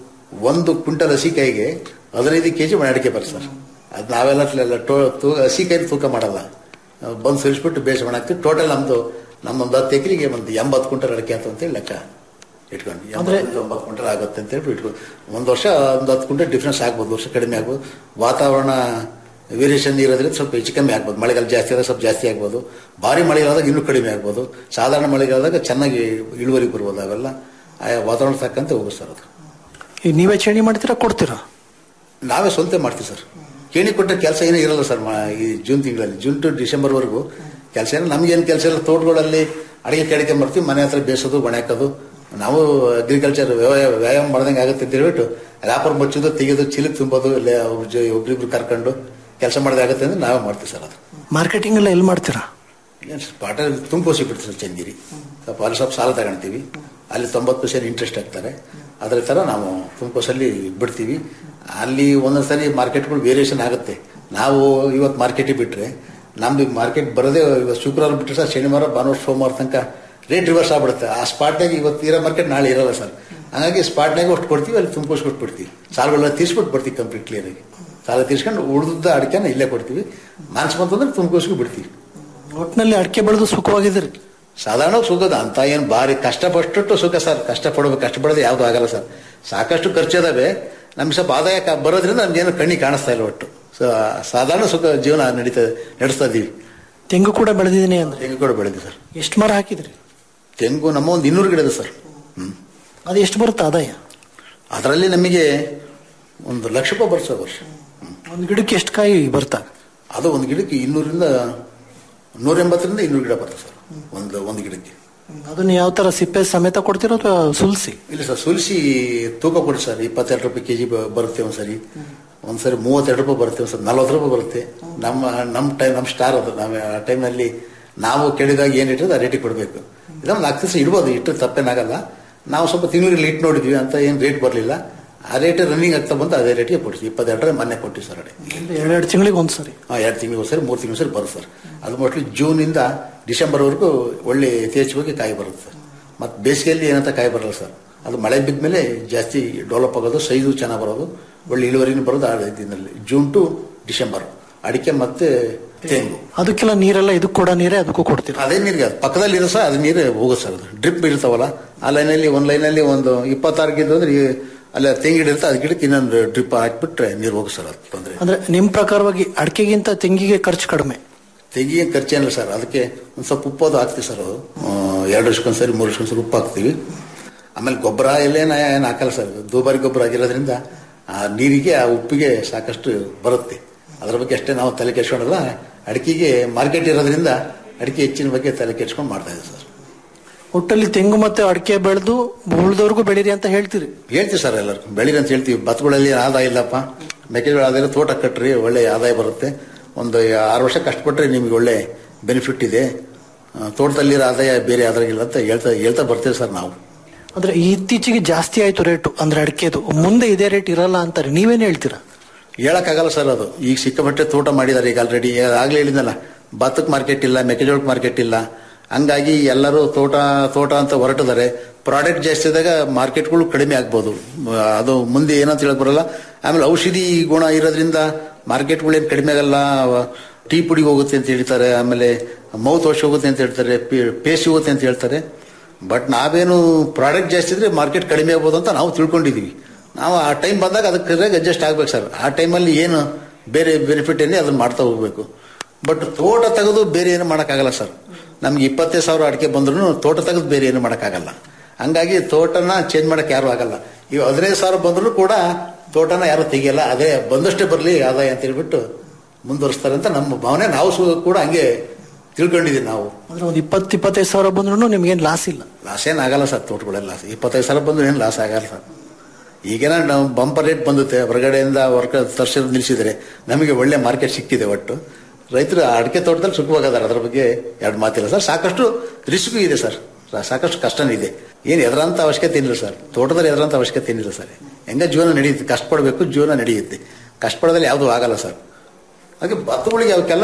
ಒಂದು ಕ್ವಿಂಟಲ್ ಹಸಿಕಾಯಿಗೆ ಹದಿನೈದು ಕೆ ಜಿ ಒಣ ಅಡಿಕೆ ಬರ್ತದೆ ಸರ್ ಅದು ನಾವೆಲ್ಲ tle- ಟೋ ತೂಕ ಹಸಿಕಾಯಿ ತೂಕ ಮಾಡಲ್ಲ ನಾವು ಬಂದು ಸುರಿಸ್ಬಿಟ್ಟು ಬೇಸ್ ಹಾಕ್ತಿವಿ ಟೋಟಲ್ ನಮ್ದು ನಮ್ಮೊಂದು ಹತ್ತು ಎಕರೆಗೆ ಒಂದು ಎಂಬತ್ತು ಕ್ವಿಂಟಲ್ ಅಡಿಕೆ ಆಯ್ತು ಅಂತೇಳಿ ಲೆಕ್ಕ ಇಟ್ಕೊಂಡು ಎಂಬತ್ತು ಒಂಬತ್ತು ಕ್ವಿಂಟಲ್ ಆಗುತ್ತೆ ಅಂತ ಹೇಳಿ ಇಟ್ಕೊಂಡು ಒಂದು ವರ್ಷ ಒಂದು ಹತ್ತು ಕ್ವಿಂಟಲ್ ಡಿಫ್ರೆನ್ಸ್ ಆಗ್ಬೋದು ವರ್ಷ ಕಡಿಮೆ ಆಗ್ಬೋದು ವಾತಾವರಣ ವೇರಿಯೇಷನ್ ಇರೋದ್ರಿಂದ ಸ್ವಲ್ಪ ಹೆಚ್ಚು ಕಮ್ಮಿ ಆಗ್ಬೋದು ಮಳೆಗಾಲ ಜಾಸ್ತಿ ಆದಾಗ ಸ್ವಲ್ಪ ಜಾಸ್ತಿ ಆಗ್ಬೋದು ಭಾರಿ ಮಳೆಗಾಲದಾಗ ಇನ್ನೂ ಕಡಿಮೆ ಆಗ್ಬೋದು ಸಾಧಾರಣ ಮಳೆಗಾಲದಾಗ ಚೆನ್ನಾಗಿ ಇಳುವರಿ ಬರ್ಬೋದು ಅವೆಲ್ಲ ಆಯಾ ವಾತಾವರಣ ತಕ್ಕಂತೆ ಹೋಗುತ್ತೆ ಸರ್ ಅದು ಈಗ ನೀವೇ ಚೇಣಿ ಮಾಡ್ತೀರಾ ಕೊಡ್ತೀರಾ ನಾವೇ ಸ್ವಂತ ಮಾಡ್ತೀವಿ ಸರ್ ಕೇಣಿ ಕೊಟ್ಟ ಕೆಲಸ ಏನೂ ಇರಲ್ಲ ಸರ್ ಮಾ- ಈ ಜೂನ್ ತಿಂಗಳಲ್ಲಿ ಜೂನ್ ಟು ಡಿಸೆಂಬರ್ವರೆಗೂ ಕೆಲಸ ಏನೋ ನಮ್ಗೇನು ಕೆಲಸ ಇಲ್ಲ ತೋಟಗಳಲ್ಲಿ ಅಡಿಗೆ ಕೆಡಿಕೆ ಮಾಡ್ತೀವಿ ಮನೆ ಹತ್ರ ಬೇಯಿಸೋದು ಬಣೆ ಹಾಕೋದು ನಾವು ಅಗ್ರಿಕಲ್ಚರ್ ವ್ಯಾಯಾಮ ವ್ಯಾಯಾಮ ಮಾಡ್ದಂಗೆ ಆಗುತ್ತೆ ಅಂತ ಹೇಳ್ಬಿಟ್ಟು ರ್ಯಾಪರ್ ಮುಚ್ಚೋದು ತೆಗೆಯೋದು ಚೀಲಕ್ಕೆ ತುಂಬೋದು ಇಲ್ಲ ಒಬ್ರು ಜೊ- ಒಬ್ರಿಬ್ರು ಕರ್ಕೊಂಡು ಕೆಲಸ ಮಾಡೋದಾಗುತ್ತೆ ಅಂದ್ರೆ ನಾವೇ ಮಾಡ್ತೀವಿ ಸರ್ ಅದು ಮಾರ್ಕೆಟಿಂಗ್ ಎಲ್ಲ ಎಲ್ಲಿ ಮಾಡ್ತೀರಾ ಏನು ಪಾಠ ತುಂಬೋಸಿ ಬಿಡ್ತೀವಿ ಸರ್ ಚಂದಿರಿ ಸ್ವಲ್ಪ ಅಲ್ಲಿ ಸ್ವಲ್ಪ ಸಾಲ ತಗೊಳ್ತೀವಿ ಅಲ್ಲಿ ತೊಂಬತ್ತು ಪರ್ಸೆಂಟ್ ಇಂಟ್ರೆಸ್ಟ್ ಹಾಕ್ತಾರೆ ಅದ್ರ ಥರ ನಾವು ತುಮಕೋಸಲ್ಲಿ ಬಿಡ್ತೀವಿ ಅಲ್ಲಿ ಒಂದೊಂದು ಸರಿ ಮಾರ್ಕೆಟ್ಗಳು ವೇರಿಯೇಷನ್ ಆಗುತ್ತೆ ನಾವು ಇವತ್ತು ಮಾರ್ಕೆಟಿಗೆ ಬಿಟ್ರೆ ನಮ್ದು ಮಾರ್ಕೆಟ್ ಬರೋದೇ ಇವತ್ತು ಶುಕ್ರವಾರ ಬಿಟ್ಟರೆ ಸರ್ ಶನಿವಾರ ಭಾನುವಾರ ಸೋಮವಾರ ತನಕ ರೇಟ್ ರಿವರ್ಸ್ ಆಗ್ಬಿಡುತ್ತೆ ಆ ಸ್ಪಾಟ್ನಾಗ ಇವತ್ತು ಇರೋ ಮಾರ್ಕೆಟ್ ನಾಳೆ ಇರಲ್ಲ ಸರ್ ಹಾಗಾಗಿ ಸ್ಪಾಟ್ನಾಗ ಅಷ್ಟು ಕೊಡ್ತೀವಿ ಅಲ್ಲಿ ತುಂಬಿಕೋಸಿ ಕೊಟ್ಬಿಡ್ತೀವಿ ಸಾಲಗಳೆಲ್ಲ ತೀರ್ಸ್ಬಿಟ್ಟು ಬರ್ತೀವಿ ಕಂಪ್ಲೀಟ್ ಕ್ಲಿಯರಾಗಿ ಸಾಲ ತೀರ್ಸ್ಕೊಂಡು ಉಳಿದ ಅಡಿಕೆನ ಇಲ್ಲೇ ಕೊಡ್ತೀವಿ ಮನ್ಸು ಬಂತಂದ್ರೆ ತುಂಬಿಕೋಸಿಗೆ ಬಿಡ್ತೀವಿ ಒಟ್ಟಿನಲ್ಲಿ ಅಡಿಕೆ ಬೆಳೆದು ಸುಖವಾಗಿದ್ದೀರಿ ಸಾಧಾರಣ ಸುಖದ ಅಂತ ಏನು ಭಾರಿ ಕಷ್ಟಪಟ್ಟು ಸುಖ ಸರ್ ಕಷ್ಟಪಡ್ಬೇಕು ಕಷ್ಟಪಡೋದು ಯಾವುದು ಆಗಲ್ಲ ಸರ್ ಸಾಕಷ್ಟು ಖರ್ಚು ಇದಾವೆ ನಮ್ಗೆ ಸ್ವಲ್ಪ ಆದಾಯ ಕ- ಬರೋದ್ರಿಂದ ನಮ್ಗೇನು ಕಣ್ಣಿಗೆ ಕಾಣಿಸ್ತಾ ಇಲ್ಲ ಒಟ್ಟು ಸೊ ಸಾಧಾರಣ ಸುಖ ಜೀವನ ನಡೀತಾ ನಡೆಸ್ತಾ ಇದ್ದೀವಿ ತೆಂಗು ಕೂಡ ಬೆಳೆದಿದ್ದೀನಿ ಅಂದ್ರೆ ತೆಂಗು ಕೂಡ ಬೆಳೆದಿದೆ ಸರ್ ಎಷ್ಟು ಮರ ಹಾಕಿದ್ರಿ ತೆಂಗು ನಮ್ಮ ಒಂದು ಇನ್ನೂರು ಗಿಡ ಇದೆ ಸರ್ ಅದು ಎಷ್ಟು ಬರುತ್ತೆ ಆದಾಯ ಅದರಲ್ಲಿ ನಮಗೆ ಒಂದು ಲಕ್ಷ ರೂಪಾಯಿ ಬರ್ತದೆ ವರ್ಷ ಒಂದು ಗಿಡಕ್ಕೆ ಎಷ್ಟು ಕಾಯಿ ಬರ್ತಾ ಅದು ಒಂದು ಗಿಡಕ್ಕೆ ಇನ್ನೂರಿಂದ ನೂರ ಎಂಬತ್ತರಿಂದ ಇನ್ನೂರು ಗಿಡ ಬರ್ತದೆ ಸರ್ ಒಂದು ಒಂದು ಗಿಡಕ್ಕೆ ಅದನ್ನ ಯಾವ ತರ ಸಿಪ್ಪೆ ಸಮೇತ ಕೊಡ್ತೀರೋ ಅಥವಾ ಸುಲ್ಸಿ ಇಲ್ಲ ಸರ್ ಸುಲಿಸಿ ತೂಕ ಕೊಡಿ ಸರ್ ಇಪ್ಪತ್ತೆರಡು ರೂಪಾಯಿ ಕೆಜಿ ಬರುತ್ತೆ ಒಂದ್ಸರಿ ಒಂದ್ಸರಿ ಮೂವತ್ತೆರಡು ರೂಪಾಯಿ ಬರುತ್ತೆ ಒಂದ್ಸರಿ ನಲ್ವತ್ತು ರೂಪಾಯಿ ಬರುತ್ತೆ ನಮ್ಮ ನಮ್ಮ ಟೈಮ್ ನಮ್ಮ ಸ್ಟಾರ್ ಅದು ನಾವು ಆ ಟೈಮ್ನಲ್ಲಿ ನಾವು ಕೇಳಿದಾಗ ಏನು ಇಟ್ಟರೆ ಆ ರೇಟಿಗೆ ಕೊಡಬೇಕು ಇದೊಂದು ನಾಲ್ಕು ದಿವಸ ಇಡ್ಬೋದು ಇಟ್ಟರೆ ತಪ್ಪೇನಾಗಲ್ಲ ನಾವು ಸ್ವಲ್ಪ ತಿಂಗಳಿಗೆ ಇಟ್ಟು ನೋಡಿದ್ವಿ ಅಂತ ಏನು ರೇಟ್ ಬರಲಿಲ್ಲ ಆ ರೇಟ್ ರನ್ನಿಂಗ್ ಆಗ್ತಾ ಬಂದು ಅದೇ ರೇಟಿಗೆ ಕೊಡ್ತೀವಿ ಇಪ್ಪತ್ತೆರಡರ ಮೊನ್ನೆ ಕೊಟ್ಟಿವಿ ಸರ್ ಅಡೆ ಎರಡೆರಡು ತಿಂಗಳಿಗೆ ಒಂದ್ಸರಿ ಹಾಂ ಎರಡು ತಿಂಗಳಿಗೆ ಒಂದ್ಸರಿ ಮೂರು ತಿಂಗಳಿಗೆ ಸರಿ ಬರುತ್ತೆ ಸರ್ ಅದು ಮೋಸ್ಟ್ಲಿ ಜೂನಿಂದ ಡಿಸೆಂಬರ್ವರೆಗೂ ಒಳ್ಳೆ ಯಥೇಚ್ಛವಾಗಿ ಕಾಯಿ ಬರುತ್ತೆ ಸರ್ ಮತ್ತು ಬೇಸಿಗೆಯಲ್ಲಿ ಏನಂತ ಕಾಯಿ ಬರಲ್ಲ ಸರ್ ಅದು ಮಳೆ ಬಿದ್ದ ಮೇಲೆ ಜಾಸ್ತಿ ಡೆವಲಪ್ ಆಗೋದು ಸೈಜು ಚೆನ್ನಾಗಿ ಬರೋದು ಒಳ್ಳೆ ಇಳುವರಿನೂ ಬರೋದು ಆ ದಿನದಲ್ಲಿ ಜೂನ್ ಟು ಡಿಸೆಂಬರ್ ಅಡಿಕೆ ಮತ್ತೆ ತೆಂಗು ಅದಕ್ಕೆಲ್ಲ ನೀರೆಲ್ಲ ಇದಕ್ಕೆ ಕೊಡೋ ನೀರೇ ಅದಕ್ಕೂ ಕೊಡ್ತೀರಾ ಅದೇ ನೀರಿಗೆ ಅದು ಪಕ್ಕದಲ್ಲಿ ಇರೋ ಸರ್ ಅದು ನೀರು ಹೋಗುತ್ತೆ ಸರ್ ಅದು ಡ್ರಿಪ್ ಇರ್ತಾವಲ್ಲ ಆ ಲೈನಲ್ಲಿ ಒಂದು ಲೈನಲ್ಲಿ ಒಂದು ಇಪ್ಪತ್ತಾರು ಗಿಡ ಅಂದ್ರೆ ಈ- ಅಲ್ಲಿ ತೆಂಗು ಗಿಡ ಇರುತ್ತೆ ಅದು ಗಿಡಕ್ಕೆ ಇನ್ನೊಂದು ಡ್ರಿಪ್ ಹಾಕ್ಬಿಟ್ರೆ ನೀರು ಹೋಗುತ್ತೆ ಸರ್ ಅದು ತೊಂದರೆ ಅಂದ್ರೆ ನಿಮ್ ಪ್ರಕಾರವಾಗಿ ಅಡಿಕೆಗಿಂತ ತೆಂಗಿಗೆ ಖರ್ಚು ಕಡಿಮೆ ತೆಗಿಯ ಖರ್ಚೇನಿಲ್ಲ ಸರ್ ಅದಕ್ಕೆ ಒಂದು ಸ್ವಲ್ಪ ಉಪ್ಪು ಅದು ಹಾಕ್ತೀವಿ ಸರ್ ಅದು ಆ, ಎರಡು ವರ್ಷಕ್ಕೊಂದ್ಸರಿ ಮೂರು ವರ್ಷಕ್ಕೊಂದ್ಸರಿ ಉಪ್ಪು ಹಾಕ್ತೀವಿ ಆಮೇಲೆ ಗೊಬ್ಬರ ಎಲ್ಲೇನ ಏನು ಹಾಕಲ್ಲ ಸರ್ ದುಬಾರಿ ಗೊಬ್ಬರ ಆಗಿರೋದ್ರಿಂದ ಆ ನೀರಿಗೆ ಆ ಉಪ್ಪಿಗೆ ಸಾಕಷ್ಟು ಬರುತ್ತೆ ಅದ್ರ ಬಗ್ಗೆ ಅಷ್ಟೇ ನಾವು ತಲೆ ಕೆಡ್ಸ್ಕೊಂಡಲ್ಲ ಅಡಿಕೆಗೆ ಮಾರ್ಕೆಟ್ ಇರೋದ್ರಿಂದ ಅಡಿಕೆ ಹೆಚ್ಚಿನ ಬಗ್ಗೆ ತಲೆ ಕೆಡ್ಸ್ಕೊಂಡು ಮಾಡ್ತಾ ಇದ್ದೀವಿ ಸರ್ ಒಟ್ಟಲ್ಲಿ ತೆಂಗು ಮತ್ತೆ ಅಡಿಕೆ ಬೆಳೆದು ಉಳಿದವ್ರಿಗೂ ಬೆಳೀರಿ ಅಂತ ಹೇಳ್ತೀರಿ ಹೇಳ್ತೀವಿ ಸರ್ ಎಲ್ಲರೂ ಬೆಳೀರಿ ಅಂತ ಹೇಳ್ತೀವಿ ಭತ್ತಗಳಲ್ಲಿ ಆದಾಯ ಇಲ್ಲಪ್ಪ ಮೆಕ್ಕೆಜೋಳ ಆದಾಯ ತೋಟ ಕಟ್ರಿ ಒಳ್ಳೆ ಆದಾಯ ಬರುತ್ತೆ ಒಂದು ಆರು ವರ್ಷ ಕಷ್ಟಪಟ್ಟರೆ ನಿಮ್ಗೆ ಒಳ್ಳೆ ಬೆನಿಫಿಟ್ ಇದೆ ಆ, ತೋಟದಲ್ಲಿರೋ ಆದಾಯ ಬೇರೆ ಆದಾಯ ಅಂತ ಹೇಳ್ತಾ ಹೇಳ್ತಾ ಬರ್ತೀವಿ ಸರ್ ನಾವು ಅಂದ್ರೆ ಇತ್ತೀಚೆಗೆ ಜಾಸ್ತಿ ಆಯ್ತು ರೇಟು ಅಂದ್ರೆ ಅಡಿಕೆದು ಮುಂದೆ ಇದೇ ರೇಟ್ ಇರಲ್ಲ ಅಂತಾರೆ ನೀವೇನ್ ಹೇಳ್ತೀರಾ ಹೇಳಕ್ಕಾಗಲ್ಲ ಸರ್ ಅದು ಈಗ ಸಿಕ್ಕಾಪಟ್ಟೆ ತೋಟ ಮಾಡಿದ್ದಾರೆ ಈಗ ಆಲ್ರೆಡಿ ಆಗ್ಲೇ ಹೇಳಿದ್ನಲ್ಲ ಭತ್ತಕ್ಕೆ ಮಾರ್ಕೆಟ್ ಇಲ್ಲ ಮೆಕ್ಕೆಜೋಳಕ್ಕೆ ಮಾರ್ಕೆಟ್ ಇಲ್ಲ ಹಂಗಾಗಿ ಎಲ್ಲರೂ ತೋಟ ತೋಟ ಅಂತ ಹೊರಟಿದ್ದಾರೆ ಪ್ರಾಡಕ್ಟ್ ಜಾಸ್ತಿ ಆದಾಗ ಮಾರ್ಕೆಟ್ಗಳು ಕಡಿಮೆ ಆಗ್ಬೋದು ಆ, ಅದು ಮುಂದೆ ಏನಂತ ಹೇಳಕ್ ಬರಲ್ಲ ಆಮೇಲೆ ಔಷಧಿ ಗುಣ ಇರೋದ್ರಿಂದ ಮಾರ್ಕೆಟ್ಗಳೇನು ಕಡಿಮೆ ಆಗಲ್ಲ ಅವ- ಟೀ ಪುಡಿಗೆ ಹೋಗುತ್ತೆ ಅಂತ ಹೇಳ್ತಾರೆ ಆಮೇಲೆ ಮೌತ್ ವಾಶ್ ಹೋಗುತ್ತೆ ಅಂತ ಹೇಳ್ತಾರೆ ಪೇಸ್ಟ್ ಹೋಗುತ್ತೆ ಅಂತ ಹೇಳ್ತಾರೆ ಬಟ್ ನಾವೇನು ಪ್ರಾಡಕ್ಟ್ ಜಾಸ್ತಿ ಇದ್ರೆ ಮಾರ್ಕೆಟ್ ಕಡಿಮೆ ಆಗ್ಬೋದು ಅಂತ ನಾವು ತಿಳ್ಕೊಂಡಿದೀವಿ ನಾವು ಆ ಟೈಮ್ ಬಂದಾಗ ಅದಕ್ಕೆ ಅಡ್ಜಸ್ಟ್ ಆಗ್ಬೇಕು ಸರ್ ಆ ಟೈಮಲ್ಲಿ ಏನು ಬೇರೆ ಬೆನಿಫಿಟ್ ಏನೇ ಅದನ್ನ ಮಾಡ್ತಾ ಹೋಗ್ಬೇಕು ಬಟ್ ತೋಟ ತೆಗೆದು ಬೇರೆ ಏನು ಮಾಡೋಕ್ಕಾಗಲ್ಲ ಸರ್ ನಮ್ಗೆ ಇಪ್ಪತ್ತೈದು ಸಾವಿರ ಅಡಿಕೆ ಬಂದ್ರೂ ತೋಟ ತೆಗೆದು ಬೇರೆ ಏನು ಮಾಡೋಕ್ಕಾಗಲ್ಲ ಹಂಗಾಗಿ ತೋಟನ ಚೇಂಜ್ ಮಾಡಕ್ಕೆ ಯಾರು ಆಗಲ್ಲ ಈಗ ಹದಿನೈದು ಸಾವಿರ ಬಂದರೂ ಕೂಡ ತೋಟನ ಯಾರು ತೆಗಿಯಲ್ಲ ಅದೇ ಬಂದಷ್ಟೇ ಬರಲಿ ಆದಾಯ ಅಂತ ಹೇಳ್ಬಿಟ್ಟು ಮುಂದುವರಿಸ್ತಾರೆ ಅಂತ ನಮ್ಮ ಭಾವನೆ ನಾವು ಸು- ಕೂಡ ಹಂಗೆ ತಿಳ್ಕೊಂಡಿದ್ದೀವಿ ನಾವು ಅಂದ್ರೆ ಒಂದು ಇಪ್ಪತ್ತು ಇಪ್ಪತ್ತೈದು ಸಾವಿರ ಬಂದ್ರು ನಿಮ್ಗೇನ್ ಲಾಸ್ ಇಲ್ಲ ಲಾಸ್ ಏನು ಆಗಲ್ಲ ಸರ್ ತೋಟಗಳೆಲ್ಲ ಇಪ್ಪತ್ತೈದು ಸಾವಿರ ಬಂದು ಏನು ಲಾಸ್ ಆಗಲ್ಲ ಸರ್ ಈಗೇನ ನಾವು ಬಂಪರ್ ರೇಟ್ ಬಂದುತ್ತೆ ಹೊರಗಡೆಯಿಂದ ವರ್ಕ ತರ್ಸೋದು ನಿಲ್ಲಿಸಿದ್ರೆ ನಮಗೆ ಒಳ್ಳೆ ಮಾರ್ಕೆಟ್ ಸಿಕ್ಕಿದೆ ಒಟ್ಟು ರೈತರು ಅಡಿಕೆ ತೋಟದಲ್ಲಿ ಸುಖವಾಗಿದ್ದಾರೆ ಅದ್ರ ಬಗ್ಗೆ ಎರಡು ಮಾತಿಲ್ಲ ಸರ್ ಸಾಕಷ್ಟು ರಿಸ್ಕ್ ಇದೆ ಸರ್ ಸಾ- ಸಾಕಷ್ಟು ಕಷ್ಟನೂ ಇದೆ ಏನು ಎದರಂತ ಅವಶ್ಯಕತೆ ಏನಿಲ್ಲ ಸರ್ ತೋಟದಲ್ಲಿ ಎದರಂತ ಅವಶ್ಯಕತೆ ಏನಿಲ್ಲ ಸರ್ ಹೆಂಗ ಜೀವನ ನಡೆಯುತ್ತೆ ಕಷ್ಟಪಡಬೇಕು ಜೀವನ ನಡೆಯುತ್ತೆ ಕಷ್ಟಪಡೋದಲ್ಲಿ ಯಾವುದೂ ಆಗಲ್ಲ ಸರ್ ಹಾಗೆ ಭತ್ತಗಳಿಗೆ ಅವಕ್ಕೆಲ್ಲ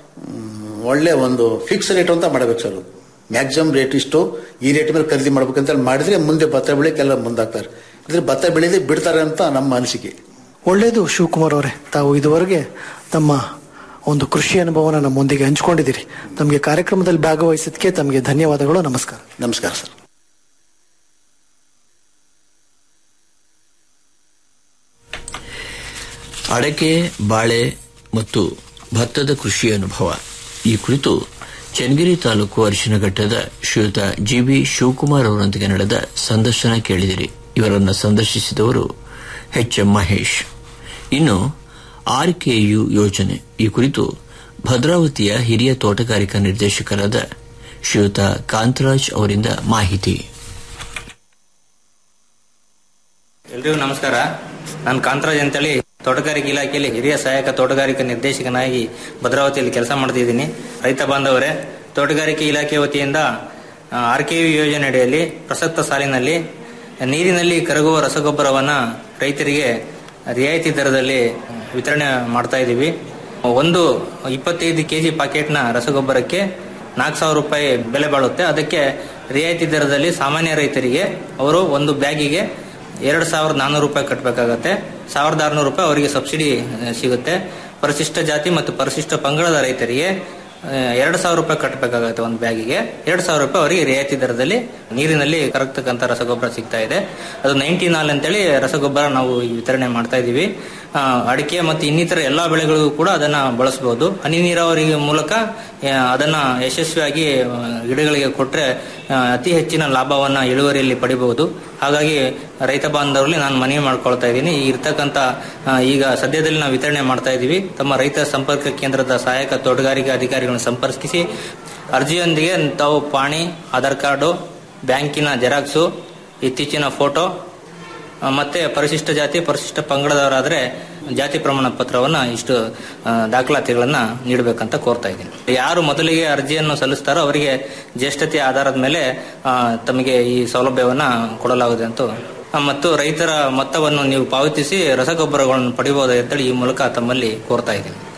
ಮ್, ಒಳ್ಳೆ ಒಂದು ಫಿಕ್ಸ್ ರೇಟ್ ಅಂತ ಮಾಡಬೇಕು ಸರ್ ಮ್ಯಾಕ್ಸಿಮಮ್ ರೇಟ್ ಇಷ್ಟು ಈ ರೇಟ್ ಮೇಲೆ ಖರೀದಿ ಮಾಡ್ಬೇಕಂತ ಮಾಡಿದ್ರೆ ಮುಂದೆ ಭತ್ತ ಬೆಳೆಯಕ್ಕೆಲ್ಲ ಮುಂದಾಗ್ತಾರೆ ಇದ್ರೆ ಭತ್ತ ಬೆಳೆದೇ ಬಿಡ್ತಾರೆ ಅಂತ ನಮ್ಮ ಅನಿಸಿಕೆ ಒಳ್ಳೇದು ಶಿವಕುಮಾರ್ ಅವರೇ ತಾವು ಇದುವರೆಗೆ ತಮ್ಮ ಒಂದು ಕೃಷಿ ಅನುಭವನ ನಮ್ಮೊಂದಿಗೆ ಹಂಚಿಕೊಂಡಿದ್ದೀರಿ ತಮಗೆ ಕಾರ್ಯಕ್ರಮದಲ್ಲಿ ಭಾಗವಹಿಸಿದ್ದಕ್ಕೆ ತಮಗೆ ಧನ್ಯವಾದಗಳು ನಮಸ್ಕಾರ ನಮಸ್ಕಾರ ಸರ್ ಅಡಕೆ ಬಾಳೆ ಮತ್ತು ಭತ್ತದ ಕೃಷಿ ಅನುಭವ ಈ ಕುರಿತು ಚನ್ನಗಿರಿ ತಾಲೂಕು ಅರಿಶಿನಘಟ್ಟದ ಶ್ರೀಯುತ ಜಿ ಬಿ ಶಿವಕುಮಾರ್ ಅವರೊಂದಿಗೆ ನಡೆದ ಸಂದರ್ಶನ ಕೇಳಿದಿರಿ ಇವರನ್ನು ಸಂದರ್ಶಿಸಿದವರು ಎಚ್ ಎಂ ಮಹೇಶ್ ಇನ್ನು ಆರ್ಕೆಯು ಯೋಜನೆ ಈ ಕುರಿತು ಭದ್ರಾವತಿಯ ಹಿರಿಯ ತೋಟಗಾರಿಕಾ ನಿರ್ದೇಶಕರಾದ ಶ್ರೀಯುತ ಕಾಂತರಾಜ್ ಅವರಿಂದ ಮಾಹಿತಿ ಎಲ್ರಿಗೂ ನಮಸ್ಕಾರ ನಾನು ಕಾಂತರಾಜ್ ಅಂತೇಳಿ ತೋಟಗಾರಿಕೆ ಇಲಾಖೆಯಲ್ಲಿ ಹಿರಿಯ ಸಹಾಯಕ ತೋಟಗಾರಿಕಾ ನಿರ್ದೇಶಕನಾಗಿ ಭದ್ರಾವತಿಯಲ್ಲಿ ಕೆಲಸ ಮಾಡ್ತಿದ್ದೀನಿ ರೈತ ಬಾಂಧವರೇ ತೋಟಗಾರಿಕೆ ಇಲಾಖೆ ವತಿಯಿಂದ ಆರ್ ಕೆ ಯು ಯೋಜನೆ ಅಡಿಯಲ್ಲಿ ಪ್ರಸಕ್ತ ಸಾಲಿನಲ್ಲಿ ನೀರಿನಲ್ಲಿ ಕರಗುವ ರಸಗೊಬ್ಬರವನ್ನು ರೈತರಿಗೆ ರಿಯಾಯಿತಿ ದರದಲ್ಲಿ ವಿತರಣೆ ಮಾಡ್ತಾ ಇದ್ದೀವಿ ಒಂದು ಇಪ್ಪತ್ತೈದು ಕೆಜಿ ಪಾಕೆಟ್ನ ರಸಗೊಬ್ಬರಕ್ಕೆ ನಾಲ್ಕು ಸಾವಿರ ರೂಪಾಯಿ ಬೆಲೆ ಬಾಳುತ್ತೆ ಅದಕ್ಕೆ ರಿಯಾಯಿತಿ ದರದಲ್ಲಿ ಸಾಮಾನ್ಯ ರೈತರಿಗೆ ಅವರು ಒಂದು ಬ್ಯಾಗಿಗೆ ಎರಡು ಸಾವಿರದ ನಾನ್ನೂರು ರೂಪಾಯಿ ಕಟ್ಟಬೇಕಾಗತ್ತೆ ಸಾವಿರದ ಆರುನೂರು ರೂಪಾಯಿ ಅವರಿಗೆ ಸಬ್ಸಿಡಿ ಆ, ಸಿಗುತ್ತೆ ಪರಿಶಿಷ್ಟ ಜಾತಿ ಮತ್ತು ಪರಿಶಿಷ್ಟ ಪಂಗಡದ ರೈತರಿಗೆ ಎರಡು ಸಾವಿರ ರೂಪಾಯಿ ಕಟ್ಟಬೇಕಾಗುತ್ತೆ ಒಂದು ಬ್ಯಾಗಿಗೆ ಎರಡು ಸಾವಿರ ರೂಪಾಯಿ ಅವರಿಗೆ ರಿಯಾಯಿತಿ ದರದಲ್ಲಿ ನೀರಿನಲ್ಲಿ ಕರಗ್ತಕ್ಕಂಥ ರಸಗೊಬ್ಬರ ಸಿಗ್ತಾ ಇದೆ ಅದು ನೈಂಟಿ ನಾಲ್ ಅಂತೇಳಿ ರಸಗೊಬ್ಬರ ನಾವು ಈ ವಿತರಣೆ ಮಾಡ್ತಾ ಇದೀವಿ ಆ, ಅಡಿಕೆ ಮತ್ತು ಇನ್ನಿತರ ಎಲ್ಲಾ ಬೆಳೆಗಳಿಗೂ ಕೂಡ ಅದನ್ನ ಬಳಸಬಹುದು ಹನಿ ನೀರಾವರಿ ಮೂಲಕ ಆ, ಅದನ್ನ ಯಶಸ್ವಿಯಾಗಿ ಆ, ಗಿಡಗಳಿಗೆ ಕೊಟ್ರೆ ಆ, ಅತಿ ಹೆಚ್ಚಿನ ಲಾಭವನ್ನ ಇಳುವರಿಯಲ್ಲಿ ಪಡಿಬಹುದು ಹಾಗಾಗಿ ರೈತ ಬಾಂಧವರಲ್ಲಿ ನಾನು ಮನವಿ ಮಾಡ್ಕೊಳ್ತಾ ಇದ್ದೀನಿ ಈ ಇರ್ತಕ್ಕಂಥ ಆ, ಈಗ ಸದ್ಯದಲ್ಲಿ ನಾವು ವಿತರಣೆ ಮಾಡ್ತಾ ಇದ್ದೀವಿ ತಮ್ಮ ರೈತ ಸಂಪರ್ಕ ಕೇಂದ್ರದ ಸಹಾಯಕ ತೋಟಗಾರಿಕೆ ಅಧಿಕಾರಿಗಳನ್ನು ಸಂಪರ್ಕಿಸಿ ಅರ್ಜಿಯೊಂದಿಗೆ ತಾವು ಪಾಣಿ ಆಧಾರ್ ಕಾರ್ಡು ಬ್ಯಾಂಕಿನ ಜೆರಾಕ್ಸು ಇತ್ತೀಚಿನ ಫೋಟೋ ಆ, ಮತ್ತೆ ಪರಿಶಿಷ್ಟ ಜಾತಿ ಪರಿಶಿಷ್ಟ ಪಂಗಡದವರಾದ್ರೆ ಜಾತಿ ಪ್ರಮಾಣ ಪತ್ರವನ್ನ ಇಷ್ಟು ಆ, ದಾಖಲಾತಿಗಳನ್ನ ನೀಡಬೇಕಂತ ಕೋರ್ತಾ ಇದ್ದೀನಿ ಯಾರು ಮೊದಲಿಗೆ ಅರ್ಜಿಯನ್ನು ಸಲ್ಲಿಸ್ತಾರೋ ಅವರಿಗೆ ಜ್ಯೇಷ್ಠತೆ ಆಧಾರದ ಮೇಲೆ ಆ, ತಮಗೆ ಈ ಸೌಲಭ್ಯವನ್ನ ಕೊಡಲಾಗಿದೆ ಅಂತ ಆ, ಮತ್ತು ರೈತರ ಮೊತ್ತವನ್ನು ನೀವು ಪಾವತಿಸಿ ರಸಗೊಬ್ಬರಗಳನ್ನು ಪಡಿಬಹುದು ಅಂತೇಳಿ ಈ ಮೂಲಕ ತಮ್ಮಲ್ಲಿ ಕೋರ್ತಾ ಇದ್ದೀನಿ